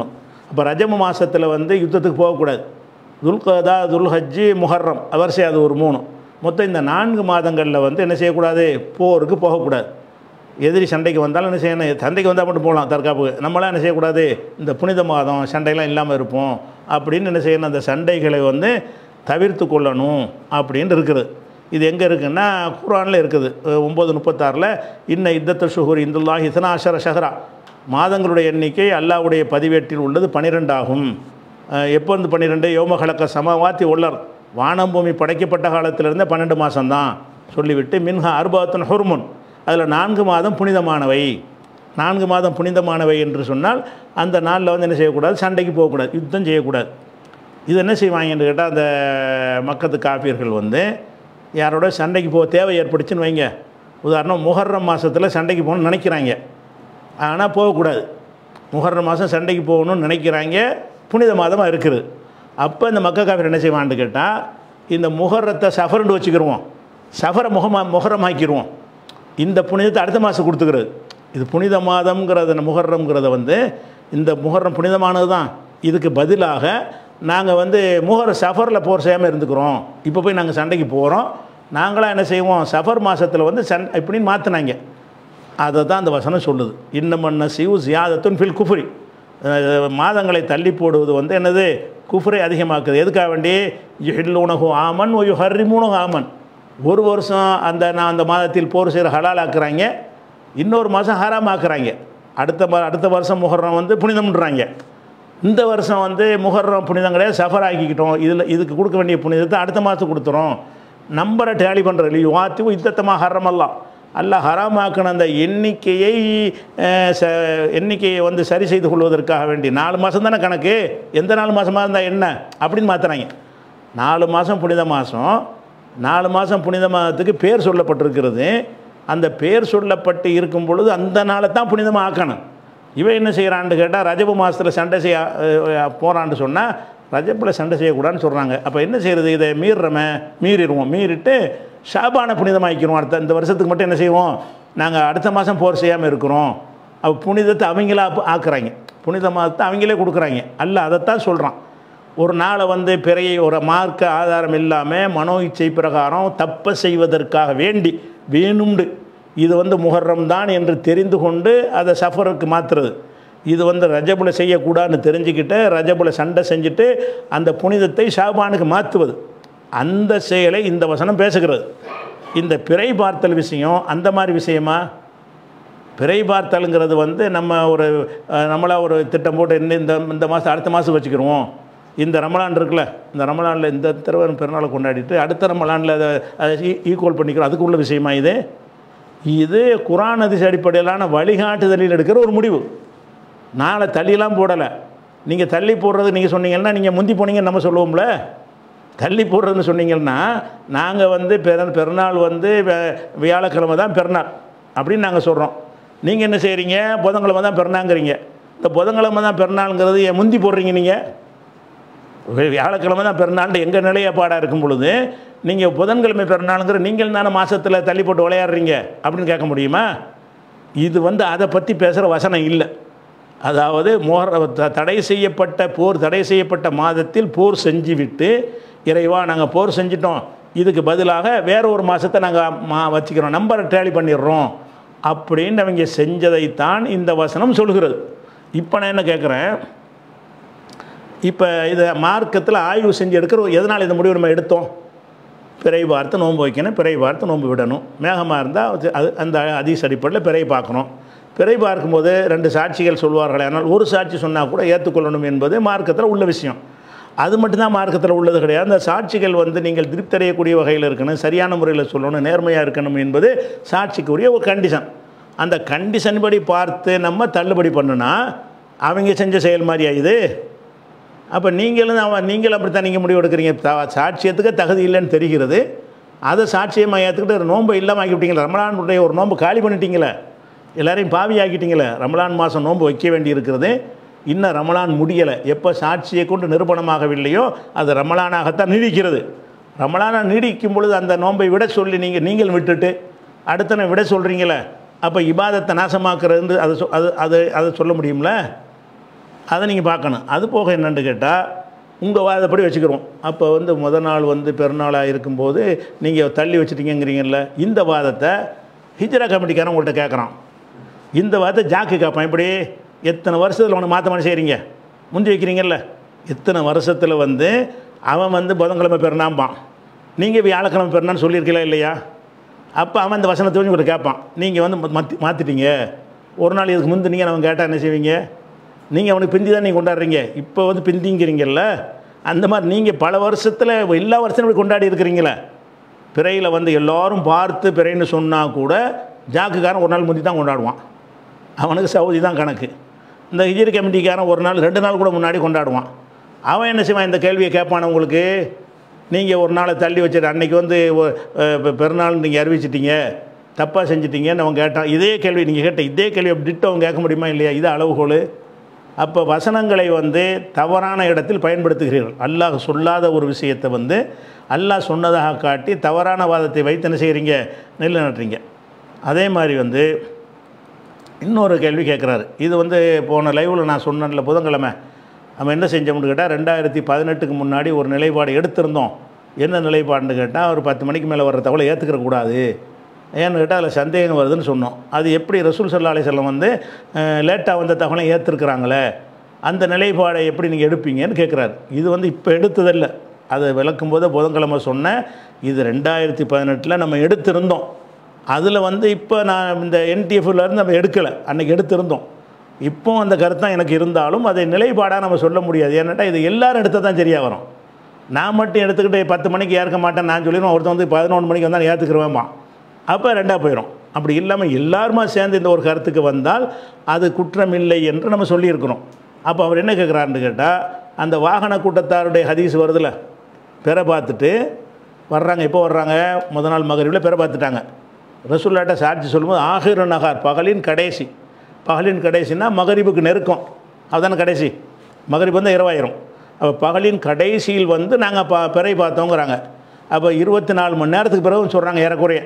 அப்போ ரஜம மாதத்தில் வந்து யுத்தத்துக்கு போகக்கூடாது துல்கதா துல்ஹஜ்ஜி முஹர்ரம் வரிசை அது ஒரு மூணு மொத்தம் இந்த நான்கு மாதங்களில் வந்து என்ன செய்யக்கூடாது போருக்கு போகக்கூடாது எதிரி சண்டைக்கு வந்தாலும் என்ன செய்யணும் சண்டைக்கு வந்தால் மட்டும் போகலாம் தற்காப்புக்கு நம்மளாம் என்ன செய்யக்கூடாது இந்த புனித மாதம் சண்டையெல்லாம் இல்லாமல் இருப்போம் அப்படின்னு என்ன செய்யணும் அந்த சண்டைகளை வந்து தவிர்த்து கொள்ளணும் அப்படின்னு இருக்குது இது எங்கே இருக்குன்னா குரானில் இருக்குது ஒம்பது முப்பத்தாறில் இன்ன இத்தத்த சுகூர் இந்துல்லா இத்தனாஷர ஷஹரா மாதங்களுடைய எண்ணிக்கை அல்லாவுடைய பதிவேட்டில் உள்ளது பன்னிரெண்டு ஆகும் அஹ் எப்போ வந்து பன்னிரெண்டு யோமகலக்க சமவாத்தி உள்ளர் வானம் பூமி படைக்கப்பட்ட காலத்திலிருந்தே பன்னெண்டு மாதம்தான் சொல்லிவிட்டு மின்ஹா அர்பாத்தன் ஹுர்முன் அதில் நான்கு மாதம் புனிதமானவை நான்கு மாதம் புனிதமானவை என்று சொன்னால் அந்த நாளில் வந்து என்ன செய்யக்கூடாது சண்டைக்கு போகக்கூடாது யுத்தம் செய்யக்கூடாது இது என்ன செய்வாங்கன்னு கேட்டால் அந்த மக்கத்து காப்பீர்கள் வந்து யாரோட சண்டைக்கு போக தேவை ஏற்பட்டுச்சுன்னு வைங்க உதாரணம் முஹர்ரம் மாதத்தில் சண்டைக்கு போகணும்னு நினைக்கிறாங்க ஆனால் போகக்கூடாது முஹர்ரம் மாதம் சண்டைக்கு போகணும்னு நினைக்கிறாங்க புனித மாதமாக இருக்குது அப்போ இந்த மக்க காப்பீர் என்ன செய்வான்னு கேட்டால் இந்த முஹர்ரத்தை சஃபர்னு வச்சுக்கிருவோம் சஃபரை முகமா முகரமாக்கிடுவோம் இந்த புனிதத்தை அடுத்த மாதம் கொடுத்துக்கிறது இது புனித மாதம்ங்கிறத முகர்றம்ங்கிறத வந்து இந்த முகர்றம் புனிதமானது தான் இதுக்கு பதிலாக நாங்கள் வந்து முகர் சஃபரில் போர் செய்யாமல் இருந்துக்கிறோம் இப்போ போய் நாங்கள் சண்டைக்கு போகிறோம் நாங்களாம் என்ன செய்வோம் சஃபர் மாதத்தில் வந்து சண் இப்படின்னு மாற்றினாங்க அதை தான் அந்த வசனம் சொல்லுது இன்னமன்ன சிவ் ஜியாதத்துன் ஃபில் குஃப்ரி அஹ் மாதங்களை தள்ளி போடுவது வந்து என்னது குஃப்ரை அதிகமாக்குது எதுக்காக வேண்டி யுஹில்லூனகு ஆமன் ஒயு ஹர்ரிமூனகு ஆமன் ஒரு வருஷம் அந்த நான் அந்த மாதத்தில் போர் செய்கிற ஹலால் ஆக்குறாங்க இன்னொரு மாதம் ஹராம் ஆக்குறாங்க அடுத்த ம அடுத்த வருஷம் முஹர்ரம் வந்து புனிதம்ன்றாங்க இந்த வருஷம் வந்து முஹர்ரம் புனிதம் கிடையாது சஃபர் ஆக்கிக்கிட்டோம் இதில் இதுக்கு கொடுக்க வேண்டிய புனிதத்தை அடுத்த மாதம் கொடுத்துறோம் நம்பரை டேலி பண்ணுற இல்லையோ வாத்தி யுத்தத்தமாக ஹரமல்லாம் அல்லாஹ் ஹராமாக்கின அந்த எண்ணிக்கையை அஹ், ச எண்ணிக்கையை வந்து சரி செய்து கொள்வதற்காக வேண்டி நாலு மாதம் தானே கணக்கு எந்த நாலு மாதமாக இருந்தால் என்ன அப்படின்னு மாற்றுறாங்க நாலு மாதம் புனித மாதம் நாலு மாதம் புனித மாதத்துக்கு பேர் சொல்லப்பட்டிருக்கிறது அந்த பேர் சொல்லப்பட்டு இருக்கும் பொழுது அந்த நாளை தான் புனிதமாக ஆக்கணும் இவன் என்ன செய்கிறான்னு கேட்டால் ரஜபு மாதத்தில் சண்டை செய்ய அஹ், போறான்னு சொன்னால் ரஜப்பில் சண்டை செய்யக்கூடாதுன்னு சொல்கிறாங்க அப்போ என்ன செய்கிறது இதை மீறுறமே மீறிடுவோம் மீறிட்டு ஷாபான புனிதமாக்கிடுவோம் அடுத்த இந்த வருஷத்துக்கு மட்டும் என்ன செய்வோம் நாங்கள் அடுத்த மாதம் போர் செய்யாமல் இருக்கிறோம் அப்போ புனிதத்தை அவங்களா ஆப்பு- ஆக்குறாங்க புனித மாதத்தை அவங்களே கொடுக்குறாங்க அல்ல அதைத்தான் சொல்கிறான் ஒரு நாளை வந்து பிறையை ஒரு மார்க்க ஆதாரம் இல்லாமல் மனோ இச்சை பிரகாரம் தப்ப செய்வதற்காக வேண்டி வேணும்ண்டு இது வந்து முஹர்ரம் தான் என்று தெரிந்து கொண்டு அதை சஃபருக்கு மாற்றுறது இது வந்து ரஜபுல செய்யக்கூடாதுன்னு தெரிஞ்சுக்கிட்டு ரஜபுல சண்டை செஞ்சுட்டு அந்த புனிதத்தை ஷாபானுக்கு மாற்றுவது அந்த செயலை இந்த வசனம் பேசுகிறது இந்த பிறை பார்த்தல் விஷயம் அந்த மாதிரி விஷயமா பிறை பார்த்தல்ங்கிறது வந்து நம்ம ஒரு அஹ், நம்மளா ஒரு திட்டம் போட்டு இன்னும் இந்த இந்த மாதம் அடுத்த மாதம் வச்சுக்கிருவோம் இந்த ரமலான் இருக்குல்ல இந்த ரமலானில் இந்த தடவை பிறநாளை கொண்டாடிட்டு அடுத்த ரமலானில் அதை அதை ஈக்குவல் பண்ணிக்கிறோம் அதுக்கு உள்ள விஷயமா இது இது குரான் அதிச அடிப்படையிலான வழிகாட்டுதலில் எடுக்கிற ஒரு முடிவு நாளை தள்ளிலாம் போடலை நீங்கள் தள்ளி போடுறது நீங்கள் சொன்னீங்கன்னா நீங்கள் முந்தி போனீங்கன்னு நம்ம சொல்லுவோம்ல தள்ளி போடுறதுன்னு சொன்னீங்கன்னா நாங்கள் வந்து பிற பிறநாள் வந்து வே- வியாழக்கிழமை தான் பிறநாள் அப்படின்னு நாங்கள் சொல்கிறோம் நீங்கள் என்ன செய்கிறீங்க புதன்கிழமை தான் பிறனாங்கிறீங்க இந்த புதன்கிழமை தான் பிறநாளுங்கிறது ஏன் முந்தி போடுறீங்க நீங்கள் வி- வியாழக்கிழமை தான் பிறநாள்னு எங்கள் நிலையப்பாடாக இருக்கும் பொழுது நீங்கள் புதன்கிழமை பிறநாளுங்கிற நீங்கள் தானே மாதத்தில் தள்ளி போட்டு விளையாடுறீங்க அப்படின்னு கேட்க முடியுமா இது வந்து அதை பற்றி பேசுகிற வசனம் இல்லை அதாவது மோர் த- தடை செய்யப்பட்ட போர் தடை செய்யப்பட்ட மாதத்தில் போர் செஞ்சு விட்டு இறைவா நாங்கள் போர் செஞ்சிட்டோம் இதுக்கு பதிலாக வேற ஒரு மாதத்தை நாங்கள் மா வச்சுக்கிறோம் நம்பரை டேலி பண்ணிடுறோம் அப்படின்னு அவங்க செஞ்சதைத்தான் இந்த வசனம் சொல்கிறது இப்போ நான் என்ன கேட்குறேன் இப்போ இதை மார்க்கத்தில் ஆய்வு செஞ்சு எடுக்கிற எதனால் இந்த முடிவு நம்ம எடுத்தோம் பிறை பார்த்து நோன்பு வைக்கணும் பிறை பார்த்து நோன்பு விடணும் மேகமாக இருந்தால் அது அது அந்த அதிக அடிப்படையில் பிறை பார்க்கணும் பிறை பார்க்கும்போது ரெண்டு சாட்சிகள் சொல்வார்கள் ஆனால் ஒரு சாட்சி சொன்னால் கூட ஏற்றுக்கொள்ளணும் என்பது மார்க்கத்தில் உள்ள விஷயம் அது மட்டும்தான் மார்க்கத்தில் உள்ளது கிடையாது அந்த சாட்சிகள் வந்து நீங்கள் திருப்தி அடையக்கூடிய வகையில் இருக்கணும் சரியான முறையில் சொல்லணும் நேர்மையாக இருக்கணும் என்பது சாட்சிக்குரிய ஒரு கண்டிஷன் அந்த கண்டிஷன் படி பார்த்து நம்ம தள்ளுபடி பண்ணுனா அவங்க செஞ்ச செயல் மாதிரியா இது அப்போ நீங்களும் அவன் நீங்களும் அப்படித்தான் நீங்கள் முடிவு எடுக்கிறீங்க த- சாட்சியத்துக்கு தகுதி இல்லைன்னு தெரிகிறது அதை சாட்சியமாக ஏற்றுக்கிட்டு நோன்பை இல்லாமல் ஆக்கிவிட்டீங்களே ரமலானுடைய ஒரு நோன்பு காலி பண்ணிட்டீங்களே எல்லாரையும் பாவி ஆக்கிட்டீங்களே ரமலான் மாதம் நோன்பு வைக்க வேண்டி இருக்கிறது இன்னும் ரமலான் முடியலை எப்போ சாட்சியை கொண்டு நிரூபணமாகவில்லையோ அது ரமலானாகத்தான் நீடிக்கிறது ரமலானை நீடிக்கும் பொழுது அந்த நோன்பை விட சொல்லி நீங்கள் நீங்கள் விட்டுட்டு அடுத்தனை விட சொல்கிறீங்களே அப்போ இபாதத்தை நாசமாக்குறது அது சொ- அது அது அதை சொல்ல முடியும்ல அதை நீங்கள் பார்க்கணும் அது போக என்னன்னு கேட்டால் உங்கள் வாதப்படி வச்சுக்கிறோம் அப்போ வந்து முத நாள் வந்து பெருநாளாக இருக்கும்போது நீங்கள் தள்ளி வச்சுட்டீங்கங்கிறீங்கல்ல இந்த வாதத்தை ஹிஜ்ரா கமிட்டிக்காரன் உங்கள்கிட்ட கேட்குறான் இந்த வார்த்தை ஜாக்கு கேட்பான் இப்படி எத்தனை வருஷத்தில் உனக்கு மாற்ற மாதிரி செய்கிறீங்க முந்தி வைக்கிறீங்கல்ல எத்தனை வருஷத்தில் வந்து அவன் வந்து புதன்கிழமை பெருநாம்பான் நீங்கள் வியாழக்கிழமை பெருனான்னு சொல்லியிருக்கீங்களா இல்லையா அப்போ அவன் அந்த வசனத்தை வந்து உங்கள்கிட்ட கேட்பான் நீங்கள் வந்து மாற்றி மாற்றிட்டீங்க ஒரு நாள் இதுக்கு முந்தினீங்க அவன் கேட்டால் என்ன செய்வீங்க நீங்கள் அவனுக்கு பிந்தி தான் நீங்கள் கொண்டாடுறீங்க இப்போ வந்து பிந்திங்கிறீங்கல்ல அந்த மாதிரி நீங்கள் பல வருஷத்தில் எல்லா வருஷமும் இப்படி கொண்டாடி இருக்கிறீங்களே பிறையில் வந்து எல்லாரும் பார்த்து பிறைன்னு சொன்னால் கூட ஜாக்குக்காரன் ஒரு நாள் முந்தி தான் கொண்டாடுவான் அவனுக்கு சவுதி தான் கணக்கு இந்த ஹிஜ்ரி கமிட்டிக்காரன் ஒரு நாள் ரெண்டு நாள் கூட முன்னாடி கொண்டாடுவான் அவன் என்ன செய்வான் இந்த கேள்வியை கேட்பான் உங்களுக்கு நீங்கள் ஒரு நாளை தள்ளி வச்சுட்டு அன்னைக்கு வந்து ஒ- அஹ் பெ- பெருநாள் நீங்கள் அறிவிச்சிட்டீங்க தப்பாக செஞ்சிட்டீங்கன்னு அவன் கேட்டான் இதே கேள்வி நீங்கள் கேட்ட இதே கேள்வி டிட்டு அவன் கேட்க முடியுமா இல்லையா இது அளவுகோல் அப்போ வசனங்களை வந்து தவறான இடத்தில் பயன்படுத்துகிறீர்கள் அல்லாஹ் சொல்லாத ஒரு விஷயத்தை வந்து அல்லாஹ் சொன்னதாக காட்டி தவறான வாதத்தை வைத்து என்ன செய்கிறீங்க நிலைநாட்டுறீங்க அதே மாதிரி வந்து இன்னொரு கேள்வி கேட்குறாரு இது வந்து போன லைவில் நான் சொன்னேன்ல புதன்கிழமை நம்ம என்ன செஞ்சோம்னு கேட்டால் ரெண்டாயிரத்தி பதினெட்டுக்கு முன்னாடி ஒரு நிலைப்பாடு எடுத்திருந்தோம் என்ன நிலைப்பாடுன்னு கேட்டால் ஒரு பத்து மணிக்கு மேலே வர்ற தகவலை ஏற்றுக்கிற கூடாது ஏன்னு கேட்டால் அதில் சந்தேகம் வருதுன்னு சொன்னோம் அது எப்படி ரசூல் சல்லா அலிசல்லம் வந்து லேட்டாக வந்த தகவலை ஏற்றுருக்குறாங்களே அந்த நிலைப்பாடை எப்படி நீங்கள் எடுப்பீங்கன்னு கேட்குறாரு இது வந்து இப்போ எடுத்ததில்லை அதை விளக்கும் போது புதன்கிழமை சொன்னேன் இது ரெண்டாயிரத்தி பதினெட்டில் நம்ம எடுத்திருந்தோம் அதில் வந்து இப்போ நான் இந்த NTF-ல இருந்து நம்ம எடுக்கலை அன்றைக்கி எடுத்திருந்தோம் இப்போ அந்த கருத்தான் எனக்கு இருந்தாலும் அதை நிலைப்பாடாக நம்ம சொல்ல முடியாது ஏன்னாட்டா இது எல்லாரும் எடுத்தால் தான் சரியாக வரும் நான் மட்டும் எடுத்துக்கிட்டு பத்து மணிக்கு ஏற்க மாட்டேன் நான் சொல்லிடுவேன் ஒருத்தன் வந்து பதினொன்று மணிக்கு வந்தால் ஏற்றுக்குருவேம்மா அப்போ ரெண்டாக போயிடும் அப்படி இல்லாமல் எல்லாருமா சேர்ந்து இந்த ஒரு கருத்துக்கு வந்தால் அது குற்றம் இல்லை என்று நம்ம சொல்லியிருக்கிறோம் அப்போ அவர் என்ன கேட்குறாருன்னு கேட்டால் அந்த வாகன கூட்டத்தாருடைய ஹதீஸ் வருதுல்ல பெற பார்த்துட்டு வர்றாங்க எப்போ வர்றாங்க முத நாள் மகரிவில் பெற பார்த்துட்டாங்க ரசூல்லாட்ட சாட்சி சொல்லும்போது ஆகிர நகார் பகலின் கடைசி பகலின் கடைசின்னா மகரிபுக்கு நெருக்கம் அதுதானே கடைசி மகரிப் வந்து இரவாயிரம் அப்போ பகலின் கடைசியில் வந்து நாங்கள் பா பிறை பார்த்தோங்கிறாங்க அப்போ இருபத்தி நாலு மணி நேரத்துக்கு பிறகு சொல்கிறாங்க ஏறக்குறைய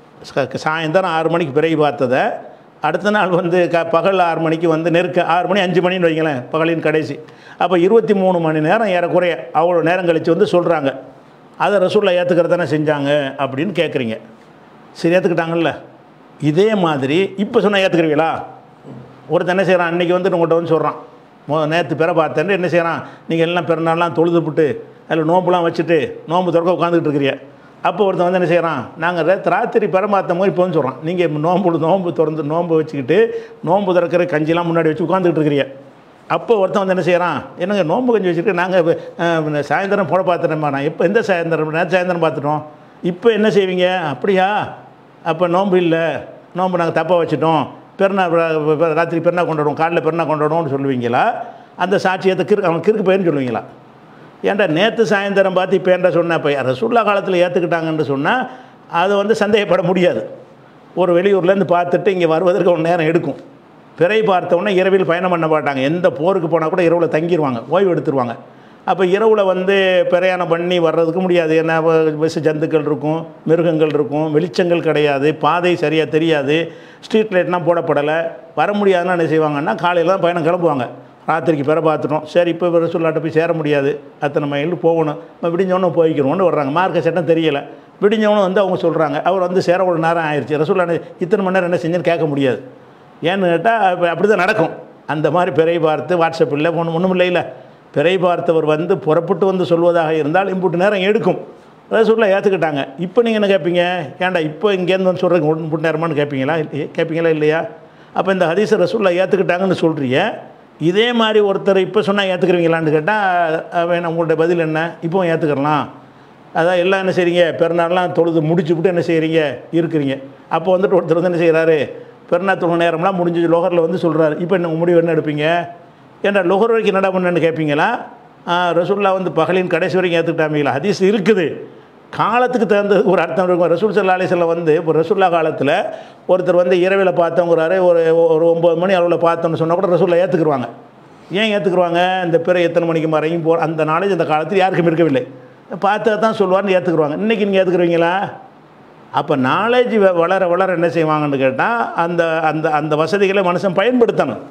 ச- சாயந்தரம் ஆறு மணிக்கு பிறகு பார்த்ததை அடுத்த நாள் வந்து க பகல் ஆறு மணிக்கு வந்து நெருக்க ஆறு மணி அஞ்சு மணின்னு வைங்களேன் பகலின் கடைசி அப்போ இருபத்தி மூணு மணி நேரம் ஏறக்குறைய அவ்வளோ நேரம் கழித்து வந்து சொல்கிறாங்க அதை ரசூலில் ஏற்றுக்கிறது தானே செஞ்சாங்க அப்படின்னு கேட்குறீங்க சரி ஏற்றுக்கிட்டாங்கல்ல இதே மாதிரி இப்போ சொன்னால் ஏற்றுக்கிறீங்களா ஒருத்தன் என்ன செய்கிறான் அன்றைக்கி வந்து உங்கள்கிட்ட வந்து சொல்கிறான் மோ நேற்று பிற பார்த்தேன்னு என்ன செய்கிறான் நீங்கள் எல்லாம் பிறநாள்லாம் தொழுதுபுட்டு அதில் நோம்புலாம் வச்சுட்டு நோம்பு திறக்க உட்காந்துக்கிட்டு இருக்கிறீங்க அப்போ ஒருத்தன் வந்து என்ன செய்கிறான் நாங்கள் நேற்று ராத்திரி பிற பார்த்த மாதிரி இப்போ வந்து சொல்கிறான் நீங்கள் நோம்பு நோம்பு திறந்து நோம்பு வச்சுக்கிட்டு நோம்பு திறக்கிற கஞ்சிலாம் முன்னாடி வச்சு உட்காந்துக்கிட்டு இருக்கிறீங்க அப்போ ஒருத்தன் வந்து என்ன செய்கிறான் என்னங்க நோம்பு கஞ்சி வச்சுட்டு நாங்கள் சாயந்தரம் போட பார்த்துட்டோம்மா நான் எப்போ எந்த சாயந்தரம் நேற்று சாயந்தரம் பார்த்துட்டோம் இப்போ என்ன செய்வீங்க அப்படியா அப்போ நோம்பு இல்லை நோம்பு நாங்கள் தப்பாக வச்சுட்டோம் பெருநா ராத்திரி பெருநா கொண்டாடுவோம் காலைல பெருநா கொண்டாடுவோம்னு சொல்லுவீங்களா அந்த சாட்சியத்தை கிறுக்கு அவன் கிறுக்கு பயிர்னு சொல்லுவீங்களா ஏன்டா நேற்று சாயந்தரம் பார்த்து இப்போ ஏன்டா சொன்ன இப்போ ரசுல்லா காலத்தில் ஏற்றுக்கிட்டாங்கன்னு சொன்னால் அது வந்து சந்தேகப்பட முடியாது ஒரு வெளியூர்லேருந்து பார்த்துட்டு இங்கே வருவதற்கு ஒரு நேரம் எடுக்கும் பிறை பார்த்த உடனே இரவில் பயணம் பண்ண மாட்டாங்க எந்த போருக்கு போனால் கூட இரவில் தங்கிடுவாங்க ஓய்வு எடுத்துருவாங்க அப்போ இரவில் வந்து பிரயாணம் பண்ணி வர்றதுக்கு முடியாது ஏன்னா வ- விச ஜந்துக்கள் இருக்கும் மிருகங்கள் இருக்கும் வெளிச்சங்கள் கிடையாது பாதை சரியாக தெரியாது ஸ்ட்ரீட் லைட்லாம் போடப்படலை வர முடியாதுன்னா என்ன செய்வாங்கன்னா காலையில் தான் பயணம் கிளம்புவாங்க ராத்திரிக்கு பிற பார்த்துட்டோம் சரி இப்போ வேறு சொல்லாட்ட போய் சேர முடியாது அத்தனை மைல் போகணும் நம்ம விடிஞ்சவொன்னே போய்க்கிறோம்னு வர்றாங்க மார்க்க சட்டம் தெரியலை விடிஞ்சவனும் வந்து அவங்க சொல்கிறாங்க அவர் வந்து சேர ஒரு நேரம் ஆயிடுச்சு ரசூல்லா என்ன- இத்தனை மணி நேரம் என்ன செஞ்சேன்னு கேட்க முடியாது ஏன்னு கேட்டால் அப்படி தான் நடக்கும் அந்த மாதிரி பிறை பார்த்து வாட்ஸ்அப்பில் ஒன்றும் ஒன்றும் இல்லைல்ல பிறை பார்த்தவர் வந்து புறப்பட்டு வந்து சொல்வதாக இருந்தால் இம்புட்டு நேரம் எடுக்கும் ரசூல்லா ஏற்றுக்கிட்டாங்க இப்போ நீங்கள் என்ன கேட்பீங்க ஏன்டா இப்போ இங்கேருந்து வந்து சொல்கிறீங்க இம்புட்டு நேரமானு கேட்பீங்களா இல்லையே கேட்பீங்களா இல்லையா அப்போ இந்த ஹதீஸை ரசூல்லா ஏற்றுக்கிட்டாங்கன்னு சொல்கிறீங்க இதே மாதிரி ஒருத்தர் இப்போ சொன்னால் ஏற்றுக்குறீங்களான்னு கேட்டால் வேணும் உங்கள்ட்ட பதில் என்ன இப்போவும் ஏற்றுக்கிறலாம் அதான் எல்லாம் என்ன செய்றீங்க பெருநாள்லாம் தொழுது முடிச்சுவிட்டு என்ன செய்கிறீங்க இருக்கிறீங்க அப்போ வந்துட்டு ஒருத்தர் வந்து என்ன செய்கிறாரு பெருநாள் தொழு நேரம்லாம் முடிஞ்சு லோகரில் வந்து சொல்கிறாரு இப்போ என்ன முடிவு என்ன எடுப்பீங்க ஏன்டா லோகர் வரைக்கும் என்னடா பண்ணேன்னு கேட்பீங்களா ஆ, ரசூல்லா வந்து பகலின் கடைசி வரைக்கும் ஏற்றுக்கிட்டாமீங்களா ஹதீஸ் இருக்குது காலத்துக்கு தகுந்தது ஒரு அர்த்தம் இருக்கும் ரசூல் சல்லா அலிஸ்லாம் வந்து இப்போ ரசூல்லா காலத்தில் ஒருத்தர் வந்து இரவில் பார்த்தவங்கிறாரு ஒரு ஒரு ஒம்பது மணி அளவில் பார்த்தோம்னு சொன்னால் கூட ரசூல்லா ஏற்றுக்குருவாங்க ஏன் ஏற்றுக்குருவாங்க இந்த பிறை எத்தனை மணிக்கு மறையும் போ அந்த நாலேஜ் அந்த காலத்தில் யாருக்கும் இருக்கவில்லை பார்த்தா தான் சொல்லுவார்னு ஏற்றுக்குருவாங்க இன்றைக்கி நீங்கள் ஏற்றுக்குருவீங்களா அப்போ நாலேஜ் வளர வளர என்ன செய்வாங்கன்னு கேட்டால் அந்த அந்த அந்த வசதிகளை மனுஷன் பயன்படுத்தணும்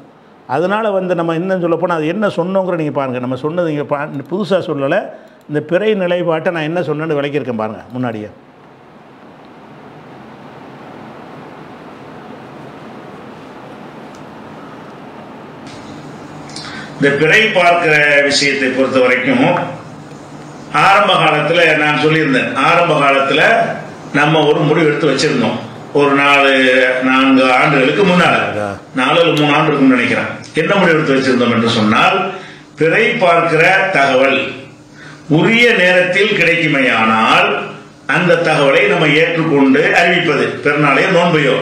அதனால் வந்து நம்ம இன்னும் சொல்ல போனால் அது என்ன சொன்னோங்கிற நீங்கள் பாருங்கள் நம்ம சொன்னது இங்கே பா புதுசாக சொல்லலை இந்த பிறை நிலைப்பாட்டை நான் என்ன சொன்னேன்னு விளக்கியிருக்கேன் பாருங்கள் முன்னாடியே இந்த பிறை பார்க்கிற விஷயத்தை பொறுத்த வரைக்கும் ஆரம்ப காலத்தில் நான் சொல்லியிருந்தேன் ஆரம்ப காலத்தில் நம்ம ஒரு முடிவு எடுத்து வச்சிருந்தோம் ஒரு நாலு நான்கு ஆண்டுகளுக்கு முன்னால் நாலு அல்லது மூணு ஆண்டுக்கு நினைக்கிறேன் என்ன முடிவு எடுத்து வச்சிருந்தோம் என்று சொன்னால் பிறை பார்க்கிற தகவல் உரிய நேரத்தில் கிடைக்குமையானால் அந்த தகவலை நம்ம ஏற்றுக்கொண்டு அறிவிப்பது பெருநாளையோ நோன்பையோ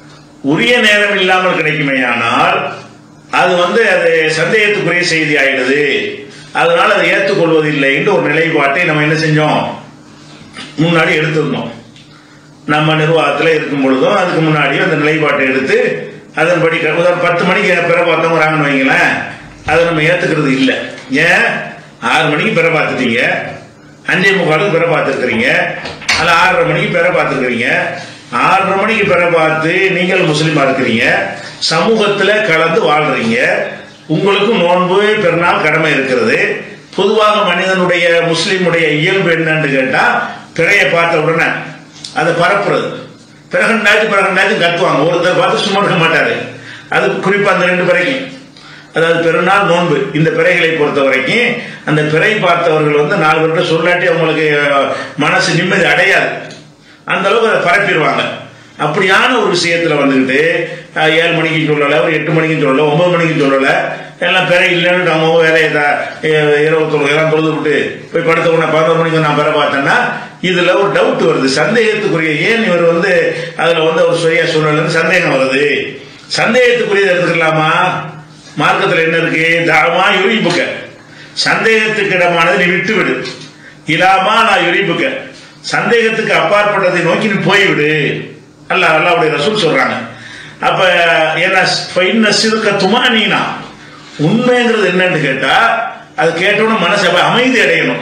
உரிய நேரம் இல்லாமல் கிடைக்குமேயானால் அது வந்து அது சந்தேகத்துக்குரிய செய்தி ஆயிடுது அதனால அதை ஏற்றுக்கொள்வதில்லை என்று ஒரு நிலைப்பாட்டை நம்ம என்ன செஞ்சோம் முன்னாடி எடுத்திருந்தோம் நம்ம நிர்வாகத்தில் இருக்கும் பொழுதும் அதுக்கு முன்னாடியும் அந்த நிலைப்பாட்டை எடுத்து அதன்படி க- உதாரணம் பத்து மணிக்கு பிற பார்த்தவங்கிறாங்கன்னு வைங்களேன் அதை நம்ம ஏத்துக்கிறது இல்லை ஏன் ஆறு மணிக்கு பிற பார்த்துட்டீங்க அஞ்சே முக்காலுக்கு பிற பார்த்துருக்கிறீங்க அல்ல ஆறரை மணிக்கு பிற பார்த்துருக்கிறீங்க ஆறரை மணிக்கு பிற பார்த்து நீங்கள் முஸ்லீமா இருக்கிறீங்க சமூகத்துல கலந்து வாழ்றீங்க உங்களுக்கும் நோன்பு பெருநாள் கடமை இருக்கிறது பொதுவாக மனிதனுடைய முஸ்லீமுடைய இயல்பு என்னன்னு கேட்டா பிறையை பார்த்த உடனே அதை பரப்புறது பிறகண்டாச்சு பிறகண்டாச்சு கத்துவாங்க ஒருத்தர் பார்த்து சும்மா இருக்க மாட்டாரு அது குறிப்பா அந்த ரெண்டு பிறைக்கும் அதாவது பெருநாள் நோன்பு இந்த பிறைகளை பொறுத்த வரைக்கும் அந்த பிறை பார்த்தவர்கள் வந்து நாலு பேர்கிட்ட சொல்லாட்டி அவங்களுக்கு அஹ், மனசு நிம்மதி அடையாது அந்த அளவுக்கு அதை பரப்பிடுவாங்க அப்படியான ஒரு விஷயத்துல வந்துக்கிட்டு அஹ், ஏழு மணிக்கு சொல்லல ஒரு எட்டு மணிக்கு சொல்லல ஒன்பது மணிக்கு சொல்லல எல்லாம் பிறை இல்லைன்னு நம்ம வேலையை த- அஹ், இரவு தொழுகை எல்லாம் தொழுது விட்டு போய் படுத்த உடனே பதினோரு மணிக்கு நான் பெற பார்த்தேன்னா இதுல ஒரு டவுட் வருது சந்தேகத்துக்குரிய ஏன் இவர் வந்து அதுல வந்து ஒரு சரியா சொல்லலன்னு சந்தேகம் வருது சந்தேகத்துக்குரியதை எடுத்துக்கலாமா மார்க்கத்தில் என்ன இருக்கு தாமா யுரிப்புக்க சந்தேகத்துக்கு இடமானது நீ விட்டு விடு இலாமா நான் யுரிப்புக்க சந்தேகத்துக்கு அப்பாற்பட்டதை நோக்கி நீ போய்விடு அல்லாஹ் அல்லாவுடைய ரசூல் சொல்றாங்க அப்ப என்ன இன்ன சிறுக்க துமானீனா உண்மைங்கிறது என்னன்னு கேட்டா அது கேட்டோன்னு மனசு அப்ப அமைதி அடையணும்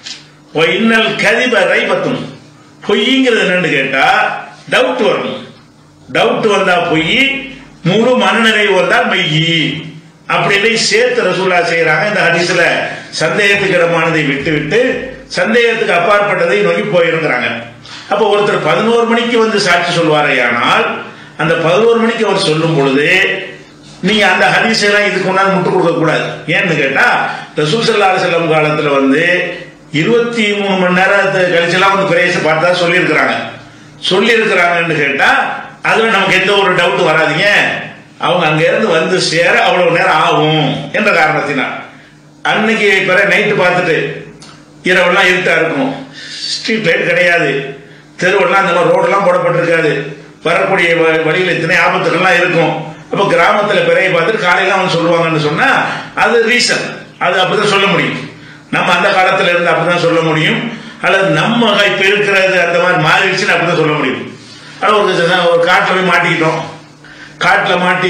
ஓ இன்னல் கதிப ரைபத்தும் பொய்ங்கிறது என்னன்னு கேட்டா டவுட் வரணும் டவுட் வந்தா பொய் முழு மனநிறைவு வந்தால் மெய்யி அப்படின்னு சேர்த்து ரசூலா செய்யறாங்க இந்த ஹதீஸ்ல சந்தேகத்துக்கு இடமானதை விட்டு விட்டு சந்தேகத்துக்கு அப்பாற்பட்டதை நோக்கி போயிருக்கிறாங்க அப்போ ஒருத்தர் பதினோரு மணிக்கு வந்து சாட்சி சொல்வாரேயானால் அந்த பதினோரு மணிக்கு அவர் சொல்லும் பொழுது நீங்க அந்த ஹதீஸ் எல்லாம் இதுக்கு முன்னாடி முட்டு கொடுக்க கூடாது ஏன்னு கேட்டா ரசூல் ஸல்லல்லாஹு அலைஹி வஸல்லம் காலத்துல வந்து இருபத்தி மூணு மணி நேரத்தை கழிச்செல்லாம் வந்து பிரேச பார்த்தா சொல்லியிருக்கிறாங்க சொல்லியிருக்கிறாங்கன்னு கேட்டா அதுல நமக்கு எந்த ஒரு டவுட் வராதீங்க அவங்க அங்க இருந்து வந்து சேர அவ்வளவு நேரம் ஆகும் என்ற காரணத்தினால் அன்னைக்கு பிற நைட்டு பார்த்துட்டு இரவெல்லாம் இருட்டா இருக்கும் ஸ்ட்ரீட் லைட் கிடையாது தெருவெல்லாம் அந்த மாதிரி ரோடெல்லாம் போடப்பட்டிருக்காது வரக்கூடிய வ- வழியில் இத்தனை ஆபத்துகள்லாம் இருக்கும் அப்போ கிராமத்துல பிறையை பார்த்துட்டு காலையில அவன் சொல்லுவாங்கன்னு சொன்னா அது ரீசன் அது அப்படிதான் சொல்ல முடியும் நம்ம அந்த காலத்துல இருந்து அப்படிதான் சொல்ல முடியும் அல்லது நம்ம இப்ப இருக்கிறது அந்த மாதிரி மாறிடுச்சுன்னு அப்படிதான் சொல்ல முடியும் அது ஒரு தி- ஒரு காட்டுல போய் மாட்டிக்கிட்டோம் காட்டுல மாட்டி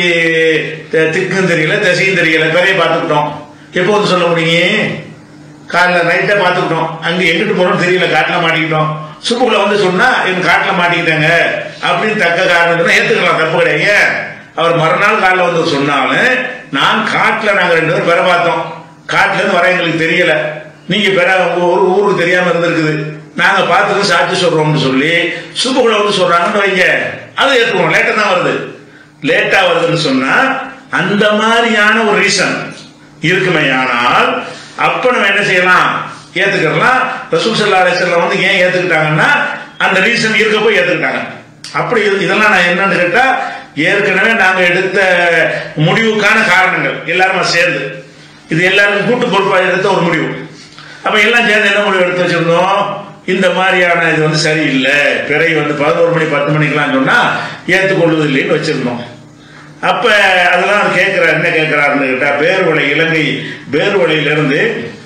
தி- திக்கும் தெரியல திசையும் தெரியல பிறையை பார்த்துக்கிட்டோம் எப்போ வந்து சொல்ல முடியும் காலைல நைட்டே பார்த்துக்கிட்டோம் அங்க எங்கிட்டு போறோம் தெரியல காட்டுல மாட்டிக்கிட்டோம் சுப்புக்குள்ள வந்து சொன்னா என் காட்டுல மாட்டிக்கிட்டாங்க அப்படின்னு தக்க காரணம் ஏத்துக்கலாம் தப்பு கிடையாது ஏன்? அவர் மறுநாள் காலைல வந்து சொன்னாலும் நான் காட்டுல நாங்க ரெண்டு பேரும் பெற பார்த்தோம் காட்டுல இருந்து வர எங்களுக்கு தெரியல நீங்க பெற உங்க ஊர் ஊருக்கு தெரியாம இருந்திருக்குது நாங்க பார்த்துட்டு சாட்சி சொல்றோம்னு சொல்லி சுப்புக்குள்ள வந்து சொல்றாங்கன்னு வைங்க அது ஏத்துக்குவோம் லேட்டா தான் வருது லேட்டா வருதுன்னு சொன்னா அந்த மாதிரியான ஒரு ரீசன் இருக்குமே ஆனால் அப்ப நம்ம என்ன செய்யலாம் ஏத்துக்கலாம் ரசூல் ஸல்லல்லாஹு அலைஹி வஸல்லம் வந்து ஏன் ஏத்துக்கிட்டாங்கன்னா அந்த ரீசன் இருக்கப்போ ஏத்துக்கிட்டாங்க அப்படி இது- இதெல்லாம் நான் என்னன்னு கேட்டா ஏற்கனவே நாங்க எடுத்த முடிவுக்கான காரணங்கள் எல்லாருமே சேர்ந்து இது எல்லாரும் கூட்டு பொறுப்பாக எடுத்த ஒரு முடிவு அப்ப எல்லாம் சேர்ந்து என்ன முடிவு எடுத்து வச்சிருந்தோம் இந்த மாதிரியான இது வந்து சரியில்லை பிறை வந்து பதினோரு மணி பத்து மணிக்கெல்லாம் சொன்னா ஏற்றுக்கொள்வது இல்லைன்னு வச்சிருந்தோம் அப்ப அதெல்லாம் அவர் கேட்கிறார் என்ன கேட்கிறாருன்னு கேட்டா பேர்வளை இலங்கை பேர்வளையிலிருந்து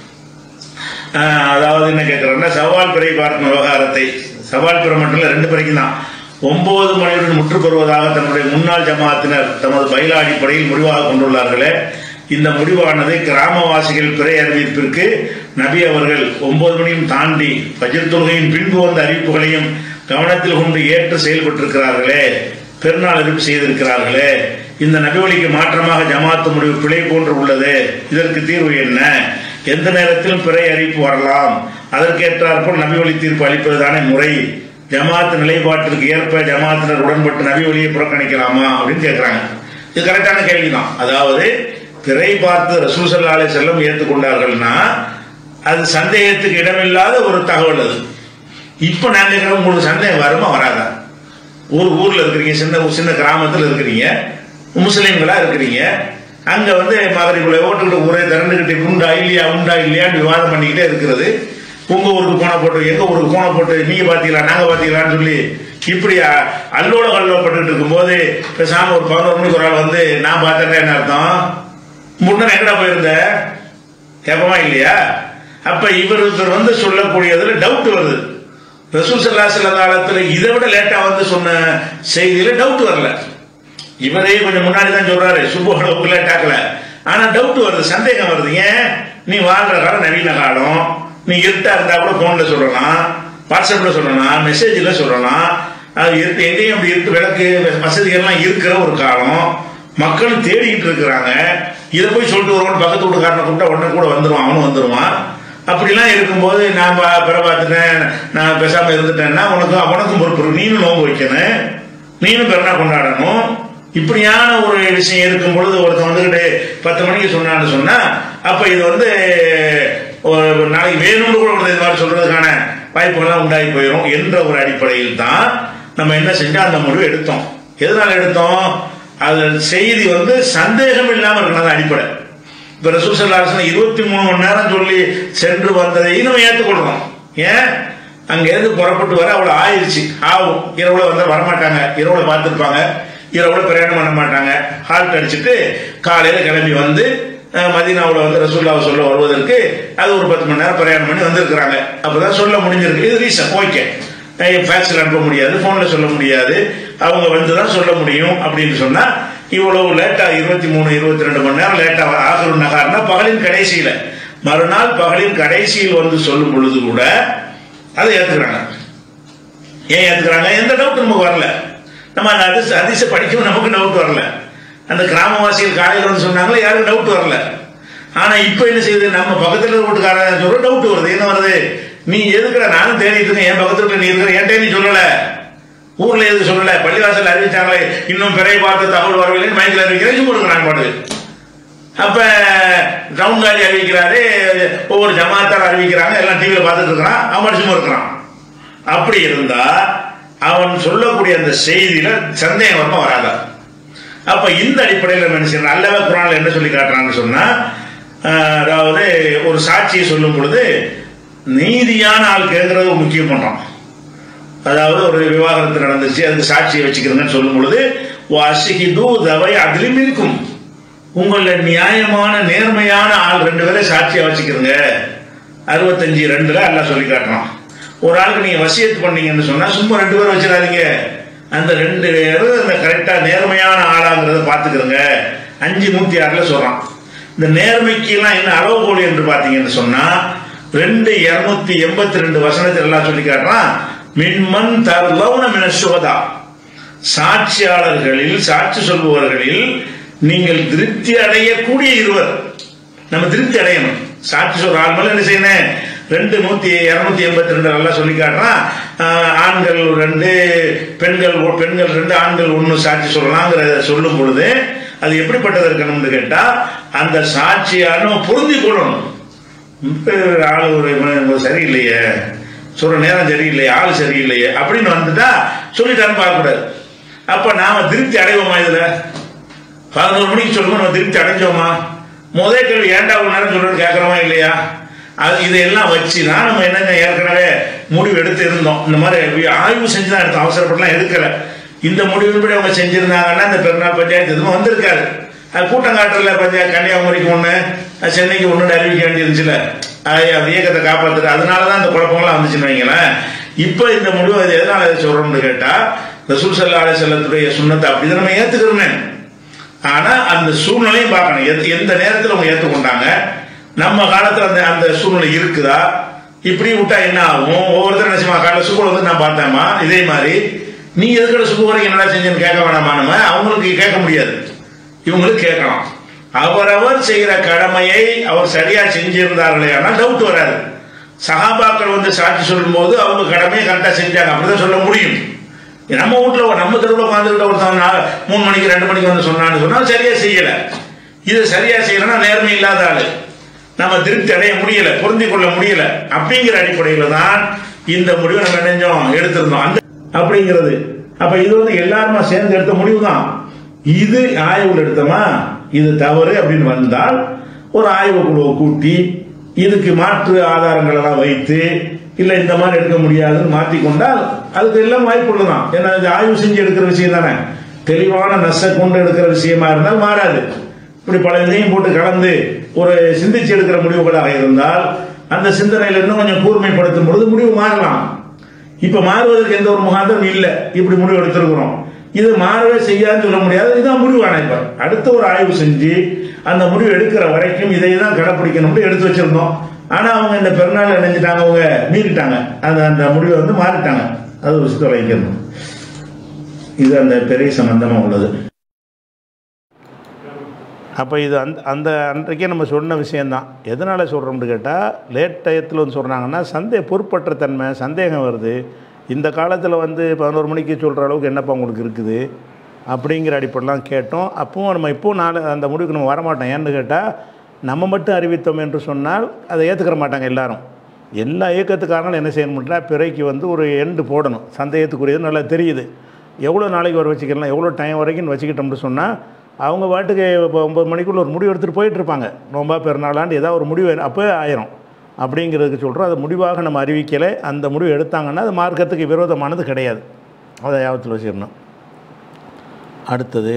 ஆஹ், அதாவது என்ன கேட்கிறாருன்னா சவால் பிறை பார்க்கும் விவகாரத்தை சவால் பிறை மட்டும் இல்ல, ரெண்டு பிறைக்கும் தான் ஒன்பது மணியுடன் முற்று பெறுவதாக தன்னுடைய முன்னாள் ஜமாத்தினர் தமது பயிலா அடிப்படையில் முடிவாக கொண்டுள்ளார்களே இந்த முடிவானது கிராமவாசிகள் பிறை அறிவிப்பிற்கு நபி அவர்கள் ஒன்பது மணியும் தாண்டி பஜர் தொழுகையின் பின்பு வந்த அறிவிப்புகளையும் கவனத்தில் கொண்டு ஏற்று செயல்பட்டிருக்கிறார்களே பெருநாள் அறிவிப்பு செய்திருக்கிறார்களே இந்த நபிவழிக்கு மாற்றமாக ஜமாத்து முடிவு பிழை போன்று உள்ளது இதற்கு தீர்வு என்ன எந்த நேரத்திலும் பிறை அறிவிப்பு வரலாம் அதற்கேற்றாற்போல் நபிவழி தீர்ப்பு அளிப்பதுதானே முறை ஜமாத் நிலைப்பாட்டிற்கு ஏற்ப ஜமாத்தினர் உடன்பட்டு நபி வழியை புறக்கணிக்கலாமா அப்படின்னு கேட்கிறாங்க இது கரெக்டான கேள்விதான் அதாவது பிறை பார்த்து ரசூல் ஸல்லல்லாஹு அலைஹி செல்லம் ஏற்றுக்கொண்டார்கள்னா அது சந்தேகத்துக்கு இடமில்லாத ஒரு தகவல் அது இப்போ நான் கேட்குறேன் உங்களுக்கு சந்தேகம் வருமா வராதா ஒரு ஊர்ல இருக்கிறீங்க சின்ன சின்ன கிராமத்தில் இருக்கிறீங்க முஸ்லீம்களா இருக்கிறீங்க அங்க வந்து மகரிக்குள்ள ஓட்டுக்கிட்டு ஊரே திரண்டுகிட்டு உண்டா இல்லையா உண்டா இல்லையான்னு விவாதம் பண்ணிக்கிட்டே இருக்கிறது உங்க ஊருக்கு போன போட்டு எங்க ஊருக்கு போன போட்டு நீங்க பாத்தீங்களா நாங்க பாத்தீங்களான்னு சொல்லி இப்படி அ- அல்லோல கல்லப்பட்டுக்கிட்டு இருக்கும்போது பேசாம ஒரு பதினோரு மணிக்கு ஒரு ஆள் வந்து நான் பார்த்தேன் என்ன அர்த்தம் முன்னர் எங்கடா போயிருந்த கேட்பமா இல்லையா அப்ப இவர் இவர் வந்து சொல்லக்கூடியதுல டவுட் வருது ரசூல் சல்லா சில காலத்துல இதை விட லேட்டா வந்து சொன்ன செய்தியில டவுட் வரல இவரே கொஞ்சம் முன்னாடி தான் சொல்றாரு சுப்போட லேட்டாக்கல ஆனா டவுட் வருது சந்தேகம் வருது ஏன் நீ வாழ்ற காலம் நவீன காலம் நீ இருட்டா இருந்தா கூட போன்ல சொல்லலாம் வாட்ஸ்அப்ல சொல்லலாம் மெசேஜ்ல சொல்லலாம் அது இருட்டு எங்கேயும் அப்படி இருட்டு விளக்கு வசதிகள்லாம் இருக்கிற ஒரு காலம் மக்களும் தேடிக்கிட்டு இருக்கிறாங்க இதை போய் சொல்லிட்டு வருவோம் பக்கத்து வீட்டுக்காரனை கூப்பிட்டா உடனே கூட வந்துருவான் அவனும் வந்துருவான் அப்படிலாம் இருக்கும்போது நான் பா- பிற பார்த்துட்டேன் நான் பேசாம இருந்துட்டேன்னா உனக்கு அவனுக்கும் பொறுப்பு இருக்கு. நீனும் நோன்பு வைக்கணும் நீனும் பிறனா கொண்டாடணும் இப்படியான ஒரு விஷயம் இருக்கும் பொழுது ஒருத்தன் வந்துகிட்டு பத்து மணிக்கு சொன்னான்னு சொன்னா அப்ப இது வந்து ஒரு நாளைக்கு வேணும்னு கூட ஒருத்தன் இது மாதிரி சொல்றதுக்கான வாய்ப்புகள்லாம் உண்டாகி போயிடும் என்ற ஒரு அடிப்படையில் தான் நம்ம என்ன செஞ்சோம் அந்த முடிவு எடுத்தோம் எதனால எடுத்தோம் அது செய்தி வந்து சந்தேகம் இல்லாம இருக்கணும் அடிப்படை இப்ப ரசூசல்லாசன் இருபத்தி மூணு மணி நேரம் சொல்லி சென்று வந்ததை நம்ம ஏற்றுக்கொள்றோம் ஏன் அங்க இருந்து புறப்பட்டு வர அவ்வளவு ஆயிடுச்சு ஆகும் இரவுல வந்து வரமாட்டாங்க இரவுல பார்த்துருப்பாங்க இரவுல பிரயாணம் பண்ண மாட்டாங்க ஹால்ட் அடிச்சுட்டு காலையில கிளம்பி வந்து அஹ், மதீனாவுல வந்து ரசூல்லாவை சொல்ல வருவதற்கு அது ஒரு பத்து மணி நேரம் பிரயாணம் பண்ணி வந்திருக்கிறாங்க அப்பதான் சொல்ல முடிஞ்சிருக்கு இது ரீசன் ஓகே ஃபேக்ஸ்ல அனுப்ப முடியாது போன்ல சொல்ல முடியாது அவங்க வந்து தான் சொல்ல முடியும் அப்படின்னு சொன்னா இவ்வளவு லேட்டா இருபத்தி மூணு இருபத்தி ரெண்டு மணி நேரம் லேட்டா ஆகரும் நகார்னா பகலின் கடைசியில மறுநாள் பகலின் கடைசியில் வந்து சொல்லும் பொழுது கூட அதை ஏத்துக்கிறாங்க ஏன் ஏத்துக்கிறாங்க எந்த டவுட் நமக்கு வரல நம்ம அந்த அதிச அதிச படிக்கவும் நமக்கு டவுட் வரல அந்த கிராமவாசிகள் காலையில் வந்து சொன்னாங்களே யாரும் டவுட் வரல ஆனா இப்ப என்ன செய்யுது நம்ம பக்கத்துல இருக்க வீட்டுக்காரன் சொல்ற டவுட் வருது என்ன வருது நீ எதுக்குற நானும் தேடிட்டு இருக்கேன் என் பக்கத்துல இருக்க நீ இருக்கிற என்கிட்ட நீ சொல்லல ஊர்ல எதுவும் சொல்லல பள்ளிவாசல் அறிவிச்சாங்களே இன்னும் பிறை பார்த்த தகவல் வரவில்லை மைக்கில் அறிவிக்கிறேன் சும்மா இருக்கிறான் பாடு அப்ப டவுன் காலி அறிவிக்கிறாரு ஒவ்வொரு ஜமாத்தார் அறிவிக்கிறாங்க எல்லாம் டிவியில பார்த்துட்டு இருக்கிறான் அவன் சும்மா இருக்கிறான் அப்படி இருந்தா அவன் சொல்லக்கூடிய அந்த செய்தியில சந்தேகம் வரமா வராதா அப்ப இந்த அடிப்படையில் நம்ம என்ன செய்யணும் அல்லவ குரான் என்ன சொல்லி காட்டுறான்னு சொன்னா ஆஹ், அதாவது ஒரு சாட்சியை சொல்லும் பொழுது நீதியான ஆள் கேட்கறது முக்கியம் பண்றான் அதாவது ஒரு விவாகரத்து நடந்துச்சு அதுக்கு சாட்சியை வச்சுக்கிறேங்கன்னு சொல்லும் பொழுது வாசிகிது தவை அதிலும் இருக்கும் உங்கள நியாயமான நேர்மையான ஆள் ரெண்டு பேரை சாட்சியா வச்சுக்கிறங்க அறுபத்தஞ்சு ரெண்டுல எல்லாம் சொல்லி காட்டுறான் ஒரு ஆளுக்கு நீங்க வசியத்து பண்ணீங்கன்னு சொன்னா சும்மா ரெண்டு பேரும் வச்சிடாதீங்க அந்த ரெண்டு பேரும் அந்த கரெக்டா நேர்மையான ஆளாங்கிறத பாத்துக்கிறங்க அஞ்சு நூத்தி ஆறுல சொல்றான் இந்த நேர்மைக்கு எல்லாம் என்ன அளவுகோல் என்று பாத்தீங்கன்னு சொன்னா ரெண்டு இருநூத்தி எண்பத்தி ரெண்டு வசனத்தில் எல்லாம் சொல்லி காட்டுறான் மின்மன் தர்லவுன மின சுகதா சாட்சியாளர்களில் சாட்சி சொல்பவர்களில் நீங்கள் திருப்தி அடையக்கூடிய இருவர் நம்ம திருப்தி அடையணும் சாட்சி சொல்ற ஆள் மேல என்ன செய்யணும் ரெண்டு நூத்தி இருநூத்தி எண்பத்தி ரெண்டு நல்லா சொல்லி காட்டுறான் ஆஹ், ஆண்கள் ரெண்டு பெண்கள் ஒ- பெண்கள் ரெண்டு ஆண்கள் ஒண்ணு சாட்சி சொல்லலாங்கிறத சொல்லும் பொழுது அது எப்படிப்பட்டது இருக்கணும்னு கேட்டா அந்த சாட்சியான பொருந்தி கொள்ளணும் இப்ப ஆளு ஒரு இவன் இவன் சரியில்லையே சொல்ற நேரம் சரியில்லையே ஆள் சரியில்லையே அப்படின்னு வந்துட்டா சொல்லிட்டான்னு பார்க்க கூடாது அப்ப நாம திருப்தி அடைவோமா இதுல பதினோரு மணிக்கு சொல்லுவோம் நம்ம திருப்தி அடைஞ்சோமா முதல் கேள்வி ஏன்டா ஒரு நேரம் சொல்றது கேட்கறோமா இல்லையா அது இதையெல்லாம் வச்சு தான் நம்ம என்னங்க ஏற்கனவே முடிவு எடுத்து இருந்தோம் இந்த மாதிரி ஆய்வு செஞ்சு தான் எடுத்தோம் அவசரப்பட்டுலாம் எடுக்கல இந்த முடிவின்படி அவங்க செஞ்சிருந்தாங்கன்னா இந்த பெருநாள் பஞ்சாயத்து எதுவும் வந்திருக்காரு அது கூட்டம் காட்டுறல பஞ்சாயத்து கன்னியாகுமரிக்கு ஒண்ணு அஹ் சென்னைக்கு ஒண்ணு அறிவிக்க வேண்டியிருந்துச்சுல அது அந்த இயக்கத்தை காப்பாத்துட்டு அதனால தான் இந்த குழப்பங்கள்லாம் வந்துச்சுன்னு வைங்களேன் இப்போ இந்த முடிவு அது எதனால இதை சொல்றோம்னு கேட்டா ரசூல் சல்லா அலி செல்லத்துடைய சுண்ணத்தை அப்படிதான் நம்ம ஏத்துக்கிறோமே ஆனா அந்த சூழ்நிலையும் பார்க்கணும் எந்த- எந்த நேரத்தில் அவங்க ஏற்றுக்கொண்டாங்க நம்ம காலத்துல அந்த அந்த சூழ்நிலை இருக்குதா இப்படி விட்டா என்ன ஆகும் ஒவ்வொருத்தரும் நினைச்சுமா காலைல ஸ்கூல் வந்து நான் பார்த்தேம்மா இதே மாதிரி நீ எதுக்கட சுகுவரைக்கு என்னடா செஞ்சேன்னு கேட்க வேணாமா நம்ம அவங்களுக்கு கேட்க முடியாது இவங்களுக்கு கேட்கலாம் அவரவர் செய்கிற கடமையை அவர் சரியா செஞ்சிருந்தார்களே ஆனால் டவுட் வராது சகாபாக்கள் வந்து சாட்சி சொல்லும்போது அவங்க கடமையை கரெக்டாக செஞ்சாங்க அப்படிதான் சொல்ல முடியும் நம்ம வீட்டில் நம்ம தெருவில் உட்காந்துக்கிட்ட ஒருத்தவன் நாலு- மூணு மணிக்கு ரெண்டு மணிக்கு வந்து சொன்னான்னு சொன்னா சரியா செய்யல இது சரியா செய்யலன்னா நேர்மை இல்லாத ஆளு நம்ம திருப்தி அடைய முடியல பொருந்தி கொள்ள முடியல அப்படிங்கிற அடிப்படையில தான் இந்த முடிவை நம்ம நினைஞ்சோம் எடுத்திருந்தோம் அந்த அப்படிங்கிறது அப்ப இது வந்து எல்லாருமா சேர்ந்து எடுத்த முடிவு தான் இது ஆய்வுல எடுத்தோமா இது தவறு அப்படின்னு வந்தால் ஒரு ஆய்வு குழுவை கூட்டி இதுக்கு மாற்று ஆதாரங்கள் எல்லாம் வைத்து இல்ல இந்த மாதிரி எடுக்க முடியாதுன்னு மாத்தி கொண்டால் அதுக்கு எல்லாம் வாய்ப்பு தான் ஏன்னா இது ஆய்வு செஞ்சு எடுக்கிற விஷயம் தானே தெளிவான நச கொண்டு எடுக்கிற விஷயமா இருந்தால் மாறாது இப்படி பல இதையும் போட்டு கலந்து ஒரு சிந்திச்சு எடுக்கிற முடிவுகளாக இருந்தால் அந்த சிந்தனையில இன்னும் கொஞ்சம் கூர்மைப்படுத்தும் பொழுது முடிவு மாறலாம் இப்ப மாறுவதற்கு எந்த ஒரு முகாந்திரம் இல்ல இப்படி முடிவு எடுத்திருக்கிறோம் இது மாறவே செய்யாதுன்னு சொல்ல முடியாது இதுதான் முடிவான இப்ப அடுத்த ஒரு ஆய்வு செஞ்சு அந்த முடிவு எடுக்கிற வரைக்கும் இதை தான் கடைப்பிடிக்கணும்னு எடுத்து வச்சிருந்தோம் ஆனா அவங்க இந்த பெருநாள் நினைஞ்சிட்டாங்க அவங்க மீறிட்டாங்க அந்த அந்த முடிவை வந்து மாறிட்டாங்க அது ஒரு விஷயத்தை வைக்கணும் இது அந்த பெரிய சம்பந்தமா உள்ளது அப்போ இது அந்த அந்த அன்றைக்கே நம்ம சொன்ன விஷயந்தான் எதனால் சொல்கிறோம்னு கேட்டால் லேட் டயத்தில் வந்து சொல்கிறாங்கன்னா சந்தே பொறுப்பற்ற தன்மை சந்தேகம் வருது இந்த காலத்தில் வந்து பதினோரு மணிக்கு சொல்கிற அளவுக்கு என்னப்பா உங்களுக்கு இருக்குது அப்படிங்கிற அடிப்படைலாம் கேட்டோம் அப்பவும் நம்ம இப்போ நாலு அந்த முடிவுக்கு நம்ம வரமாட்டோம் ஏன்னு கேட்டால் நம்ம மட்டும் அறிவித்தோம் என்று சொன்னால் அதை ஏற்றுக்கிற மாட்டாங்க எல்லாரும் எல்லா இயக்கத்துக்காரங்களும் என்ன செய்யணும்னா பிறைக்கு வந்து ஒரு எண்டு போடணும் சந்தேகத்துக்குரியது நல்லா தெரியுது எவ்வளோ நாளைக்கு வர வச்சுக்கலாம் எவ்வளோ டைம் வரைக்கும் வச்சுக்கிட்டோம்னு சொன்னால் அவங்க பாட்டுக்கு இப்போ ஒம்பது மணிக்குள்ள ஒரு முடிவு எடுத்துகிட்டு போயிட்டு இருப்பாங்க நோம்பா பெருநாளாண்டு ஏதாவது ஒரு முடிவு அப்போ ஆயிரும் அப்படிங்கிறதுக்கு சொல்கிறோம் அது முடிவாக நம்ம அறிவிக்கலை அந்த முடிவு எடுத்தாங்கன்னா அது மார்க்கத்துக்கு விரோதமானது கிடையாது அதை யாபத்தில் வச்சிடணும் அடுத்தது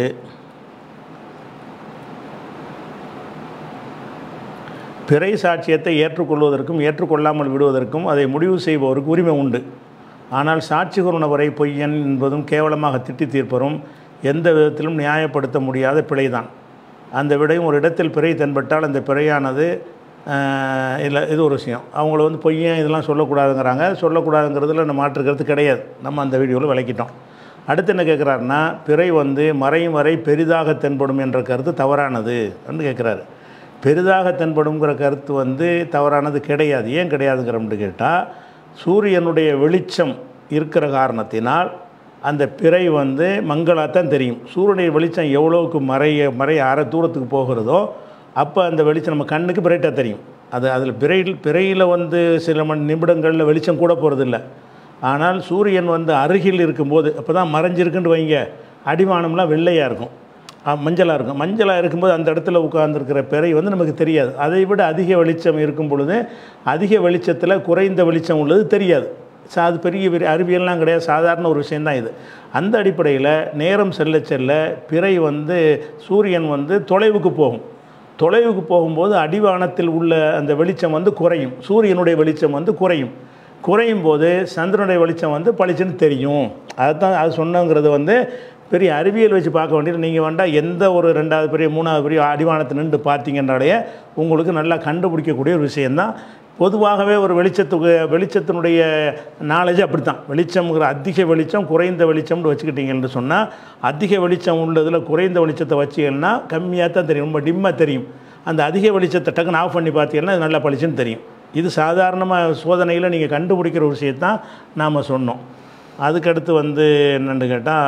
பிறை சாட்சியத்தை ஏற்றுக்கொள்வதற்கும் ஏற்றுக்கொள்ளாமல் விடுவதற்கும் அதை முடிவு செய்பவருக்கு உரிமை உண்டு ஆனால் சாட்சி கூறினவரை பொய்யன் என்பதும் கேவலமாக திட்டி தீர்ப்பரும் எந்த விதத்திலும் நியாயப்படுத்த முடியாத பிழைதான் அந்த விடையும் ஒரு இடத்தில் பிறை தென்பட்டால் அந்த பிழையானது ஆஹ், இல்லை இது ஒரு விஷயம் அவங்கள வந்து பொய்யன் இதெல்லாம் சொல்லக்கூடாதுங்கிறாங்க சொல்லக்கூடாதுங்கிறதுல நம்ம மாற்றுக்கிறது கிடையாது நம்ம அந்த வீடியோவில் விளக்கிட்டோம் அடுத்து என்ன கேட்குறாருன்னா பிறை வந்து மறையும் வரை பெரிதாக தென்படும் என்ற கருத்து தவறானது என்று கேட்குறாரு பெரிதாக தென்படுங்கிற கருத்து வந்து தவறானது கிடையாது ஏன் கிடையாதுங்கிறோம்னு கேட்டால் சூரியனுடைய வெளிச்சம் இருக்கிற காரணத்தினால் அந்த பிறை வந்து மங்களாத்தான் தெரியும் சூரியனுடைய வெளிச்சம் எவ்வளோவுக்கு மறைய மறைய அரை தூரத்துக்கு போகிறதோ அப்போ அந்த வெளிச்சம் நம்ம கண்ணுக்கு பிரைட்டாக தெரியும் அது அதில் பிறையில் பிறையில் வந்து சில மணி நிமிடங்களில் வெளிச்சம் கூட போகிறதில்ல ஆனால் சூரியன் வந்து அருகில் இருக்கும்போது அப்போ தான் மறைஞ்சிருக்குன்னு வைங்க அடிவானம்லாம் வெள்ளையாக இருக்கும் மஞ்சளாக இருக்கும் மஞ்சளாக இருக்கும்போது அந்த இடத்துல உட்கார்ந்துருக்கிற பிறை வந்து நமக்கு தெரியாது அதை விட அதிக வெளிச்சம் இருக்கும் பொழுது அதிக வெளிச்சத்தில் குறைந்த வெளிச்சம் உள்ளது தெரியாது சா அது பெரிய பெரிய அறிவியல்லாம் கிடையாது சாதாரண ஒரு விஷயந்தான் இது அந்த அடிப்படையில் நேரம் செல்ல செல்ல பிறை வந்து சூரியன் வந்து தொலைவுக்கு போகும் தொலைவுக்கு போகும்போது அடிவானத்தில் உள்ள அந்த வெளிச்சம் வந்து குறையும் சூரியனுடைய வெளிச்சம் வந்து குறையும் குறையும் போது சந்திரனுடைய வெளிச்சம் வந்து பளிச்சுன்னு தெரியும் அதுதான் அது சொன்னங்கிறது வந்து பெரிய அறிவியல் வச்சு பார்க்க வேண்டியது நீங்கள் வேண்டாம் எந்த ஒரு ரெண்டாவது பெரிய மூணாவது பெரிய அடிவானத்தை நின்று பார்த்தீங்கன்னாலே உங்களுக்கு நல்லா கண்டுபிடிக்கக்கூடிய ஒரு விஷயந்தான் பொதுவாகவே ஒரு வெளிச்சத்துக்கு வெளிச்சத்தினுடைய நாலேஜ் அப்படி தான் வெளிச்சம்ங்கிற அதிக வெளிச்சம் குறைந்த வெளிச்சம்னு வச்சுக்கிட்டீங்கன்னு சொன்னால் அதிக வெளிச்சம் உள்ளதில் குறைந்த வெளிச்சத்தை வச்சிங்கன்னா கம்மியாக தான் தெரியும் ரொம்ப டிம்மாக தெரியும் அந்த அதிக வெளிச்சத்தை டக்குன்னு ஆஃப் பண்ணி பார்த்தீங்கன்னா அது நல்லா பளிச்சுன்னு தெரியும் இது சாதாரணமாக சோதனையில் நீங்கள் கண்டுபிடிக்கிற ஒரு விஷயத்தான் நாம் சொன்னோம் அதுக்கடுத்து வந்து என்னென்னு கேட்டால்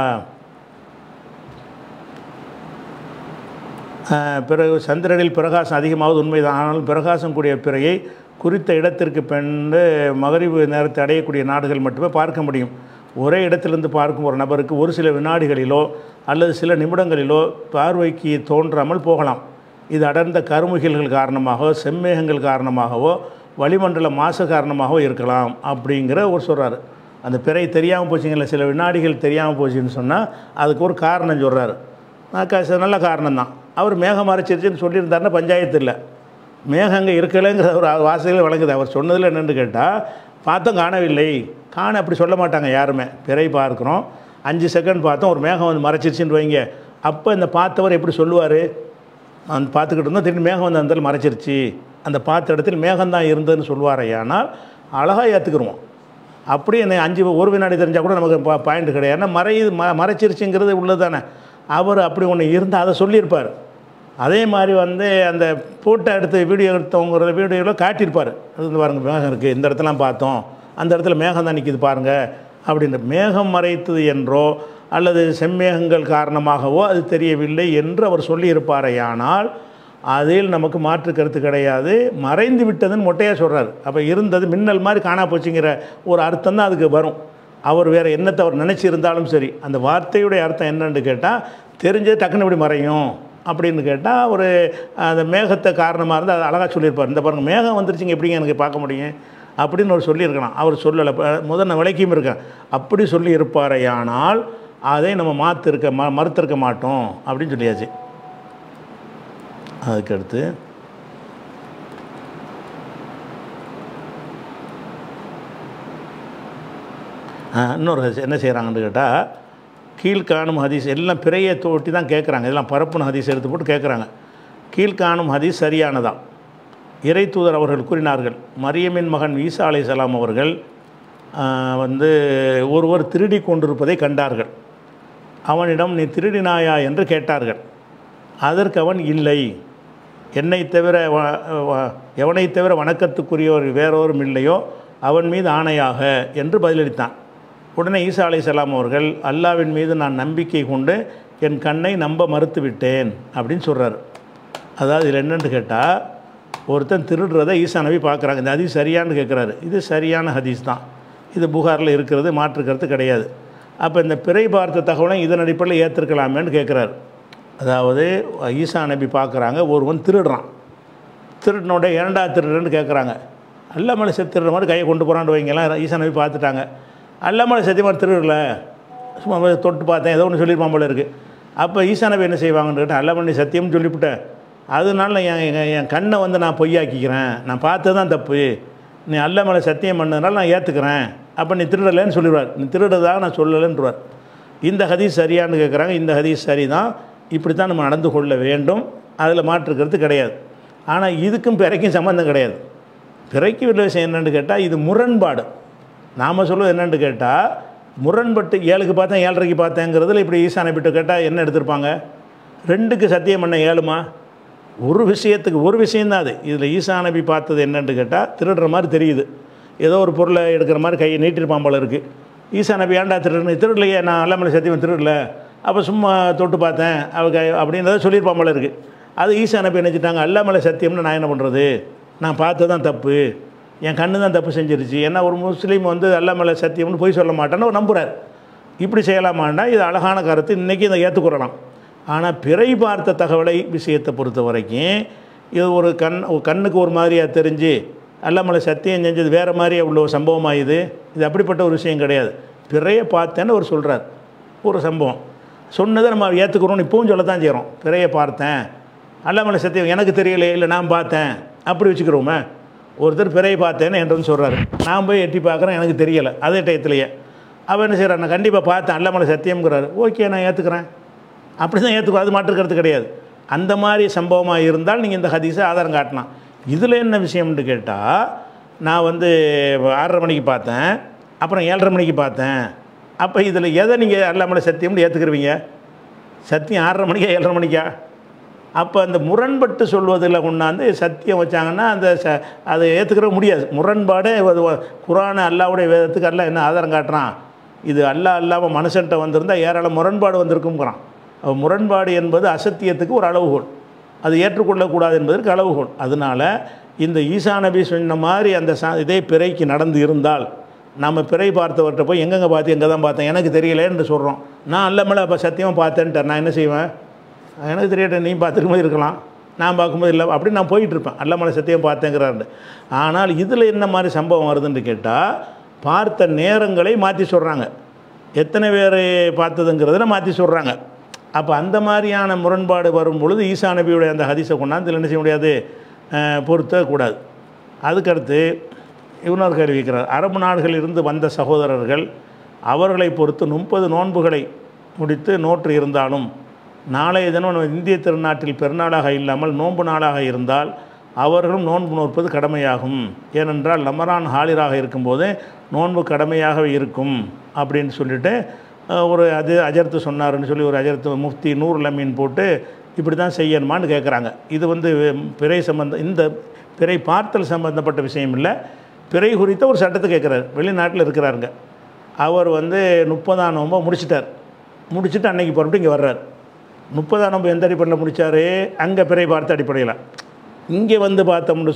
ஆஹ், பிறகு சந்திரனில் பிரகாசம் அதிகமாவது உண்மைதான் ஆனாலும் பிரகாசம் கூடிய பிறையை குறித்த இடத்திற்கு பெண்டு மகரிவு நேரத்தை அடையக்கூடிய நாடுகள் மட்டுமே பார்க்க முடியும் ஒரே இடத்திலிருந்து பார்க்கும் ஒரு நபருக்கு ஒரு சில வினாடிகளிலோ அல்லது சில நிமிடங்களிலோ பார்வைக்கு தோன்றாமல் போகலாம் இது அடர்ந்த கருமுகில்கள் காரணமாகவோ செம்மேகங்கள் காரணமாகவோ வளிமண்டல மாசு காரணமாகவோ இருக்கலாம் அப்படிங்கிற ஒரு சொல்கிறாரு அந்த பிறை தெரியாமல் போச்சுங்களே சில வினாடிகள் தெரியாமல் போச்சுன்னு சொன்னால் அதுக்கு ஒரு காரணம் சொல்கிறாரு ஆகாச நல்ல காரணம் தான் அவர் மேகம் மறைச்சிருச்சுன்னு சொல்லியிருந்தாருன்னா பஞ்சாயத்து இல்லை மேகம் அங்கே இருக்கலைங்கிற ஒரு வாசையில் வழங்குது அவர் சொன்னதில் என்னென்னு கேட்டால் பார்த்தோம் காணவில்லை காண அப்படி சொல்ல மாட்டாங்க யாருமே பிறை பார்க்குறோம் அஞ்சு செகண்ட் பார்த்தோம் ஒரு மேகம் வந்து மறைச்சிருச்சுன்னு வைங்க அப்போ இந்த பார்த்தவர் எப்படி சொல்லுவார் அந்த பார்த்துக்கிட்டு இருந்தோம் திடீர்னு மேகம் வந்து அந்த இடத்துல மறைச்சிருச்சு அந்த பார்த்த இடத்துல மேகம் தான் இருந்ததுன்னு சொல்லுவாரே ஆனால் அழகாக ஏற்றுக்குருவோம் அப்படி என்ன அஞ்சு ஒரு வினாடி தெரிஞ்சால் கூட நமக்கு பா பாயிண்ட் கிடையாது ஏன்னா மறையுது ம மறைச்சிருச்சுங்கிறது உள்ளது தானே அவர் அப்படி ஒன்று இருந்தால் அதை சொல்லியிருப்பார் அதே மாதிரி வந்து அந்த ஃபோட்டோ எடுத்து வீடியோ எடுத்தவங்கிற வீடியோவில் காட்டியிருப்பார் அது வந்து பாருங்க மேகம் இருக்குது இந்த இடத்துலாம் பார்த்தோம் அந்த இடத்துல மேகம் தான் நிற்கிது பாருங்கள் அப்படின்னு மேகம் மறைத்தது என்றோ அல்லது செம்மேகங்கள் காரணமாகவோ அது தெரியவில்லை என்று அவர் சொல்லியிருப்பாரேயானால் அதில் நமக்கு மாற்று கருத்து கிடையாது மறைந்து விட்டதுன்னு மொட்டையாக சொல்கிறார் அப்போ இருந்தது மின்னல் மாதிரி காணா போச்சுங்கிற ஒரு அர்த்தம் தான் அதுக்கு வரும் அவர் வேறு என்னத்தை அவர் நினச்சிருந்தாலும் சரி அந்த வார்த்தையுடைய அர்த்தம் என்னன்னு கேட்டால் தெரிஞ்சது டக்குன்னு இப்படி மறையும் அப்படின்னு கேட்டால் ஒரு அந்த மேகத்தை காரணமாக இருந்தால் அது அழகாக சொல்லியிருப்பார் இந்த பாருங்கள் மேகம் வந்துருச்சுங்க எப்படிங்க எனக்கு பார்க்க முடியும் அப்படின்னு அவர் சொல்லியிருக்கலாம் அவர் சொல்லலை முதல் நான் விளக்கியும் இருக்கேன் அப்படி சொல்லி இருப்பாரையானால் அதை நம்ம மாற்றிருக்க ம மறுத்திருக்க மாட்டோம் அப்படின்னு சொல்லியாச்சு அதுக்கடுத்து ஆ, இன்னொரு ஹதீஸ் என்ன செய்கிறாங்கன்னு கேட்டால் கீழ்காணும் ஹதீஸ் எல்லாம் பிறையை தோட்டி தான் கேட்குறாங்க இதெல்லாம் பரப்புன ஹதீஸ் எடுத்து போட்டு கேட்குறாங்க கீழ்காணும் ஹதீஸ் சரியானதா இறை தூதர் அவர்கள் கூறினார்கள் மரியமின் மகன் ஈசா அலைஹிஸ்ஸலாம் அவர்கள் ஆ, வந்து ஒருவர் திருடி கொண்டிருப்பதை கண்டார்கள் அவனிடம் நீ திருடினாயா என்று கேட்டார்கள் அதற்கு அவன் இல்லை என்னை தவிர வ- வ- எவனை தவிர வணக்கத்துக்குரியவர் வேறொரும் இல்லையோ அவன் மீது ஆணையாக என்று பதிலளித்தான் உடனே ஈசா அலைஹிஸ்ஸலாம் அவர்கள் அல்லாவின் மீது நான் நம்பிக்கை கொண்டு என் கண்ணை நம்ப மறுத்து விட்டேன் அப்படின்னு சொல்கிறார் அதாவது இதில் என்னன்னு கேட்டால் ஒருத்தன் திருடுறதை ஈசா நபி பார்க்குறாங்க இந்த ஹதீஸ் சரியான்னு கேட்குறாரு இது சரியான ஹதீஸ் தான் இது புகாரில் இருக்கிறது மாற்று கருத்து கிடையாது அப்போ இந்த பிறை பார்த்த தகவலை இதன் அடிப்படையில் ஏற்றிருக்கலாமேன்னு கேட்குறாரு அதாவது ஈசா நபி பார்க்குறாங்க ஒருவன் திருடுறான் திருடினோட ஏன்டா திருடுறேன்னு கேட்குறாங்க அல்லாமலை செத்து திருடுற மாதிரி கையை கொண்டு போகிறான்னு வைங்கலாம் ஈசா நபி பார்த்துட்டாங்க அல்லாமலை சத்தியமாக திருடல சும்மா போய் தொட்டு பார்த்தேன் ஏதோ ஒன்று சொல்லியிருப்பான் போல இருக்குது அப்போ ஈசா நபி என்ன செய்வாங்கன்னு கேட்டேன் அல்லாமலை சத்தியம்னு சொல்லிவிட்டேன் அதனால என் என் என் கண்ணை வந்து நான் பொய்யாக்கிக்கிறேன் நான் பார்த்தது தான் தப்பு நீ அல்ல மேலே சத்தியம் பண்ணதுனால நான் ஏற்றுக்கிறேன் அப்போ நீ திருடலைன்னு சொல்லிடுவார் நீ திருடுறதாக நான் சொல்லலைன்றவார் இந்த ஹதீஸ் சரியான்னு கேட்குறாங்க இந்த ஹதீஸ் சரி தான் இப்படி தான் நம்ம நடந்து கொள்ள வேண்டும் அதில் மாற்றுக்கிறது கிடையாது ஆனால் இதுக்கும் பிறைக்கும் சம்மந்தம் கிடையாது பிறைக்கு உள்ள விஷயம் என்னென்னு கேட்டால் இது முரண்பாடு நாம் சொல்லுவது என்னென்னு கேட்டால் முரண்பட்டு ஏழுக்கு பார்த்தேன் ஏழரைக்கு பார்த்தேங்கிறதுல இப்படி ஈசானை விட்டு கேட்டால் என்ன எடுத்திருப்பாங்க ரெண்டுக்கு சத்தியம் பண்ண ஏழுமா ஒரு விஷயத்துக்கு ஒரு விஷயந்தான் அது இதில் ஈசா நபி பார்த்தது என்னன்னு கேட்டால் திருடுற மாதிரி தெரியுது ஏதோ ஒரு பொருளை எடுக்கிற மாதிரி கையை நீட்டிருப்பான் போல இருக்குது ஈசா நபி ஏன்டா திருடுன்னு திருடலையே நான் அல்லாமலை சத்தியம் திருடல அப்போ சும்மா தொட்டு பார்த்தேன் அவ கை அப்படின்றத சொல்லியிருப்பான் போல இருக்குது அது ஈசா நபி நினச்சிட்டாங்க அல்லாமலை சத்தியம்னு நான் என்ன பண்ணுறது நான் பார்த்தது தான் தப்பு என் கண்ணு தான் தப்பு செஞ்சிருச்சு ஏன்னா ஒரு முஸ்லீம் வந்து அல்லாமலை சத்தியம்னு போய் சொல்ல மாட்டேன்னு அவர் நம்புகிறார் இப்படி செய்யலாமான்னா இது அழகான கருத்து இன்றைக்கி இதை ஏற்றுக்கொள்ளலாம் ஆனால் பிறை பார்த்த தகவலை விஷயத்தை பொறுத்த வரைக்கும் இது ஒரு கண் ஒரு கண்ணுக்கு ஒரு மாதிரியாக தெரிஞ்சு அல்லாமலை சத்தியம் செஞ்சது வேறு மாதிரியே உள்ள ஒரு சம்பவமாக இது இது அப்படிப்பட்ட ஒரு விஷயம் கிடையாது பிறையை பார்த்தேன்னு அவர் சொல்கிறார் ஒரு சம்பவம் சொன்னதை நம்ம ஏற்றுக்கிறோம்னு இப்பவும் சொல்லத்தான் செய்கிறோம் பிறையை பார்த்தேன் அல்லாமலை சத்தியம் எனக்கு தெரியல இல்லை நான் பார்த்தேன் அப்படி வச்சுக்கிறோமே ஒருத்தர் பிறையை பார்த்தேன்னு என்கிட்ட வந்து சொல்கிறாரு நான் போய் எட்டி பார்க்குறேன் எனக்கு தெரியலை அதே டயத்துலையே அவன் என்ன செய்கிறார் நான் கண்டிப்பாக பார்த்தேன் அல்லாமலை சத்தியம்ங்கிறாரு ஓகே நான் ஏற்றுக்கிறேன் அப்படி தான் ஏற்றுக்கோ அது மாற்றுக்கிறது கிடையாது அந்த மாதிரி சம்பவமாக இருந்தால் நீங்கள் இந்த ஹதீஸை ஆதாரம் காட்டலாம் இதில் என்ன விஷயம்னு கேட்டால் நான் வந்து ஆறரை மணிக்கு பார்த்தேன் அப்புறம் ஏழரை மணிக்கு பார்த்தேன் அப்போ இதில் எதை நீங்கள் அல்லாமலை சத்தியம்னு ஏற்றுக்குருவீங்க சத்தியம் ஆறரை மணிக்கா ஏழரை மணிக்கா அப்போ அந்த முரண்பட்டு சொல்வதில் கொண்டாந்து சத்தியம் வச்சாங்கன்னா அந்த ச அதை ஏற்றுக்கிற முடியாது முரண்பாடே அது வ- குரானை அல்லாவுடைய வேதத்துக்கு அல்ல என்ன ஆதாரம் காட்டுறான் இது அல்லா அல்லாமல் மனுஷன்ட்ட வந்திருந்தால் ஏராளம் முரண்பாடு வந்திருக்குங்கிறான் அப்ப முரண்பாடு என்பது அசத்தியத்துக்கு ஒரு அளவுகோல் அது ஏற்றுக்கொள்ளக்கூடாது என்பதற்கு அளவுகோல் அதனால் இந்த ஈசா நபி சொன்ன மாதிரி அந்த சா இதே பிறைக்கு நடந்து இருந்தால் நம்ம பிறை பார்த்தவர்கிட்ட போய் எங்கெங்கே பார்த்து எங்கே தான் பார்த்தேன் எனக்கு தெரியலேன்னு சொல்கிறோம் நான் அல்ல அப்போ சத்தியமாக பார்த்தேன்ட்டேன் நான் என்ன செய்வேன் எனக்கு தெரியட்டும் நீ பார்த்துக்கும் போது இருக்கலாம் நான் பார்க்கும்போது இல்லை அப்படி நான் போயிட்டு இருப்பேன் அல்லமலை சத்தியம் பார்த்தேங்கிறாரு ஆனால் இதில் என்ன மாதிரி சம்பவம் வருதுன்னு கேட்டால் பார்த்த நேரங்களை மாற்றி சொல்கிறாங்க எத்தனை பேர் பார்த்ததுங்கிறதுல மாற்றி சொல்கிறாங்க அப்போ அந்த மாதிரியான முரண்பாடு வரும் பொழுது ஈசா நபியுடைய அந்த ஹதீஸை கொண்டாந்து இதில் என்ன செய்ய முடியாது அஹ், பொருத்தக்கூடாது அதுக்கடுத்து இவனர் கேள்வி வைக்கிறார் அரபு நாடுகளில் இருந்து வந்த சகோதரர்கள் அவர்களை பொறுத்து முப்பது நோன்புகளை முடித்து நோற்று இருந்தாலும் நாளைய தினம் நம்ம இந்திய திருநாட்டில் பெருநாளாக இல்லாமல் நோன்பு நாளாக இருந்தால் அவர்களும் நோன்பு நோற்பது கடமையாகும் ஏனென்றால் லமரான் ஹாலிராக இருக்கும்போது நோன்பு கடமையாக இருக்கும் அப்படின்னு சொல்லிட்டு அஹ், ஒரு அது அஜர்த்து சொன்னாருன்னு சொல்லி ஒரு அஜர்த்து முஃப்தி நூர் லமீன் போட்டு இப்படி தான் செய்யணுமான்னு கேட்குறாங்க இது வந்து பிறை சம்பந்தம் இந்த பிறை பார்த்தல் சம்பந்தப்பட்ட விஷயம் இல்லை பிறை குறித்த ஒரு சட்டத்தை கேட்குறாரு வெளிநாட்டில் இருக்கிறாருங்க அவர் வந்து முப்பதாம் நோம்பை முடிச்சிட்டார் முடிச்சுட்டு அன்னைக்கு புறப்பட்டு இங்கே வர்றார் முப்பதாம் நோம்பு எந்த அடிப்படையில் முடித்தார் அங்கே பிறை பார்த்த அடிப்படையில் இங்கே வந்து பார்த்தோம்னு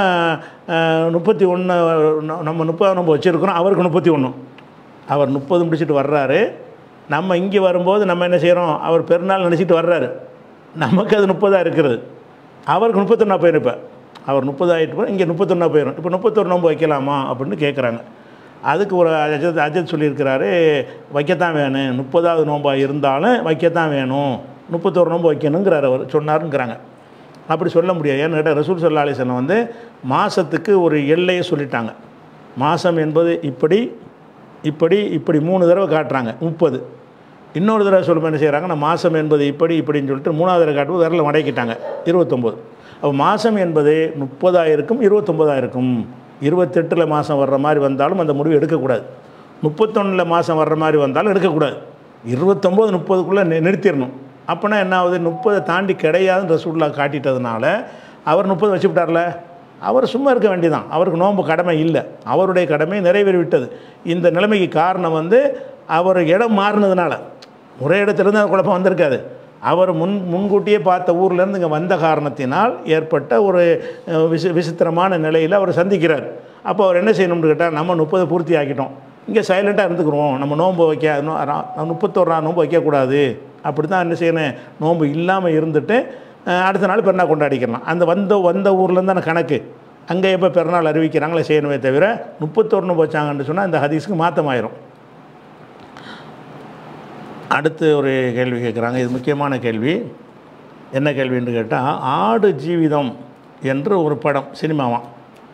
சொன்னால் முப்பத்தி ஒன்று நம்ம முப்பதாம் நோம்பு வச்சுருக்கிறோம் அவருக்கு முப்பத்தி ஒன்று அவர் முப்பது முடிச்சுட்டு வர்றாரு நம்ம இங்கே வரும்போது நம்ம என்ன செய்கிறோம் அவர் பெருநாள் நினச்சிட்டு வர்றாரு நமக்கு அது முப்பதாக இருக்கிறது அவருக்கு முப்பத்தொன்னா போயிருப்பேன் அவர் முப்பதாயிட்டு இங்கே முப்பத்தொன்னா போயிடும் இப்போ முப்பத்தொரு நோன்பு வைக்கலாமா அப்படின்னு கேட்குறாங்க அதுக்கு ஒரு அஜத் அஜத் சொல்லியிருக்கிறாரு வைக்கத்தான் வேணும் முப்பதாவது நோம்பாக இருந்தாலும் வைக்கத்தான் வேணும் முப்பத்தோரு நோன்பு வைக்கணுங்கிறார் அவர் சொன்னாருங்கிறாங்க அப்படி சொல்ல முடியாது ஏன்னு கேட்டால் ரசூல் சல்லா அலிஸ்லாம் வந்து மாதத்துக்கு ஒரு எல்லையை சொல்லிட்டாங்க மாதம் என்பது இப்படி இப்படி இப்படி மூணு தடவை காட்டுறாங்க முப்பது இன்னொரு தடவை சொல்லும்போது என்ன செய்கிறாங்கன்னா மாதம் என்பது இப்படி இப்படின்னு சொல்லிட்டு மூணாவது தடவை காட்டும்போது விரல மடக்கிட்டாங்க இருபத்தொம்போது அப்போ மாதம் என்பது முப்பதாயிருக்கும் இருபத்தொம்போதாயிருக்கும் இருபத்தெட்டில் மாதம் வர்ற மாதிரி வந்தாலும் அந்த முடிவு எடுக்கக்கூடாது முப்பத்தொன்னில் மாதம் வர்ற மாதிரி வந்தாலும் எடுக்கக்கூடாது இருபத்தொம்போது முப்பதுக்குள்ளே நி நிறுத்திடணும் அப்போனா என்ன ஆகுது முப்பதை தாண்டி கிடையாதுன்னு ரசூல்லா காட்டிட்டதுனால அவர் முப்பது வச்சுவிட்டார்ல அவர் சும்மா இருக்க வேண்டியதான் அவருக்கு நோன்பு கடமை இல்லை அவருடைய கடமை நிறைவேறி விட்டது இந்த நிலைமைக்கு காரணம் வந்து அவர் இடம் மாறினதுனால ஒரே இடத்துலேருந்து அந்த குழப்பம் வந்திருக்காது அவர் முன் முன்கூட்டியே பார்த்த ஊர்லேருந்து இங்கே வந்த காரணத்தினால் ஏற்பட்ட ஒரு அஹ், விசி விசித்திரமான நிலையில் அவர் சந்திக்கிறார் அப்போ அவர் என்ன செய்யணும்னு கேட்டால் நம்ம முப்பது பூர்த்தி ஆக்கிட்டோம் இங்கே சைலண்ட்டாக இருந்துக்கிறோம் நம்ம நோன்பு வைக்க நோ- ரா- முப்பத்தோரு நாள் நோன்பு வைக்கக்கூடாது அப்படி தான் என்ன செய்யணும் நோன்பு இல்லாமல் இருந்துட்டு அஹ், அடுத்த நாள் பெருநாள் கொண்டாடிக்கலாம் அந்த வந்த வந்த ஊர்லேருந்து தானே கணக்கு அங்கே எப்போ பெருநாள் அறிவிக்கிறாங்களே செய்யணுமே தவிர முப்பத்தோரு நோன்பு வச்சாங்கன்னு சொன்னால் இந்த ஹதீஸ்க்கு மாற்றமாயிரும் அடுத்து ஒரு கேள்வி கேட்குறாங்க இது முக்கியமான கேள்வி என்ன கேள்வின்னு கேட்டால் ஆடு ஜீவிதம் என்று ஒரு படம் சினிமாவாம்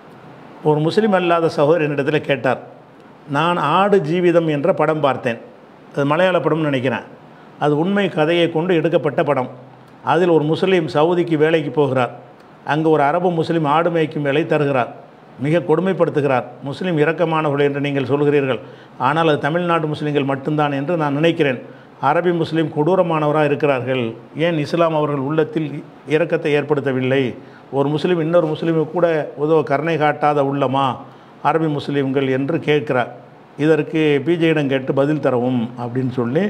ஒரு முஸ்லீம் அல்லாத சகோதரர் என்னிடத்தில் கேட்டார் நான் ஆடு ஜீவிதம் என்ற படம் பார்த்தேன் அது மலையாள படம்னு நினைக்கிறேன் அது உண்மை கதையை கொண்டு எடுக்கப்பட்ட படம் அதில் ஒரு முஸ்லீம் சவுதிக்கு வேலைக்கு போகிறார் அங்கு ஒரு அரபு முஸ்லீம் ஆடு மேய்க்கும் வேலை தருகிறார் மிக கொடுமைப்படுத்துகிறார் முஸ்லீம் இரக்கமானவர்கள் என்று நீங்கள் சொல்கிறீர்கள் ஆனால் அது தமிழ்நாட்டு முஸ்லீம்கள் மட்டும்தான் என்று நான் நினைக்கிறேன் அரபி முஸ்லீம் கொடூரமானவராக இருக்கிறார்கள் ஏன் இஸ்லாம் அவர்கள் உள்ளத்தில் இரக்கத்தை ஏற்படுத்தவில்லை ஒரு முஸ்லீம் இன்னொரு முஸ்லீமுக்கு கூட உதவ கருணை காட்டாத உள்ளமா அரபி முஸ்லீம்கள் என்று கேட்கிறார் இதற்கு பிஜேயிடம் கேட்டு பதில் தரவும் அப்படின்னு சொல்லி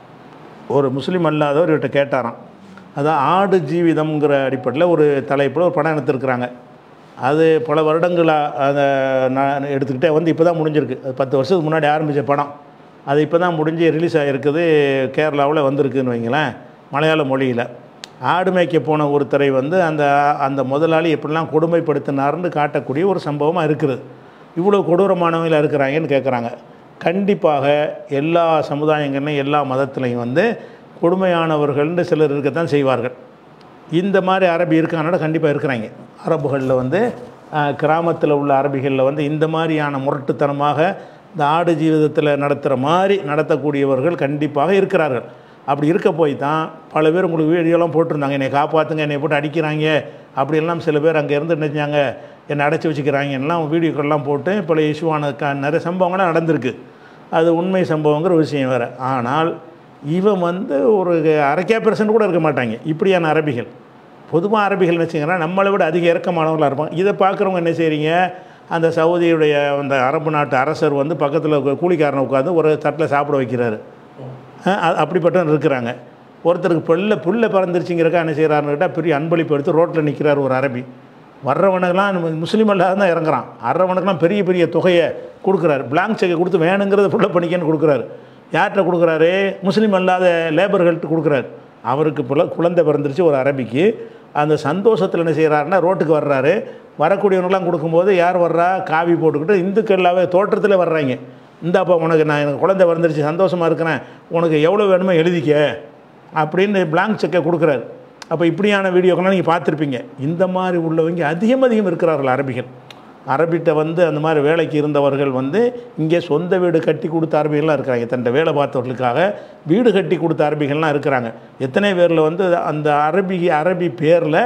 ஒரு முஸ்லீம் அல்லாதவர் இவர்கிட்ட கேட்டாராம் அதான் ஆடு ஜீவிதம்ங்கிற அடிப்படையில் ஒரு தலைப்பில் ஒரு படம் எடுத்திருக்கிறாங்க அது பல வருடங்களாக அதை நான் எடுத்துக்கிட்டே வந்து இப்போ தான் முடிஞ்சிருக்கு அது பத்து வருஷத்துக்கு முன்னாடி ஆரம்பித்த படம் அது இப்போ தான் முடிஞ்சு ரிலீஸ் ஆகிருக்குது கேரளாவில் வந்திருக்குன்னு வைங்களேன் மலையாள மொழியில் ஆடு மேய்க்க போன ஒருத்தரை வந்து அந்த அந்த முதலாளி எப்படிலாம் கொடுமைப்படுத்தினார்னு காட்டக்கூடிய ஒரு சம்பவமாக இருக்குது இவ்வளோ கொடூரமானவங்களா இருக்கிறாங்கன்னு கேட்குறாங்க கண்டிப்பாக எல்லா சமுதாயங்கள்லையும் எல்லா மதத்துலையும் வந்து கொடுமையானவர்கள்னு சிலர் இருக்கத்தான் செய்வார்கள் இந்த மாதிரி அரபி இருக்கானோட கண்டிப்பாக இருக்கிறாங்க அரபுகளில் வந்து கிராமத்தில் உள்ள அரபிகளில் வந்து இந்த மாதிரியான முரட்டுத்தனமாக இந்த ஆடு ஜீவிதத்தில் நடத்துகிற மாதிரி நடத்தக்கூடியவர்கள் கண்டிப்பாக இருக்கிறார்கள் அப்படி இருக்க போய் தான் பல பேர் உங்களுக்கு வீடியோலாம் போட்டிருந்தாங்க என்னை காப்பாற்றுங்க என்னை போட்டு அடிக்கிறாங்க அப்படியெல்லாம் சில பேர் அங்கே இருந்து என்ன செஞ்சாங்க என்னை அடைச்சி வச்சுக்கிறாங்க எல்லாம் வீடியோக்கள்லாம் போட்டு பல இஷ்யூவான க நிறைய சம்பவங்கள்லாம் நடந்திருக்கு அது உண்மை சம்பவங்கிற விஷயம் வேறு ஆனால் இவன் வந்து ஒரு அரைக்கா பெர்சன்ட் கூட இருக்க மாட்டாங்க இப்படியான அரபிகள் பொதுவாக அரபிகள் என்ன செய்யறாங்கன்னா நம்மளை விட அதிக இறக்கமானவர்களாக இருப்பாங்க இதை பார்க்குறவங்க என்ன செய்கிறீங்க அந்த சவுதியுடைய அந்த அரபு நாட்டு அரசர் வந்து பக்கத்தில் கூலிக்காரனை உட்காந்து ஒரு தட்டில் சாப்பிட வைக்கிறாரு அஹ் அ- அப்படிப்பட்டவங்க இருக்கிறாங்க ஒருத்தருக்கு புல்ல புல்ல பறந்துருச்சுங்கிறக்கா என்ன செய்கிறாருன்னு கேட்டால் பெரிய அன்பளிப்பு எடுத்து ரோட்டில் நிற்கிறார் ஒரு அரபி வர்றவனுக்கெல்லாம் நம்ம முஸ்லீம் அல்லாத தான் இறங்குறான் வர்றவனுக்கெல்லாம் பெரிய பெரிய தொகையை கொடுக்குறாரு பிளாங்க் செக்கை கொடுத்து வேணுங்கிறத ஃபுல்லாக பண்ணிக்கன்னு கொடுக்குறாரு யார்கிட்ட கொடுக்குறாரு முஸ்லீம் அல்லாத லேபர்கள்ட்ட கொடுக்குறாரு அவருக்கு புல குழந்தை பிறந்துருச்சு ஒரு அரபிக்கு அந்த சந்தோஷத்தில் என்ன செய்கிறாருன்னா ரோட்டுக்கு வர்றாரு வரக்கூடியவங்களாம் கொடுக்கும்போது யார் வர்றா காவி போட்டுக்கிட்டு இந்துக்கள்லாவே தோற்றத்தில் வர்றாங்க இந்தாப்பா உனக்கு நான் எனக்கு குழந்தை பிறந்துருச்சு சந்தோஷமாக இருக்கிறேன் உனக்கு எவ்வளோ வேணுமோ எழுதிக்க அப்படின்னு பிளாங்க் செக்கை கொடுக்குறாரு அப்போ இப்படியான வீடியோக்கெல்லாம் நீங்கள் பார்த்துருப்பீங்க இந்த மாதிரி உள்ளவங்க அதிகம் அதிகம் இருக்கிறார்கள் அரபிகள் அரபிட்ட வந்து அந்த மாதிரி வேலைக்கு இருந்தவர்கள் வந்து இங்கே சொந்த வீடு கட்டி கொடுத்த அரபிகள்லாம் இருக்கிறாங்க தன்னை வேலை பார்த்தவர்களுக்காக வீடு கட்டி கொடுத்த அரபிகள்லாம் இருக்கிறாங்க எத்தனை பேரில் வந்து அந்த அரபி அரபி பேரில்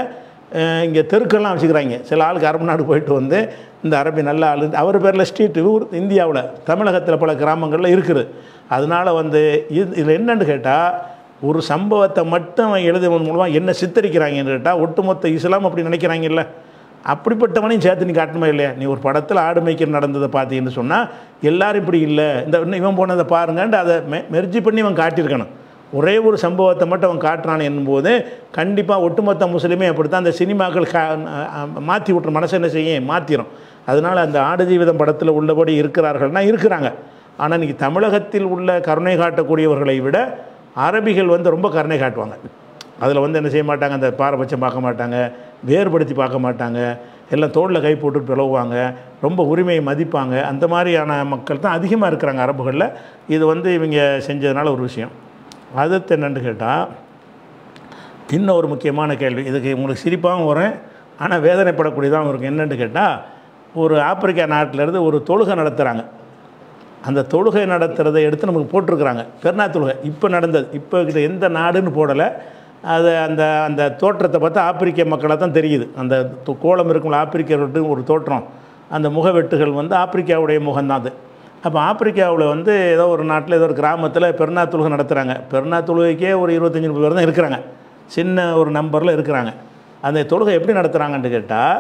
இங்கே தெருக்கெல்லாம் வச்சுக்கிறாங்க சில ஆளுக்கு அரபு நாடு போயிட்டு வந்து இந்த அரபி நல்ல ஆளு அவர் பேரில் ஸ்ட்ரீட் ஊர் இந்தியாவில் தமிழகத்தில் பல கிராமங்களில் இருக்குது அதனால் வந்து இது இதில் என்னன்னு கேட்டால் ஒரு சம்பவத்தை மட்டும் அவன் எழுதுவதன் மூலமாக என்ன சித்தரிக்கிறாங்கன்னு கேட்டால் ஒட்டுமொத்த இஸ்லாம் அப்படி நினைக்கிறாங்கல்ல அப்படிப்பட்டவனையும் சேர்த்து நீ காட்டணுமா இல்லையா நீ ஒரு படத்தில் ஆடு மேய்க்கிற நடந்ததை பார்த்தீங்கன்னு சொன்னால் எல்லாரும் இப்படி இல்லை இந்த இன்னும் இவன் போனதை பாருங்கன்ட்டு அதை மெ மெர்ஜி பண்ணி இவன் காட்டியிருக்கணும் ஒரே ஒரு சம்பவத்தை மட்டும் அவன் காட்டுறான் என்னும்போது கண்டிப்பாக ஒட்டுமொத்த முஸ்லீமே அப்படித்தான் அந்த சினிமாக்கள் கா மாற்றி விட்ற மனசை என்ன செய்யும் மாற்றிடும் அதனால் அந்த ஆடு ஜீவிதம் படத்தில் உள்ளபடி இருக்கிறார்கள்னா இருக்கிறாங்க ஆனால் இன்றைக்கி தமிழகத்தில் உள்ள கருணை காட்டக்கூடியவர்களை விட அரபிகள் வந்து ரொம்ப கருணை காட்டுவாங்க அதில் வந்து என்ன செய்ய மாட்டாங்க அந்த பாரபட்சம் பார்க்க மாட்டாங்க வேறுபடுத்தி பார்க்க மாட்டாங்க எல்லாம் தோளில் கை போட்டு பிளவுவாங்க ரொம்ப உரிமையை மதிப்பாங்க அந்த மாதிரியான மக்கள் தான் அதிகமாக இருக்கிறாங்க அரபுகளில் இது வந்து இவங்க செஞ்சதுனால ஒரு விஷயம் அடுத்து என்னன்னு கேட்டால் இன்னும் ஒரு முக்கியமான கேள்வி இதுக்கு உங்களுக்கு சிரிப்பாகவும் வரும் ஆனால் வேதனைப்படக்கூடியதாகவும் இருக்கும் என்னன்னு கேட்டால் ஒரு ஆப்பிரிக்கா நாட்டிலேருந்து ஒரு தொழுகை நடத்துகிறாங்க அந்த தொழுகை நடத்துகிறத எடுத்து நமக்கு போட்டிருக்கிறாங்க பெருநா தொழுகை இப்போ நடந்தது இப்போ இது எந்த நாடுன்னு போடலை அது அந்த அந்த தோற்றத்தை பார்த்தா ஆப்பிரிக்க மக்களாக தான் தெரியுது அந்த து- கோலம் இருக்கும்ல ஆப்பிரிக்கர்களுக்கு ஒரு தோற்றம் அந்த முகவெட்டுகள் வந்து ஆப்பிரிக்காவுடைய முகம்தான் அது அப்போ ஆப்பிரிக்காவில் வந்து ஏதோ ஒரு நாட்டில் ஏதோ ஒரு கிராமத்தில் பெருநா தொழுகை நடத்துகிறாங்க பெருநா தொழுகைக்கே ஒரு இருபத்தஞ்சி முப்பது பேர் தான் இருக்கிறாங்க சின்ன ஒரு நம்பரில் இருக்கிறாங்க அந்த தொழுகை எப்படி நடத்துகிறாங்கன்னு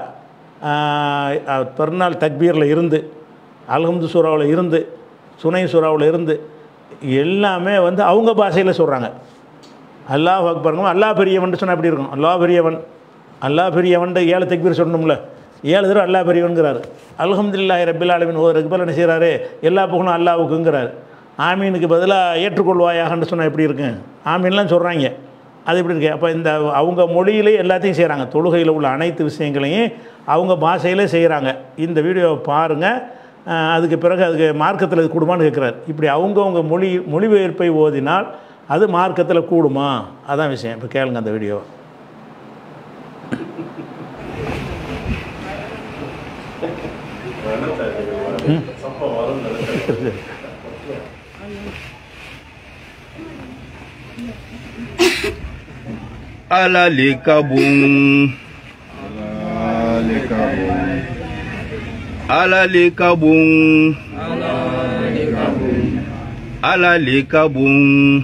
கேட்டால் பெருநாள் தக்பீரில் இருந்து அல்ஹம்து சூறாவில் இருந்து சுனை சூறாவில் இருந்து எல்லாமே வந்து அவங்க பாஷையில் சொல்கிறாங்க அல்லாஹ் அக்பருங்க அல்லாஹ் பெரியவன் சொன்னால் எப்படி இருக்கும் அல்லாஹ் பெரியவன் அல்லாஹ் பெரியவன் ஏழு தக்பீர் சொல்லணும்ல ஏழு தடவை அல்லாஹ் பெரியவன்கிறாரு அல்ஹம்துலில்லாஹி ரபில் ஆலமின் ஓதுறதுக்கு பதில் என்ன செய்கிறாரு எல்லா புகழும் அல்லாவுக்குங்கிறாரு ஆமீனுக்கு பதிலாக ஏற்றுக்கொள்வாயாகன்னு சொன்னால் எப்படி இருக்கும் ஆமீன்லாம் சொல்கிறாங்க அது எப்படி இருக்கு அப்போ இந்த அவங்க மொழியிலே எல்லாத்தையும் செய்கிறாங்க தொழுகையில் உள்ள அனைத்து விஷயங்களையும் அவங்க பாஷையிலே செய்கிறாங்க இந்த வீடியோவை பாருங்கள் அஹ் அதுக்கு பிறகு அதுக்கு மார்க்கத்தில் இது கூடுமான்னு கேட்குறாரு இப்படி அவங்கவுங்க மொழி மொழிபெயர்ப்பை ஓதினால் அது மார்க்கத்தில் கூடுமா அதான் விஷயம் இப்போ கேளுங்க அந்த வீடியோவை ala le ka bon ala le ka bon ala le ka bon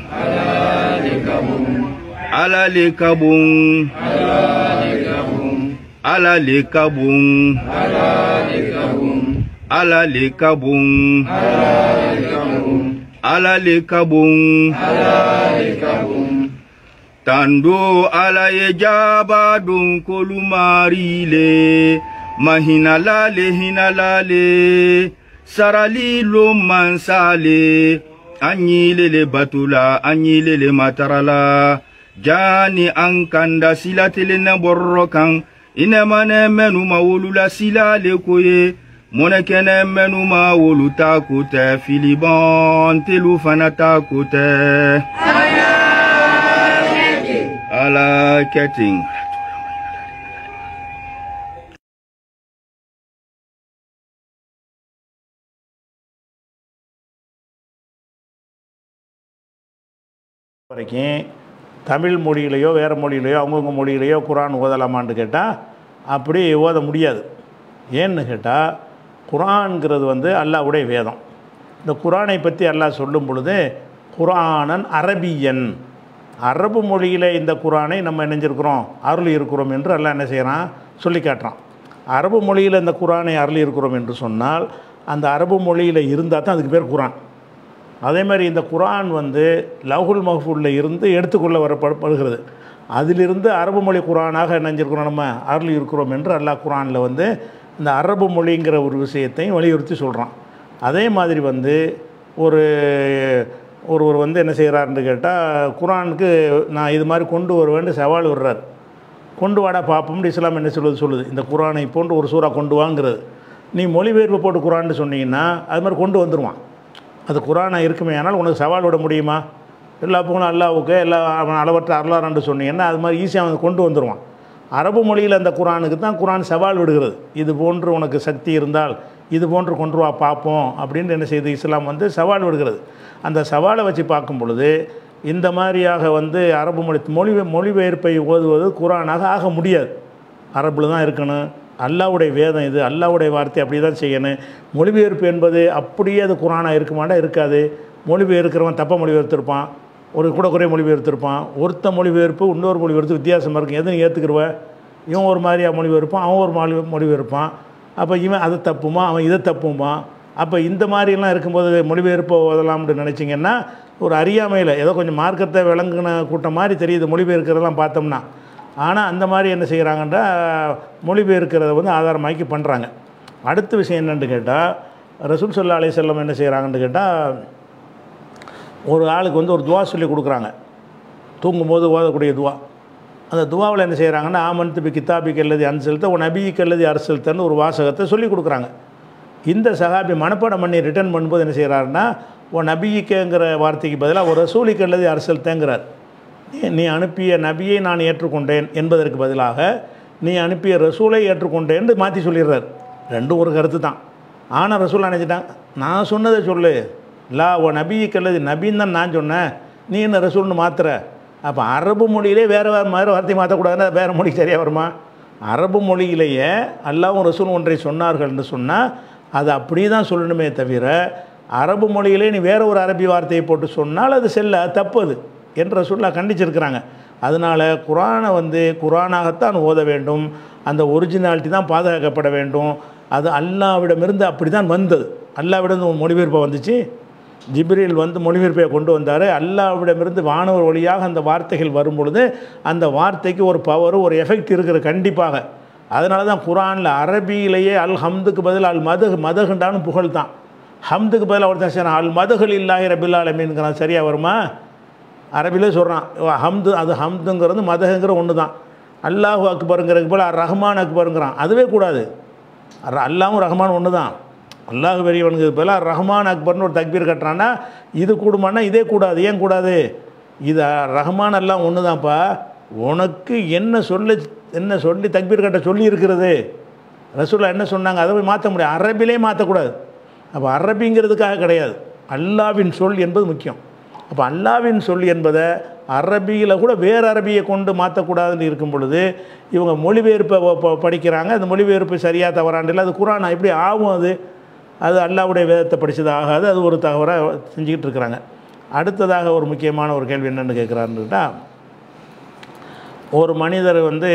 ala le ka bon ala le ka bon ala le ka bon ala le ka bon Tando ala ye jaba don kolumarile mahinalale hinalale sarali lo mansale anyilele batula anyilele matarala jani ankanda silatele na borro kan inemane menu ma wolula silale koye monekene menu ma wolu ta kote filiban telu fana ta kote ala ketting வரைக்கும் தமிழ் மொழியிலையோ வேறு மொழியிலையோ அவங்கவுங்க மொழியிலையோ குரான் ஓதலாமான்னு கேட்டால் அப்படி ஓத முடியாது ஏன்னு கேட்டால் குரான்ங்கிறது வந்து அல்லாஹ்வுடைய வேதம் இந்த குரானை பற்றி அல்லாஹ் சொல்லும் பொழுது குரானன் அரபியன் அரபு மொழியில் இந்த குரானை நம்ம இணைஞ்சிருக்கிறோம் அருள் இருக்கிறோம் என்று அல்லாஹ் என்ன செய்கிறான் சொல்லி காட்டுறான் அரபு மொழியில் இந்த குரானை அருள் இருக்கிறோம் என்று சொன்னால் அந்த அரபு மொழியில் இருந்தால் தான் அதுக்கு பேர் குரான் அதே மாதிரி இந்த குரான் வந்து லவ்ஹுல் மஹ்ஃபூலில் இருந்து எடுத்துக்கொள்ள வரப்படுகிறது அதிலிருந்து அரபு மொழி குரானாக இணைஞ்சிருக்கிறோம் நம்ம அருள் இருக்கிறோம் என்று அல்லாஹ் குரானில் வந்து இந்த அரபு மொழிங்கிற ஒரு விஷயத்தையும் வலியுறுத்தி சொல்கிறான் அதே மாதிரி வந்து ஒரு ஒருவர் வந்து என்ன செய்கிறாருன்னு கேட்டால் குரானுக்கு நான் இது மாதிரி கொண்டு வருவேன்னு சவால் விடுறார் கொண்டு வாடா பார்ப்போம்னு இஸ்லாம் என்ன சொல்லுது சொல்லுது இந்த குரானை போன்று ஒரு சூறா கொண்டு வாங்கிறது நீ மொழிபெயர்ப்பு போட்டு குரான்னு சொன்னீங்கன்னா அது மாதிரி கொண்டு வந்துடுவான் அது குரானை இருக்குமே ஆனால் உனக்கு சவால் விட முடியுமா எல்லா புகழும் அல்லாவுக்கு எல்லா அவன் அளவற்ற அருளாரண்டு சொன்னீங்கன்னா அது மாதிரி ஈஸியாக அவன் கொண்டு வந்துடுவான் அரபு மொழியில் அந்த குரானுக்கு தான் குரான் சவால் விடுகிறது இது போன்று உனக்கு சக்தி இருந்தால் இது போன்று கொண்டு வா பார்ப்போம் அப்படின்னு என்ன செய்து இஸ்லாம் வந்து சவால் விடுகிறது அந்த சவாலை வச்சு பார்க்கும் பொழுது இந்த மாதிரியாக வந்து அரபு மொழி மொழி மொழிபெயர்ப்பை ஓதுவது குரானாக ஆக முடியாது அரபில் தான் இருக்கணும் அல்லாவுடைய வேதம் இது அல்லாவுடைய வார்த்தை அப்படி தான் செய்யணும் மொழிபெயர்ப்பு என்பது அப்படியே அது குரானாக இருக்குமாண்டா இருக்காது மொழிபெயர்க்கிறவன் தப்பாக மொழிபெயர்த்திருப்பான் ஒரு கூட குறைய மொழிபெயர்த்திருப்பான் ஒருத்த மொழிபெயர்ப்பு இன்னொரு மொழிபெயர்த்து வித்தியாசமாக இருக்கும் எது நீ ஏற்றுக்கிருவ இவன் ஒரு மாதிரியாக மொழிபெயர்ப்பான் அவன் ஒரு மொழி மொழிபெயர்ப்பான் அப்போ இவன் அதை தப்புமா அவன் இதை தப்புமா அப்போ இந்த மாதிரிலாம் இருக்கும்போது மொழிபெயர்ப்பு ஓதலாம்னு நினச்சிங்கன்னா ஒரு அறியாமையில் ஏதோ கொஞ்சம் மார்க்கத்தை விளங்குன கூட்டம் மாதிரி தெரியுது மொழிபெயர்க்கிறதெல்லாம் பார்த்தோம்னா ஆனால் அந்த மாதிரி என்ன செய்கிறாங்கன்றா மொழிபெயர்க்கிறத வந்து ஆதாரமாக்கி பண்ணுறாங்க அடுத்த விஷயம் என்னன்னு கேட்டால் ரசூல் சல்லா அலி செல்லம் என்ன செய்கிறாங்கன்னு கேட்டால் ஒரு ஆளுக்கு வந்து ஒரு துவா சொல்லி கொடுக்குறாங்க தூங்கும்போது ஓதக்கூடிய துவா அந்த துவாவில் என்ன செய்கிறாங்கன்னா ஆமன்து பி கித்தாபிக்கு அல்லது அன்செலுத்த உன் நபிக்கு அல்லது அரசெலுத்தன்னு ஒரு வாசகத்தை சொல்லி கொடுக்குறாங்க இந்த சகாபி மனப்பாடம் பண்ணி ரிட்டர்ன் பண்ணும்போது என்ன செய்கிறாருன்னா உன் நபிக்குங்கிற வார்த்தைக்கு பதிலாக ஒரு ரசூலிக்கு அல்லது அரசெலுத்தங்கிறார் நீ- நீ அனுப்பிய நபியை நான் ஏற்றுக்கொண்டேன் என்பதற்கு பதிலாக நீ அனுப்பிய ரசூலை ஏற்றுக்கொண்டேன்னு மாற்றி சொல்லிடுறார் ரெண்டும் ஒரு கருத்து தான் ஆனால் ரசூல் நினச்சிட்டான் நான் சொன்னதை சொல்லு லா ஓ நபிக்கு அல்லது நபின்னு தான் நான் சொன்னேன் நீ என்ன ரசூல்னு மாத்துற அப்போ அரபு மொழியிலே வேறு வேறு மாதிரி வார்த்தை மாற்றக்கூடாதுன்னா வேறு மொழி சரியாக வருமா அரபு மொழியிலேயே அல்லாவும் ரசூல் ஒன்றை சொன்னார்கள்னு சொன்னால் அது அப்படியே தான் சொல்லணுமே தவிர அரபு மொழியிலே நீ வேற ஒரு அரபி வார்த்தையை போட்டு சொன்னால் அது செல்ல தப்பு அது என்று ரசூல்லா கண்டிச்சிருக்கிறாங்க அதனால் குரானை வந்து குரானாகத்தான் ஓத வேண்டும் அந்த ஒரிஜினாலிட்டி தான் பாதுகாக்கப்பட வேண்டும் அது அல்லாவிடமிருந்து அப்படி தான் வந்தது அல்லாவிடம் மொழிபெயர்ப்பாக வந்துச்சு ஜிப்ரீல் வந்து மொழிபெயர்ப்பை கொண்டு வந்தார் அல்லாவிடமிருந்து வானவர் வழியாக அந்த வார்த்தைகள் வரும் பொழுது அந்த வார்த்தைக்கு ஒரு பவர் ஒரு எஃபெக்ட் இருக்கிற கண்டிப்பாக அதனால தான் குரானில் அரபியிலேயே அல் ஹம்துக்கு பதில் அல் மதகு மதகுண்டான்னு புகழ் தான் ஹம்துக்கு பதில் ஒருத்தன் செய்யறான் அல் மதகுல் இல்லாஹி ரபில் ஆலமீன்கிறான் சரியாக வருமா அரபிலே சொல்கிறான் ஹம்து அது ஹம்துங்கிறது மதகுங்கிற ஒன்று தான் அல்லாஹு அக்பருங்கிறதுக்கு போல் ரஹ்மான் அக்பருங்கிறான் அதுவே கூடாது அர் அல்லாவும் ரஹ்மான் ஒன்று தான் அல்லாஹ் பெரியவனுக்கு பதிலாக ரஹ்மான் அக்பர்னு ஒரு தக்பீர் கட்டுறான்னா இது கூடுமான்னா இதே கூடாது ஏன் கூடாது இது ரஹ்மான் எல்லாம் ஒன்று தான்ப்பா உனக்கு என்ன சொல்ல என்ன சொல்லி தக்பீர் கட்ட சொல்லி இருக்கிறது ரசூல்லா என்ன சொன்னாங்க அதை போய் மாற்ற முடியாது அரபிலே மாற்றக்கூடாது அப்போ அரபிங்கிறதுக்காக கிடையாது அல்லாவின் சொல் என்பது முக்கியம் அப்போ அல்லாவின் சொல் என்பதை அரபியில் கூட வேறு அரபியை கொண்டு மாற்றக்கூடாதுன்னு இருக்கும் பொழுது இவங்க மொழிபெயர்ப்பை ப- ப- படிக்கிறாங்க அந்த மொழிபெயர்ப்பு சரியாக தவறாண்டில்லை அது குரானா எப்படி ஆகும் அது அது அல்லாவுடைய வேதத்தை படித்தது ஆகாது அது ஒரு தவறாக செஞ்சுக்கிட்டு இருக்கிறாங்க அடுத்ததாக ஒரு முக்கியமான ஒரு கேள்வி என்னென்னு கேட்குறாருன்னு கேட்டால் ஒரு மனிதர் வந்து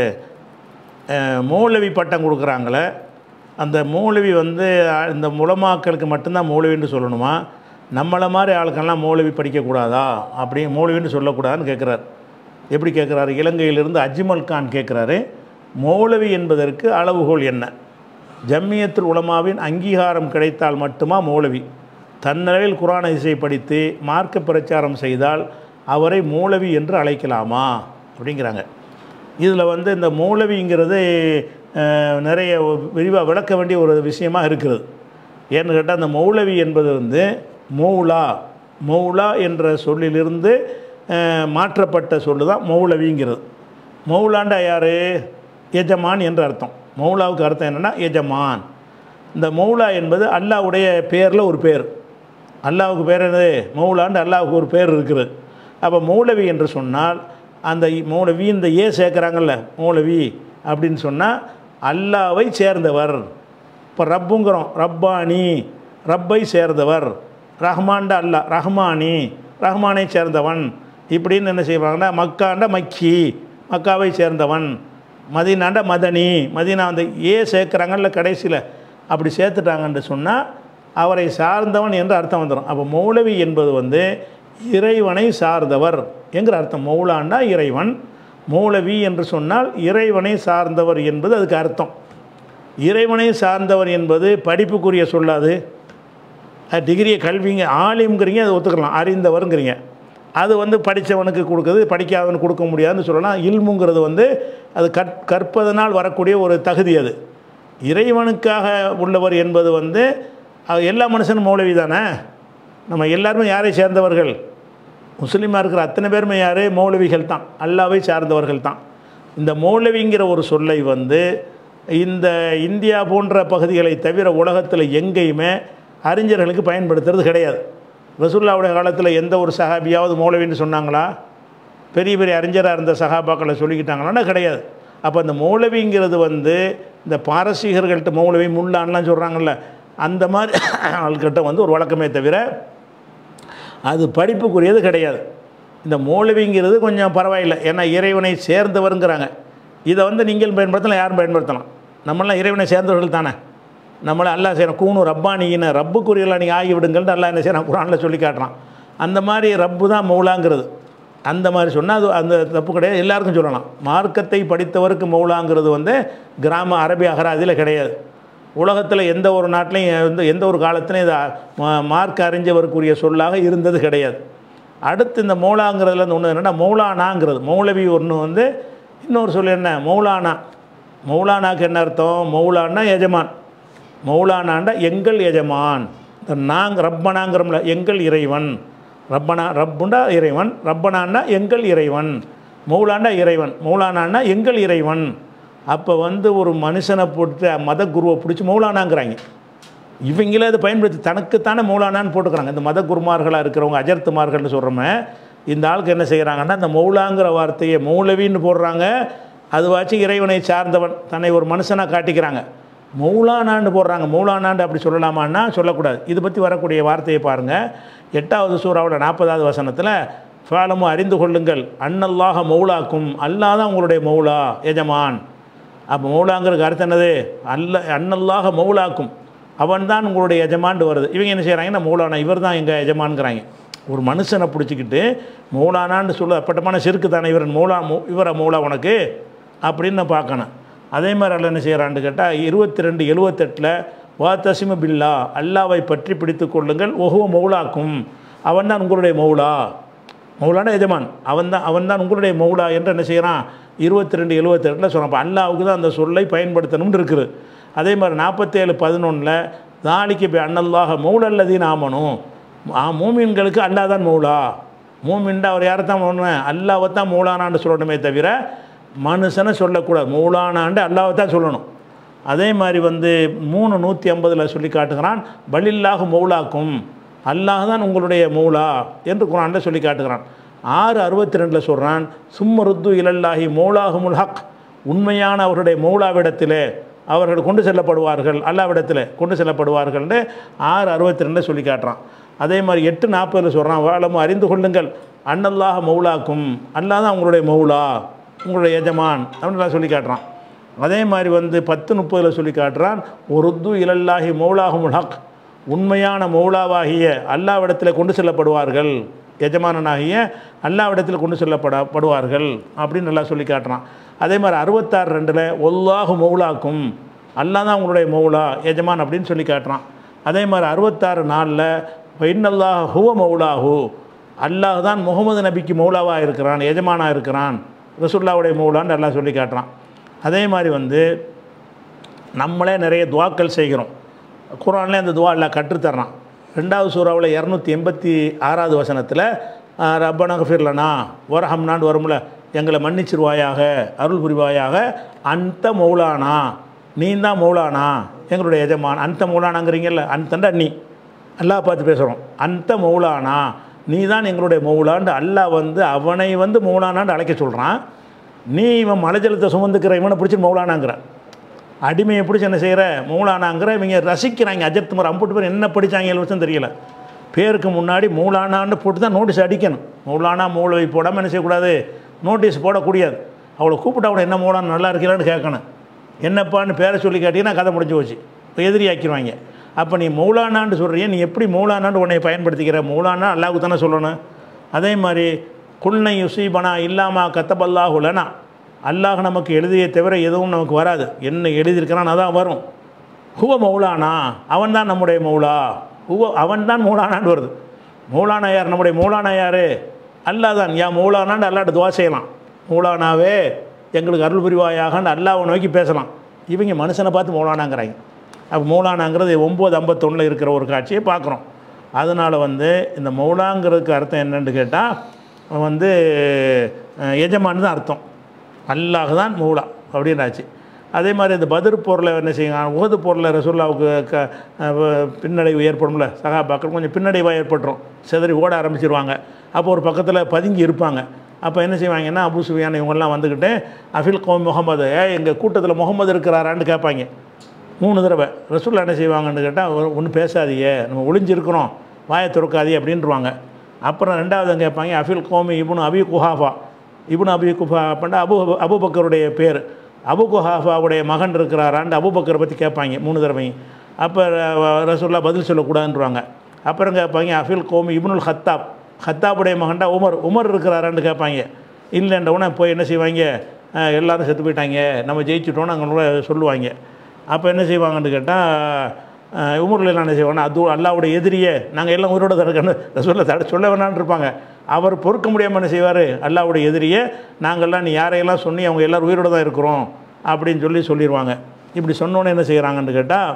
அஹ், மௌலவி பட்டம் கொடுக்குறாங்களே அந்த மௌலவி வந்து அஹ், இந்த முலமாக்களுக்கு மட்டும்தான் மௌலவின்னு சொல்லணுமா நம்மளை மாதிரி ஆளுக்கெல்லாம் மௌலவி படிக்கக்கூடாதா அப்படி மௌலவின்னு சொல்லக்கூடாதுன்னு கேட்குறாரு எப்படி கேட்குறாரு இலங்கையிலிருந்து அஜ்மல் கான் கேட்குறாரு மௌலவி என்பதற்கு அளவுகோல் என்ன ஜம்மியத்துல் உலமாவின் அங்கீகாரம் கிடைத்தால் மட்டுமா மௌலவி தன்னளவில் குரானை இசை படித்து மார்க்க பிரச்சாரம் செய்தால் அவரை மௌலவி என்று அழைக்கலாமா அப்படிங்கிறாங்க இதில் வந்து இந்த மௌலவிங்கிறது அஹ், நிறைய விரிவாக விளக்க வேண்டிய ஒரு விஷயமா இருக்கிறது ஏன்னு கேட்டால் அந்த மௌலவி என்பது வந்து மௌலா மௌலா என்ற சொல்லிலிருந்து அஹ், மாற்றப்பட்ட சொல்லு தான் மௌலவிங்கிறது மௌலாண்டா யார் எஜமான் என்ற அர்த்தம் மௌலாவுக்கு அர்த்தம் என்னென்னா எஜமான் இந்த மௌலா என்பது அல்லாவுடைய பேரில் ஒரு பேர் அல்லாவுக்கு பேர் என்னது மௌலாண்டு அல்லாவுக்கு ஒரு பேர் இருக்குது அப்போ மௌலவி என்று சொன்னால் அந்த இ- மௌலவி இந்த ஏ சேர்க்குறாங்கல்ல மௌலவி அப்படின்னு சொன்னால் அல்லாவை சேர்ந்தவர் இப்போ ரப்புங்கிறோம் ரப்பானி ரப்பை சேர்ந்தவர் ரஹ்மான்டா அல்லா ரஹ்மானி ரஹ்மானை சேர்ந்தவன் இப்படின்னு என்ன செய்வாங்கன்னா மக்காண்ட மக்கி மக்காவை சேர்ந்தவன் மதீனாண்ட மதனி மதீனா அந்த ஏ சேர்க்குறாங்கல்ல கடைசியில் அப்படி சேர்த்துட்டாங்கன்னு சொன்னால் அவரை சார்ந்தவன் என்று அர்த்தம் வந்துடும் அப்போ மௌலவி என்பது வந்து இறைவனை சார்ந்தவர் என்கிற அர்த்தம் மௌலான்னா இறைவன் மௌலவி என்று சொன்னால் இறைவனை சார்ந்தவர் என்பது அதுக்கு அர்த்தம் இறைவனை சார்ந்தவர் என்பது படிப்புக்குரிய சொல்லாது அது டிகிரியை கல்விங்க ஆலிம்ங்கிறீங்க அது ஒத்துக்கலாம் அறிந்தவருங்கிறீங்க அது வந்து படித்தவனுக்கு கொடுக்குறது படிக்காதவனுக்கு கொடுக்க முடியாதுன்னு சொல்லலாம் இல்முங்கிறது வந்து அது கற் கற்பதனால் வரக்கூடிய ஒரு தகுதி அது இறைவனுக்காக உள்ளவர் என்பது வந்து அது எல்லா மனுஷனும் மௌலவி தானே நம்ம எல்லாருமே யாரை சேர்ந்தவர்கள் முஸ்லீமாக இருக்கிற அத்தனை பேருமே யார் மௌலவிகள் தான் அல்லாவை சார்ந்தவர்கள் தான் இந்த மௌலவிங்கிற ஒரு சொல்லை வந்து இந்த இந்தியா போன்ற பகுதிகளை தவிர உலகத்தில் எங்கேயுமே அறிஞர்களுக்கு பயன்படுத்துறது கிடையாது ரசூல்லாவுடைய காலத்தில் எந்த ஒரு சஹாபியாவது மௌலவின்னு சொன்னாங்களா பெரிய பெரிய அறிஞராக இருந்த சஹாபாக்களை சொல்லிக்கிட்டாங்களான்னா கிடையாது அப்போ அந்த மௌலவிங்கிறது வந்து இந்த பாரசீகர்கள்ட்ட மௌலவி முல்லான்லாம் சொல்கிறாங்கல்ல அந்த மாதிரி ஆள்கிட்ட வந்து ஒரு வழக்கமே தவிர அது படிப்புக்குரியது கிடையாது இந்த மௌலவிங்கிறது கொஞ்சம் பரவாயில்லை ஏன்னா இறைவனை சேர்ந்தவருங்கிறாங்க இதை வந்து நீங்கள் பயன்படுத்தலாம் யாரும் பயன்படுத்தலாம் நம்மளாம் இறைவனை சேர்ந்தவர்கள் தானே நம்மளை அல்லாஹ் செய்யணும் கூணு ரப்பானின்னு ரப்புக்குரியலாம் நீங்கள் ஆகி விடுங்கள்னு அல்லாஹ் என்ன செய்யறான் குரானில் சொல்லி காட்டுறான் அந்த மாதிரி ரப்பு தான் மௌலாங்கிறது அந்த மாதிரி சொன்னால் அது அந்த தப்பு கிடையாது எல்லாருக்கும் சொல்லலாம் மார்க்கத்தை படித்தவருக்கு மௌலாங்கிறது வந்து கிராம அரபி அகராதியில் கிடையாது உலகத்தில் எந்த ஒரு நாட்டிலையும் வந்து எந்த ஒரு காலத்திலையும் இது மா- மார்க் அறிஞ்சவருக்குரிய சொல்லாக இருந்தது கிடையாது அடுத்து இந்த மௌலாங்கிறதுல இருந்து ஒன்று என்னென்னா மௌலானாங்கிறது மௌலவி ஒன்று வந்து இன்னொரு சொல் என்ன மௌலானா மௌலானாக்கு என்ன அர்த்தம் மௌலானா எஜமான் மௌலானாண்டா எங்கள் எஜமான் இந்த நாங் ரப்பனாங்கிறோம்ல எங்கள் இறைவன் ரப்பனா ரப்புண்டா இறைவன் ரப்பனான்னா எங்கள் இறைவன் மௌலாண்டா இறைவன் மௌலானான்னா எங்கள் இறைவன் அப்போ வந்து ஒரு மனுஷனை போட்டு மத குருவை பிடிச்சி மௌலானாங்கிறாங்க இவங்களே அதை பயன்படுத்தி தனக்குத்தானே மௌலானான்னு போட்டுக்கிறாங்க இந்த மத குருமார்களாக இருக்கிறவங்க அஜர்த்துமார்கள்னு சொல்கிறோமே இந்த ஆளுக்கு என்ன செய்கிறாங்கன்னா இந்த மௌலாங்கிற வார்த்தையை மௌலவின்னு போடுறாங்க அதுவாச்சும் இறைவனை சார்ந்தவன் தன்னை ஒரு மனுஷனாக காட்டிக்கிறாங்க மௌலானான்னு போடுறாங்க மௌலானான்னு அப்படி சொல்லலாமான்னா சொல்லக்கூடாது இது பற்றி வரக்கூடிய வார்த்தையை பாருங்கள் எட்டாவது சூறாவோட நாற்பதாவது வசனத்தில் ஃபாலமும் அறிந்து கொள்ளுங்கள் அன்னல்லாக மௌலாக்கும் அல்லாஹ் தான் உங்களுடைய மௌலா எஜமான் அப்போ மௌலாங்கிறதுக்கு அர்த்தம் என்னது அல்ல அன்னல்லாக மௌலாக்கும் அவன் தான் உங்களுடைய எஜமான் வருது இவங்க என்ன செய்கிறாங்கன்னா மௌலானா இவர் தான் எங்கள் எஜமான்ங்கிறாங்க ஒரு மனுஷனை பிடிச்சிக்கிட்டு மௌலானான்னு சொல்ல அப்பட்டமான செருக்கு தானே இவர் மௌலா மௌ- இவரை மௌலா உனக்கு அப்படின்னு நான் பார்க்கணும் அதே மாதிரி அல்ல என்ன செய்கிறான்னு கேட்டால் இருபத்தி ரெண்டு எழுவத்தெட்டில் வா தசிம பில்லா அல்லாவை பற்றி பிடித்து கொள்ளுங்கள் ஒஹுவ மௌலாக்கும் அவன் தான் உங்களுடைய மௌலா மௌலான எஜமான் அவன் தான் அவன் தான் உங்களுடைய மௌலா என்று என்ன செய்கிறான் இருபத்தி ரெண்டு எழுபத்தெட்டில் சொல்கிறான் அப்போ அல்லாவுக்கு தான் அந்த சொல்லை பயன்படுத்தணும்னு இருக்குது அதே மாதிரி நாற்பத்தேழு பதினொன்றில் நாளைக்கு போய் அன்னல்லாக மௌலல்லதீன் ஆமனும் ஆ மூமின்களுக்கு அல்லா தான் மௌலா மூமின்டா அவர் யாரை தான் பண்ணுவேன் அல்லாவை தான் மௌலானான்னு சொல்லணுமே தவிர மனுஷனை சொல்லக்கூடாது மௌலானாண்டு அல்லாவை தான் சொல்லணும் அதே மாதிரி வந்து மூணு நூற்றி ஐம்பதில் சொல்லி காட்டுகிறான் பலில்லாஹு மௌலாக்கும் அல்லாஹ் தான் உங்களுடைய மௌலா என்று குரானில் சொல்லி காட்டுகிறான் ஆறு அறுபத்தி ரெண்டில் சொல்கிறான் சும்மருத்து இலல்லாஹி மௌலாஹுமுல் ஹக் உண்மையான அவருடைய மௌலாவிடத்திலே அவர்கள் கொண்டு செல்லப்படுவார்கள் அல்லாவிடத்தில் கொண்டு செல்லப்படுவார்கள்னு ஆறு அறுபத்தி ரெண்டில் சொல்லி காட்டுறான் அதே மாதிரி எட்டு நாற்பதில் சொல்கிறான் வாழமும் அறிந்து கொள்ளுங்கள் அன்னல்லாஹ மௌலாக்கும் அல்லாஹ் தான் உங்களுடைய மௌலா உங்களுடைய எஜமான் அப்படின்லாம் சொல்லி காட்டுறான் அதே மாதிரி வந்து பத்து முப்பதில் சொல்லி காட்டுறான் ஒருத்து இலல்லாஹி மௌலாஹுமுல் ஹக் உண்மையான மௌலாவாகிய அல்லாவிடத்தில் கொண்டு செல்லப்படுவார்கள் எஜமானனாகிய அல்லாவிடத்தில் கொண்டு செல்லப்பட படுவார்கள் அப்படின்னு நல்லா சொல்லி காட்டுறான் அதே மாதிரி அறுபத்தாறு ரெண்டில் ஒல்லாஹு மௌலாக்கும் அல்லாஹ் தான் உங்களுடைய மௌலா எஜமான் அப்படின்னு சொல்லி காட்டுறான் அதே மாதிரி அறுபத்தாறு நாளில் இன்னல்லாஹ் ஹுவ மௌலாஹு அல்லாஹ் தான் முகமது நபிக்கு மௌலாவாக இருக்கிறான் எஜமானாக இருக்கிறான் ரசுல்லாவுடைய மௌலான்னு எல்லாம் சொல்லி காட்டுறான் அதே மாதிரி வந்து நம்மளே நிறைய துவாக்கள் செய்கிறோம் குரான்லேயே அந்த துவா எல்லாம் கற்றுத்தர்றான் ரெண்டாவது சூறாவில் இரநூத்தி எண்பத்தி ஆறாவது வசனத்தில் ரப்பனா ஃபிர்லனா வரஹம்னான்னு வரும்ல எங்களை மன்னிச்சிருவாயாக அருள் புரிவாயாக அந்த மௌலானா நீ தான் மௌலானா எங்களுடைய எஜமான் அந்த மௌலானாங்கிறீங்கல்ல அந்த நீ அல்லாஹ் பார்த்து பேசுகிறோம் அந்த மௌலானா நீ தான் எங்களுடைய மௌலான்னு அல்லாஹ் வந்து அவனை வந்து மௌலானான்னு அழைக்க சொல்கிறான் நீ இவன் மலைஜலத்தை சுமந்துக்கிற இவனை பிடிச்சி மௌலானாங்கிற அடிமையை பிடிச்சி என்ன செய்கிற மௌலானாங்கிற இவங்க ரசிக்கிறாங்க அஜத் குமார் அம்புட்டு பேர் என்ன படித்தாங்க ஏழு வருஷம் தெரியல பேருக்கு முன்னாடி மௌலானான்னு போட்டு தான் நோட்டீஸ் அடிக்கணும் மௌலானா மௌலவி போடாமல் என்ன செய்யக்கூடாது நோட்டீஸ் போடக்கூடாது அவளை கூப்பிட்டு அவளை என்ன மௌலானா நல்லா இருக்கலான்னு கேட்கணும் என்னப்பான்னு பேரை சொல்லி கேட்டீங்கன்னா கதை முடிஞ்சு போச்சு இப்போ எதிரி ஆக்கிடுவாங்க அப்போ நீ மௌலானான்னு சொல்கிறிய நீ எப்படி மௌலானான்னு உன்னை பயன்படுத்திக்கிற மௌலானா அல்லாவுக்கு தானே சொல்லணும் அதே மாதிரி குல்னை யுசீபனா இல்லாமா கத்தபல்லாஹுலனா அல்லாஹ் நமக்கு எழுதிய தவிர எதுவும் நமக்கு வராது என்ன எழுதியிருக்கிறான் அதான் வரும் ஹுவ மௌலானா அவன் தான் நம்முடைய மௌலா ஹுவ அவன் தான் மௌலானான்னு வருது மௌலானா யார் நம்முடைய மௌலானா யார் அல்லாஹ் தான் யா மௌலானான்னு அல்லாட்ட துவா செய்யலாம் மௌலானாவே எங்களுக்கு அருள் புரிவாயாகன்னு அல்லாவை நோக்கி பேசலாம் இவங்க மனுஷனை பார்த்து மௌலானாங்கிறாங்க அப்போ மௌலானாங்கிறது ஒம்பது ஐம்பத்தொன்னில் இருக்கிற ஒரு காட்சியை பார்க்குறோம் அதனால் வந்து இந்த மௌலாங்கிறதுக்கு அர்த்தம் என்னன்னு கேட்டால் வந்து அஹ், எஜமான் தான் அர்த்தம் அல்லாஹ் தான் மௌலா அப்படின்னாச்சு அதே மாதிரி இந்த பதிர் போரில் என்ன செய்யுங்க உகது போரில் ரசூல்லாவுக்கு க அஹ், பின்னடைவு ஏற்படும்ல சகாபாக்கள் கொஞ்சம் பின்னடைவாக ஏற்பட்டுரும் சிதறி ஓட ஆரம்பிச்சிருவாங்க அப்போ ஒரு பக்கத்தில் பதுங்கி இருப்பாங்க அப்போ என்ன செய்வாங்கன்னா அபு சுஃபியான் இவங்கெல்லாம் வந்துக்கிட்டு அஃபில் கௌம் முகமது ஏ எங்கள் கூட்டத்தில் முகமது இருக்கிறாரான்னு கேட்பாங்க மூணு தடவை ரசூல்லா என்ன செய்வாங்கன்னு கேட்டால் ஒன்றும் பேசாதீங்க நம்ம ஒளிஞ்சிருக்கிறோம் வாயை திறக்காதீ அப்படின்ட்டுருவாங்க அப்புறம் ரெண்டாவது கேட்பாங்க அஃபில் கோமி இப்னு அபி குஹாஃபா இப்னு அபி குஹா அப்படின்னா அபு அபுபக்கருடைய பேர் அபு குஹாஃபாவுடைய மகன் இருக்கிறாரான்னு அபுபக்கரை பற்றி கேட்பாங்க மூணு தடவையும் அப்போ ரசூல்லா பதில் சொல்லக்கூடாதுன்றவாங்க அப்புறம் கேட்பாங்க அஃபில் கோமி இப்னுல் ஹத்தாப் ஹத்தாப்புடைய மகன்டா உமர் உமர் இருக்கிறாரான்னு கேட்பாங்க இல்லைன்ற உடனே போய் என்ன செய்வாங்க அஹ் எல்லாரும் செத்து போயிட்டாங்க நம்ம ஜெயிச்சிட்டோன்னு அங்கே சொல்லுவாங்க அப்போ என்ன செய்வாங்கன்னு கேட்டால் உமரில் என்ன செய்வாங்கன்னா அது அல்லாவுடைய எதிரியே நாங்கள் எல்லாம் உயிரோட தடுக்கணும் சொல்ல தட சொல்ல வேணான்னு இருப்பாங்க அவர் பொறுக்க முடியாமல் என்ன செய்வார் அல்லாவுடைய எதிரியே நாங்கள்லாம் நீ யாரையெல்லாம் சொன்னி அவங்க எல்லோரும் உயிரோட தான் இருக்கிறோம் அப்படின்னு சொல்லி சொல்லிடுவாங்க இப்படி சொன்னோன்னே என்ன செய்கிறாங்கன்னு கேட்டால்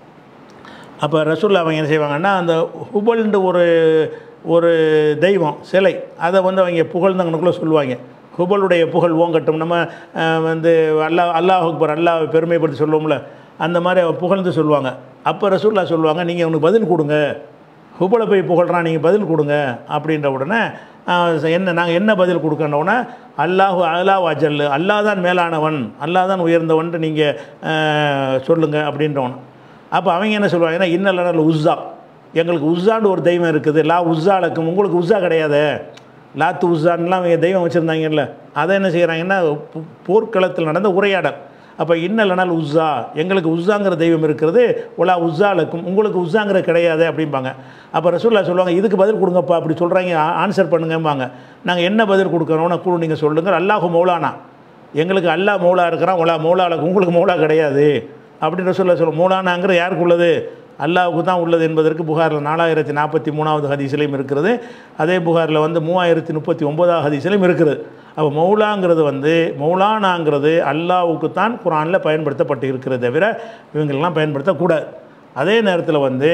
அப்போ ரசூல்லா அவங்க என்ன செய்வாங்கன்னா அந்த ஹுபல்ன்ற ஒரு ஒரு தெய்வம் சிலை அதை வந்து அவங்க புகழ்ந்தவங்களுக்குள்ளே சொல்லுவாங்க ஹுபலுடைய புகழ் ஓங்கட்டும் நம்ம அஹ், வந்து அல்லாஹ் அல்லாஹ் அக்பர் அல்லாஹ் பெருமைப்படுத்தி சொல்லுவோம்ல அந்த மாதிரி அவ புகழ்ந்து சொல்லுவாங்க அப்போ ரசூல்லா சொல்லுவாங்க நீங்கள் அவனுக்கு பதில் கொடுங்க ஹுபலை போய் புகழ்றான் நீங்கள் பதில் கொடுங்க அப்படின்ற உடனே அஹ், என்ன நாங்கள் என்ன பதில் கொடுக்கன்ற உடனே அல்லாஹு அல்லாஹ் அஜல் அல்லாஹ் தான் மேலானவன் அல்லாஹ் தான் உயர்ந்தவன்ட்டு நீங்கள் சொல்லுங்கள் அப்படின்றவன் அப்போ அவங்க என்ன சொல்லுவாங்கன்னா இன்னல் உஸ்ஸா எங்களுக்கு உஸ்ஸான்னு ஒரு தெய்வம் இருக்குது லா உஸ்ஸாலக்கும் உங்களுக்கு உஸ்ஸா கிடையாது லாத்து உஸ்ஸான்லாம் அவங்க தெய்வம் வச்சுருந்தாங்கல்ல அதை என்ன செய்கிறாங்கன்னா போ- போர்க்களத்தில் நடந்த உரையாடல் அப்போ இன்னலனால் உஸ்ஸா எங்களுக்கு உஸ்ஸாங்கிற தெய்வம் இருக்கிறது உலா உஸ்ஸாலக்கும் உங்களுக்கு உஸ்ஸாங்கிற கிடையாது அப்படிம்பாங்க அப்போ ரசூல்லா சொல்லுவாங்க இதுக்கு பதில் கொடுங்கப்பா அப்படி சொல்கிறாங்க ஆன்சர் பண்ணுங்கம்பாங்க நாங்கள் என்ன பதில் கொடுக்குறோம்னா கூட நீங்கள் சொல்லுங்கள் அல்லாஹு மௌலானா எங்களுக்கு அல்லாஹ் மௌலா இருக்கிறான் உலா மௌலாவுக்கு உங்களுக்கு மௌலா கிடையாது அப்படின்னு சொல்ல சொல்ல மௌலானாங்கிற யாருக்கு உள்ளது அல்லாஹ்வுக்கு தான் உள்ளது என்பதற்கு புகாரில் நாலாயிரத்தி நாற்பத்தி மூணாவது ஹதீஸ்லையும் இருக்கிறது அதே புகாரில் வந்து மூவாயிரத்தி முப்பத்தி ஒன்பதாவது ஹதீஸ்லையும் இருக்கிறது அப்போ மௌலாங்கிறது வந்து மௌலானாங்கிறது அல்லாஹ்வுக்கு தான் குரானில் பயன்படுத்தப்பட்டு இருக்கிறது தவிர இவங்களெல்லாம் பயன்படுத்தக்கூடாது அதே நேரத்தில் வந்து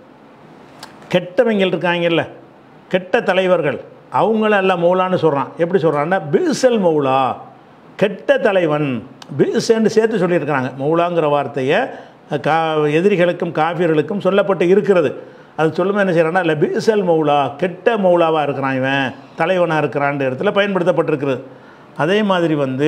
கெட்டவங்க இருக்காங்கல்ல கெட்ட தலைவர்கள் அவங்கள எல்லாம் மௌலான்னு சொல்கிறான் எப்படி சொல்கிறான்னா பீசல் மௌலா கெட்ட தலைவன் பீசன்னு சேர்த்து சொல்லியிருக்கிறாங்க மௌலாங்கிற வார்த்தையை கா எதிரிகளுக்கும் காஃபியர்களுக்கும் சொல்லப்பட்டு இருக்கிறது அது சொல்லும்போது என்ன செய்கிறான்னா இல்லை பீசல் மௌலா கெட்ட மௌலாவாக இருக்கிறான் இவன் தலைவனாக இருக்கிறான்ற இடத்துல பயன்படுத்தப்பட்டிருக்கிறது அதே மாதிரி வந்து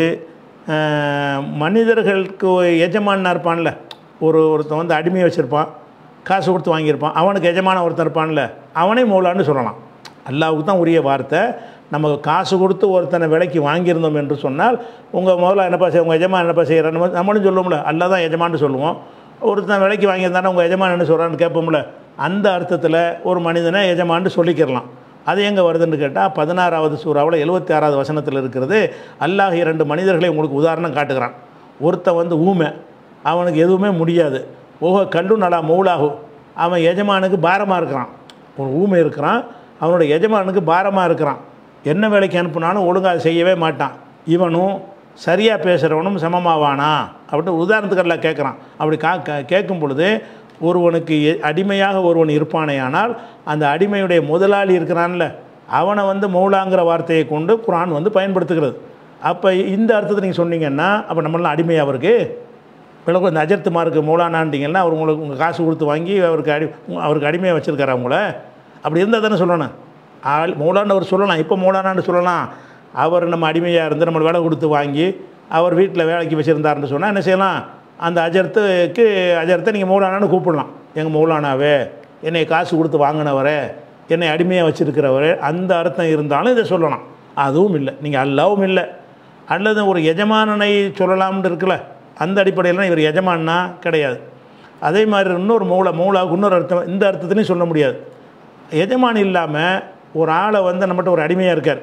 அஹ், மனிதர்களுக்கு எஜமானா இருப்பான்ல ஒரு ஒருத்தன் வந்து அடிமையை வச்சுருப்பான் காசு கொடுத்து வாங்கியிருப்பான் அவனுக்கு எஜமான ஒருத்தன் இருப்பான்ல அவனே மௌலான்னு சொல்லலாம் அல்லாவுக்கு தான் உரிய வார்த்தை நம்ம காசு கொடுத்து ஒருத்தனை விலைக்கு வாங்கியிருந்தோம் என்று சொன்னால் உங்கள் முதல்ல என்னப்பா செய்ய உங்கள் எஜமான் என்னப்பா செய்கிறான்னு நம்மளும் சொல்லுவோம்ல அல்லா தான் எஜமான்னு சொல்லுவோம் ஒருத்தன் விலைக்கு வாங்கியிருந்தானே உங்கள் எஜமான் என்ன சொல்கிறான்னு கேட்போம்ல அந்த அர்த்தத்தில் ஒரு மனிதனை எஜமான்னு சொல்லிக்கிறலாம் அது எங்கே வருதுன்னு கேட்டால் பதினாறாவது சூறாவில் எழுபத்தி ஆறாவது வசனத்தில் இருக்கிறது அல்லாஹ் இரண்டு மனிதர்களை உங்களுக்கு உதாரணம் காட்டுகிறான் ஒருத்தன் வந்து ஊமை அவனுக்கு எதுவுமே முடியாது ஓஹோ கல்லு நலா மௌலாகு அவன் எஜமானுக்கு பாரமாக இருக்கிறான் ஒரு ஊமை இருக்கிறான் அவனோட எஜமானுக்கு பாரமாக இருக்கிறான் என்ன வேலைக்கு அனுப்புனாலும் ஒழுங்காக செய்யவே மாட்டான் இவனும் சரியாக பேசுகிறவனும் சமமாவானா அப்படின்னு உதாரணத்துக்கு எல்லாம் கேட்குறான் அப்படி கா கே- கேட்கும் பொழுது ஒருவனுக்கு எ- அடிமையாக ஒருவன் இருப்பானேயானால் அந்த அடிமையுடைய முதலாளி இருக்கிறான்ல அவனை வந்து மௌலாங்கிற வார்த்தையை கொண்டு குரான் வந்து பயன்படுத்துகிறது அப்போ இந்த அர்த்தத்தை நீங்கள் சொன்னீங்கன்னா அப்போ நம்மளாம் அடிமை அவருக்கு பிறகு இந்த அஜர்த்து மார்க்கு மௌலானான்ட்டிங்கன்னா அவர் உங்களுக்கு உங்கள் காசு கொடுத்து வாங்கி அவருக்கு அடி அவருக்கு அடிமையாக வச்சுருக்காரு அவங்கள அப்படி இருந்தால் தானே சொல்லணும் ஆள் மௌலான்னு அவர் சொல்லலாம் இப்போ மௌலானான்னு சொல்லலாம் அவர் நம்ம அடிமையாக இருந்து நம்ம வேலை கொடுத்து வாங்கி அவர் வீட்டில் வேலைக்கு வச்சுருந்தாருன்னு சொன்னால் என்ன செய்யலாம் அந்த அஜர்த்துக்கு அஜர்த்தை நீங்கள் மௌலானான்னு கூப்பிடலாம் எங்கள் மௌலானாவே என்னை காசு கொடுத்து வாங்கினவரே என்னை அடிமையாக வச்சுருக்கிறவரே அந்த அர்த்தம் இருந்தாலும் இதை சொல்லலாம் அதுவும் இல்லை நீங்கள் அல்லாவும் இல்லை அல்லது ஒரு எஜமானனை சொல்லலாம்னு இருக்குல்ல அந்த அடிப்படையில் இவர் எஜமானா கிடையாது அதே மாதிரி இன்னொரு மௌலா மௌலாவுக்கு இன்னொரு அர்த்தம் இந்த அர்த்தத்துலையும் சொல்ல முடியாது எஜமான் இல்லாமல் ஒரு ஆளை வந்து நம்மகிட்ட ஒரு அடிமையாக இருக்கார்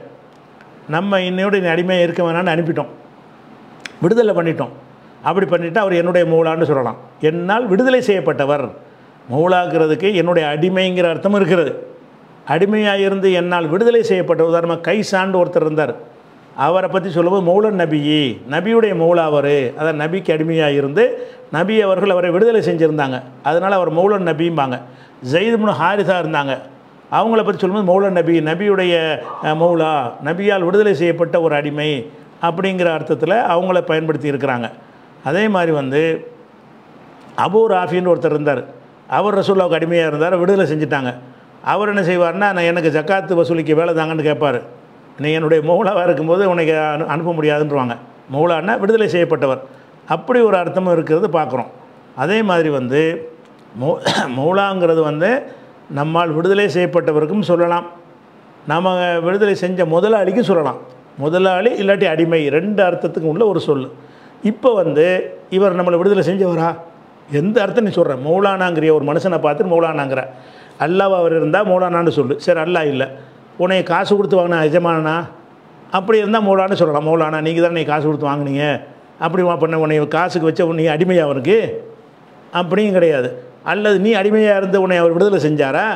நம்ம இன்னையோட நீ அடிமையாக இருக்க வேணான்னு அனுப்பிட்டோம் விடுதலை பண்ணிட்டோம் அப்படி பண்ணிவிட்டு அவர் என்னுடைய மௌலான்னு சொல்லலாம் என்னால் விடுதலை செய்யப்பட்டவர் மௌலாங்கிறதுக்கு என்னுடைய அடிமைங்கிற அர்த்தம் இருக்கிறது அடிமையாக இருந்து என்னால் விடுதலை செய்யப்பட்ட உதாரணமாக கைசாண்டு ஒருத்தர் இருந்தார் அவரை பற்றி சொல்லும்போது மௌலன் நபியி நபியுடைய மௌலா அவர் அதான் நபிக்கு அடிமையாக இருந்து நபி அவர்கள் அவரை விடுதலை செஞ்சுருந்தாங்க அதனால் அவர் மௌலன் நபிம்பாங்க ஜெயிதுமுன் ஹாரிதா இருந்தாங்க அவங்கள பற்றி சொல்லும்போது மௌலன் நபி நபியுடைய அஹ், மௌலா நபியால் விடுதலை செய்யப்பட்ட ஒரு அடிமை அப்படிங்கிற அர்த்தத்தில் அவங்கள பயன்படுத்தி இருக்கிறாங்க அதே மாதிரி வந்து அபூ ராஃபின்னு ஒருத்தர் இருந்தார் அவர் ரசூல்லாவுக்கு அடிமையாக இருந்தார் விடுதலை செஞ்சுட்டாங்க அவர் என்ன செய்வார்னா நான் எனக்கு ஜக்காத்து வசூலிக்க வேலை தாங்கன்னு கேட்பார் நீ என்னுடைய மௌலாவாக இருக்கும்போது உனக்கு அனு அனுப்ப முடியாதுன்றவாங்க மௌலான்னா விடுதலை செய்யப்பட்டவர் அப்படி ஒரு அர்த்தமும் இருக்கிறது பார்க்குறோம் அதே மாதிரி வந்து மௌ மௌலாங்கிறது வந்து நம்மால் விடுதலை செய்யப்பட்டவருக்கும் சொல்லலாம் நம்ம விடுதலை செஞ்ச முதலாளிக்கும் சொல்லலாம் முதலாளி இல்லாட்டி அடிமை ரெண்டு அர்த்தத்துக்கும் உள்ள ஒரு சொல் இப்போ வந்து இவர் நம்மளை விடுதலை செஞ்சவரா எந்த அர்த்தம் நீ சொல்கிற மௌலானாங்கிறிய ஒரு மனுஷனை பார்த்து மௌலானாங்கிற அல்லாஹ் அவர் இருந்தால் மௌலானான்னு சொல்லு சரி அல்லாஹ் இல்லை உன்னை காசு கொடுத்து வாங்கினா எஜமானா அப்படி இருந்தால் மௌலான்னு சொல்லலாம் மௌலானா நீங்கள் தான் நீ காசு கொடுத்து வாங்குனீங்க அப்படி வா- பண்ண உன்னை காசுக்கு வச்ச நீ அடிமையா அவருக்கு அப்படியும் கிடையாது அல்லது நீ அடிமையாக இருந்து உன்னை அவர் விடுதலை செஞ்சாரா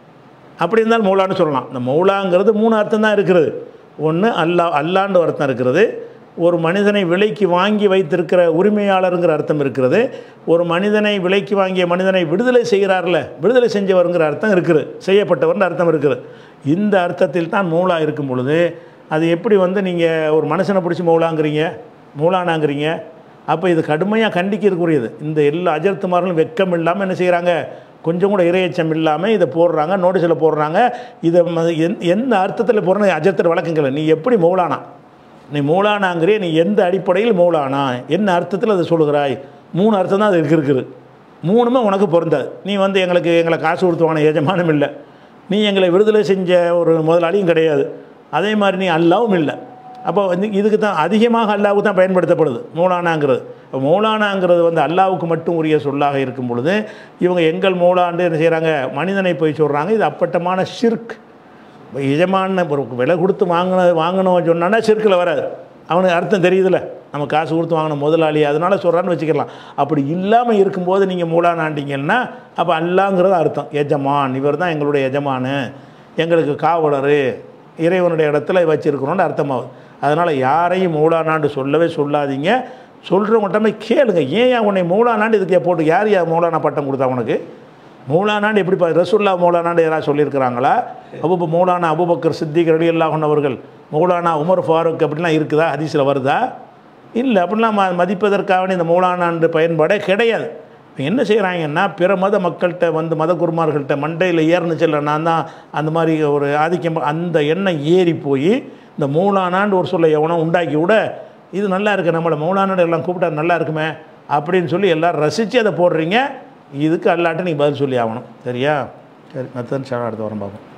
அப்படி இருந்தாலும் மௌலான்னு சொல்லலாம் இந்த மௌலாங்கிறது மூணு அர்த்தம் தான் இருக்கிறது ஒன்று அல்லா அல்லாண்டு ஒரு அர்த்தம் இருக்கிறது ஒரு மனிதனை விலைக்கு வாங்கி வைத்திருக்கிற உரிமையாளருங்கிற அர்த்தம் இருக்கிறது ஒரு மனிதனை விலைக்கு வாங்கிய மனிதனை விடுதலை செய்கிறார்ல விடுதலை செஞ்சவருங்கிற அர்த்தம் இருக்குது செய்யப்பட்டவர்னு அர்த்தம் இருக்குது இந்த அர்த்தத்தில் தான் மௌலா இருக்கும் பொழுது அது எப்படி வந்து நீங்கள் ஒரு மனுஷனை பிடிச்சி மௌலாங்கிறீங்க மௌலானாங்கிறீங்க அப்போ இது கடுமையாக கண்டிக்கிறதுக்குரியது இந்த எல்லா அஜர்த்துமார்களும் வெக்கம் இல்லாமல் என்ன செய்கிறாங்க கொஞ்சம் கூட இரையச்சம் இல்லாமல் இதை போடுறாங்க நோட்டீஸில் போடுறாங்க இதை ம- எந் எந்த அர்த்தத்தில் போடுற அஜர்த்தர் வழக்கங்களை நீ எப்படி மௌலானா நீ மௌலானாங்கிறிய நீ எந்த அடிப்படையில் மௌலானா என்ன அர்த்தத்தில் அதை சொல்லுகிறாய் மூணு அர்த்தம் தான் அது இருக்கு இருக்குது மூணுமே உனக்கு பொருந்தாது நீ வந்து எங்களுக்கு எங்களை காசு கொடுத்து வாங்கின எஜமானம் இல்லை நீ எங்களை விடுதலை செஞ்ச ஒரு முதலாளியும் கிடையாது அதே மாதிரி நீ அல்லாவும் இல்லை அப்போ வந்து இதுக்கு தான் அதிகமாக அல்லாவுக்கு தான் பயன்படுத்தப்படுது மௌலானாங்கிறது இப்போ மௌலானாங்கிறது வந்து அல்லாவுக்கு மட்டும் உரிய சொல்லாக இருக்கும் பொழுது இவங்க எங்கள் மௌலாண்டு என்ன செய்கிறாங்க மனிதனை போய் சொல்கிறாங்க இது அப்பட்டமான ஷிர்க் இப்போ எஜமான ஒரு விலை கொடுத்து வாங்கின வாங்கணும் சொன்னான்னா சிற்கில் வராது அவனுக்கு அர்த்தம் தெரியுதுல்ல நம்ம காசு கொடுத்து வாங்கின முதலாளி அதனால சொல்கிறான்னு வச்சுக்கலாம் அப்படி இல்லாமல் இருக்கும்போது நீங்கள் மூலானாண்டிங்கன்னா அப்போ அல்லாங்கிறது அர்த்தம் எஜமான் இவர் தான் எங்களுடைய எஜமானு எங்களுக்கு காவலர் இறைவனுடைய இடத்துல வச்சிருக்கிறோன்னு அர்த்தமாகுது அதனால் யாரையும் மூலானாண்டு சொல்லவே சொல்லாதீங்க சொல்கிறவங்கள்ட்ட போய் கேளுங்க ஏன் ஏன் உன்னை மூலானாண்டு இதுக்கே போட்டு யார் யார் மூலானா பட்டம் கொடுத்தா உனக்கு மௌலானாண்டு எப்படி பா ரசுல்லா மௌலானாண்டு யாராவது சொல்லியிருக்கிறாங்களா அபுப மௌலானா அபுபக்கர் சித்திக் ரடி அல்லாஹன் அவர்கள் மௌலானா உமர் ஃபாரூக் அப்படிலாம் இருக்குதா ஹதீஸில் வருதா இல்லை அப்படிலாம் ம மதிப்பதற்காக இந்த மௌலானாண்டு பயன்பாடே கிடையாது இப்போ என்ன செய்கிறாங்கன்னா பிற மத மக்கள்கிட்ட வந்து மத குருமார்கள்ட்ட மண்டையில் ஏறணும் செல்ல நான் தான் அந்த மாதிரி ஒரு ஆதிக்கம் அந்த எண்ணம் ஏறி போய் இந்த மௌலானாண்டு ஒரு சொல்ல எவனோ உண்டாக்கி விட இது நல்லா இருக்கு நம்மளை மௌலானாண்டு எல்லாம் கூப்பிட்டா நல்லா இருக்குமே அப்படின்னு சொல்லி எல்லோரும் ரசித்து அதை போடுறீங்க இதுக்கு அல்லாட்ட நீ பதில் சொல்லி ஆகணும் சரியா சரி மற்ற அடுத்த வாரம் பார்ப்போம்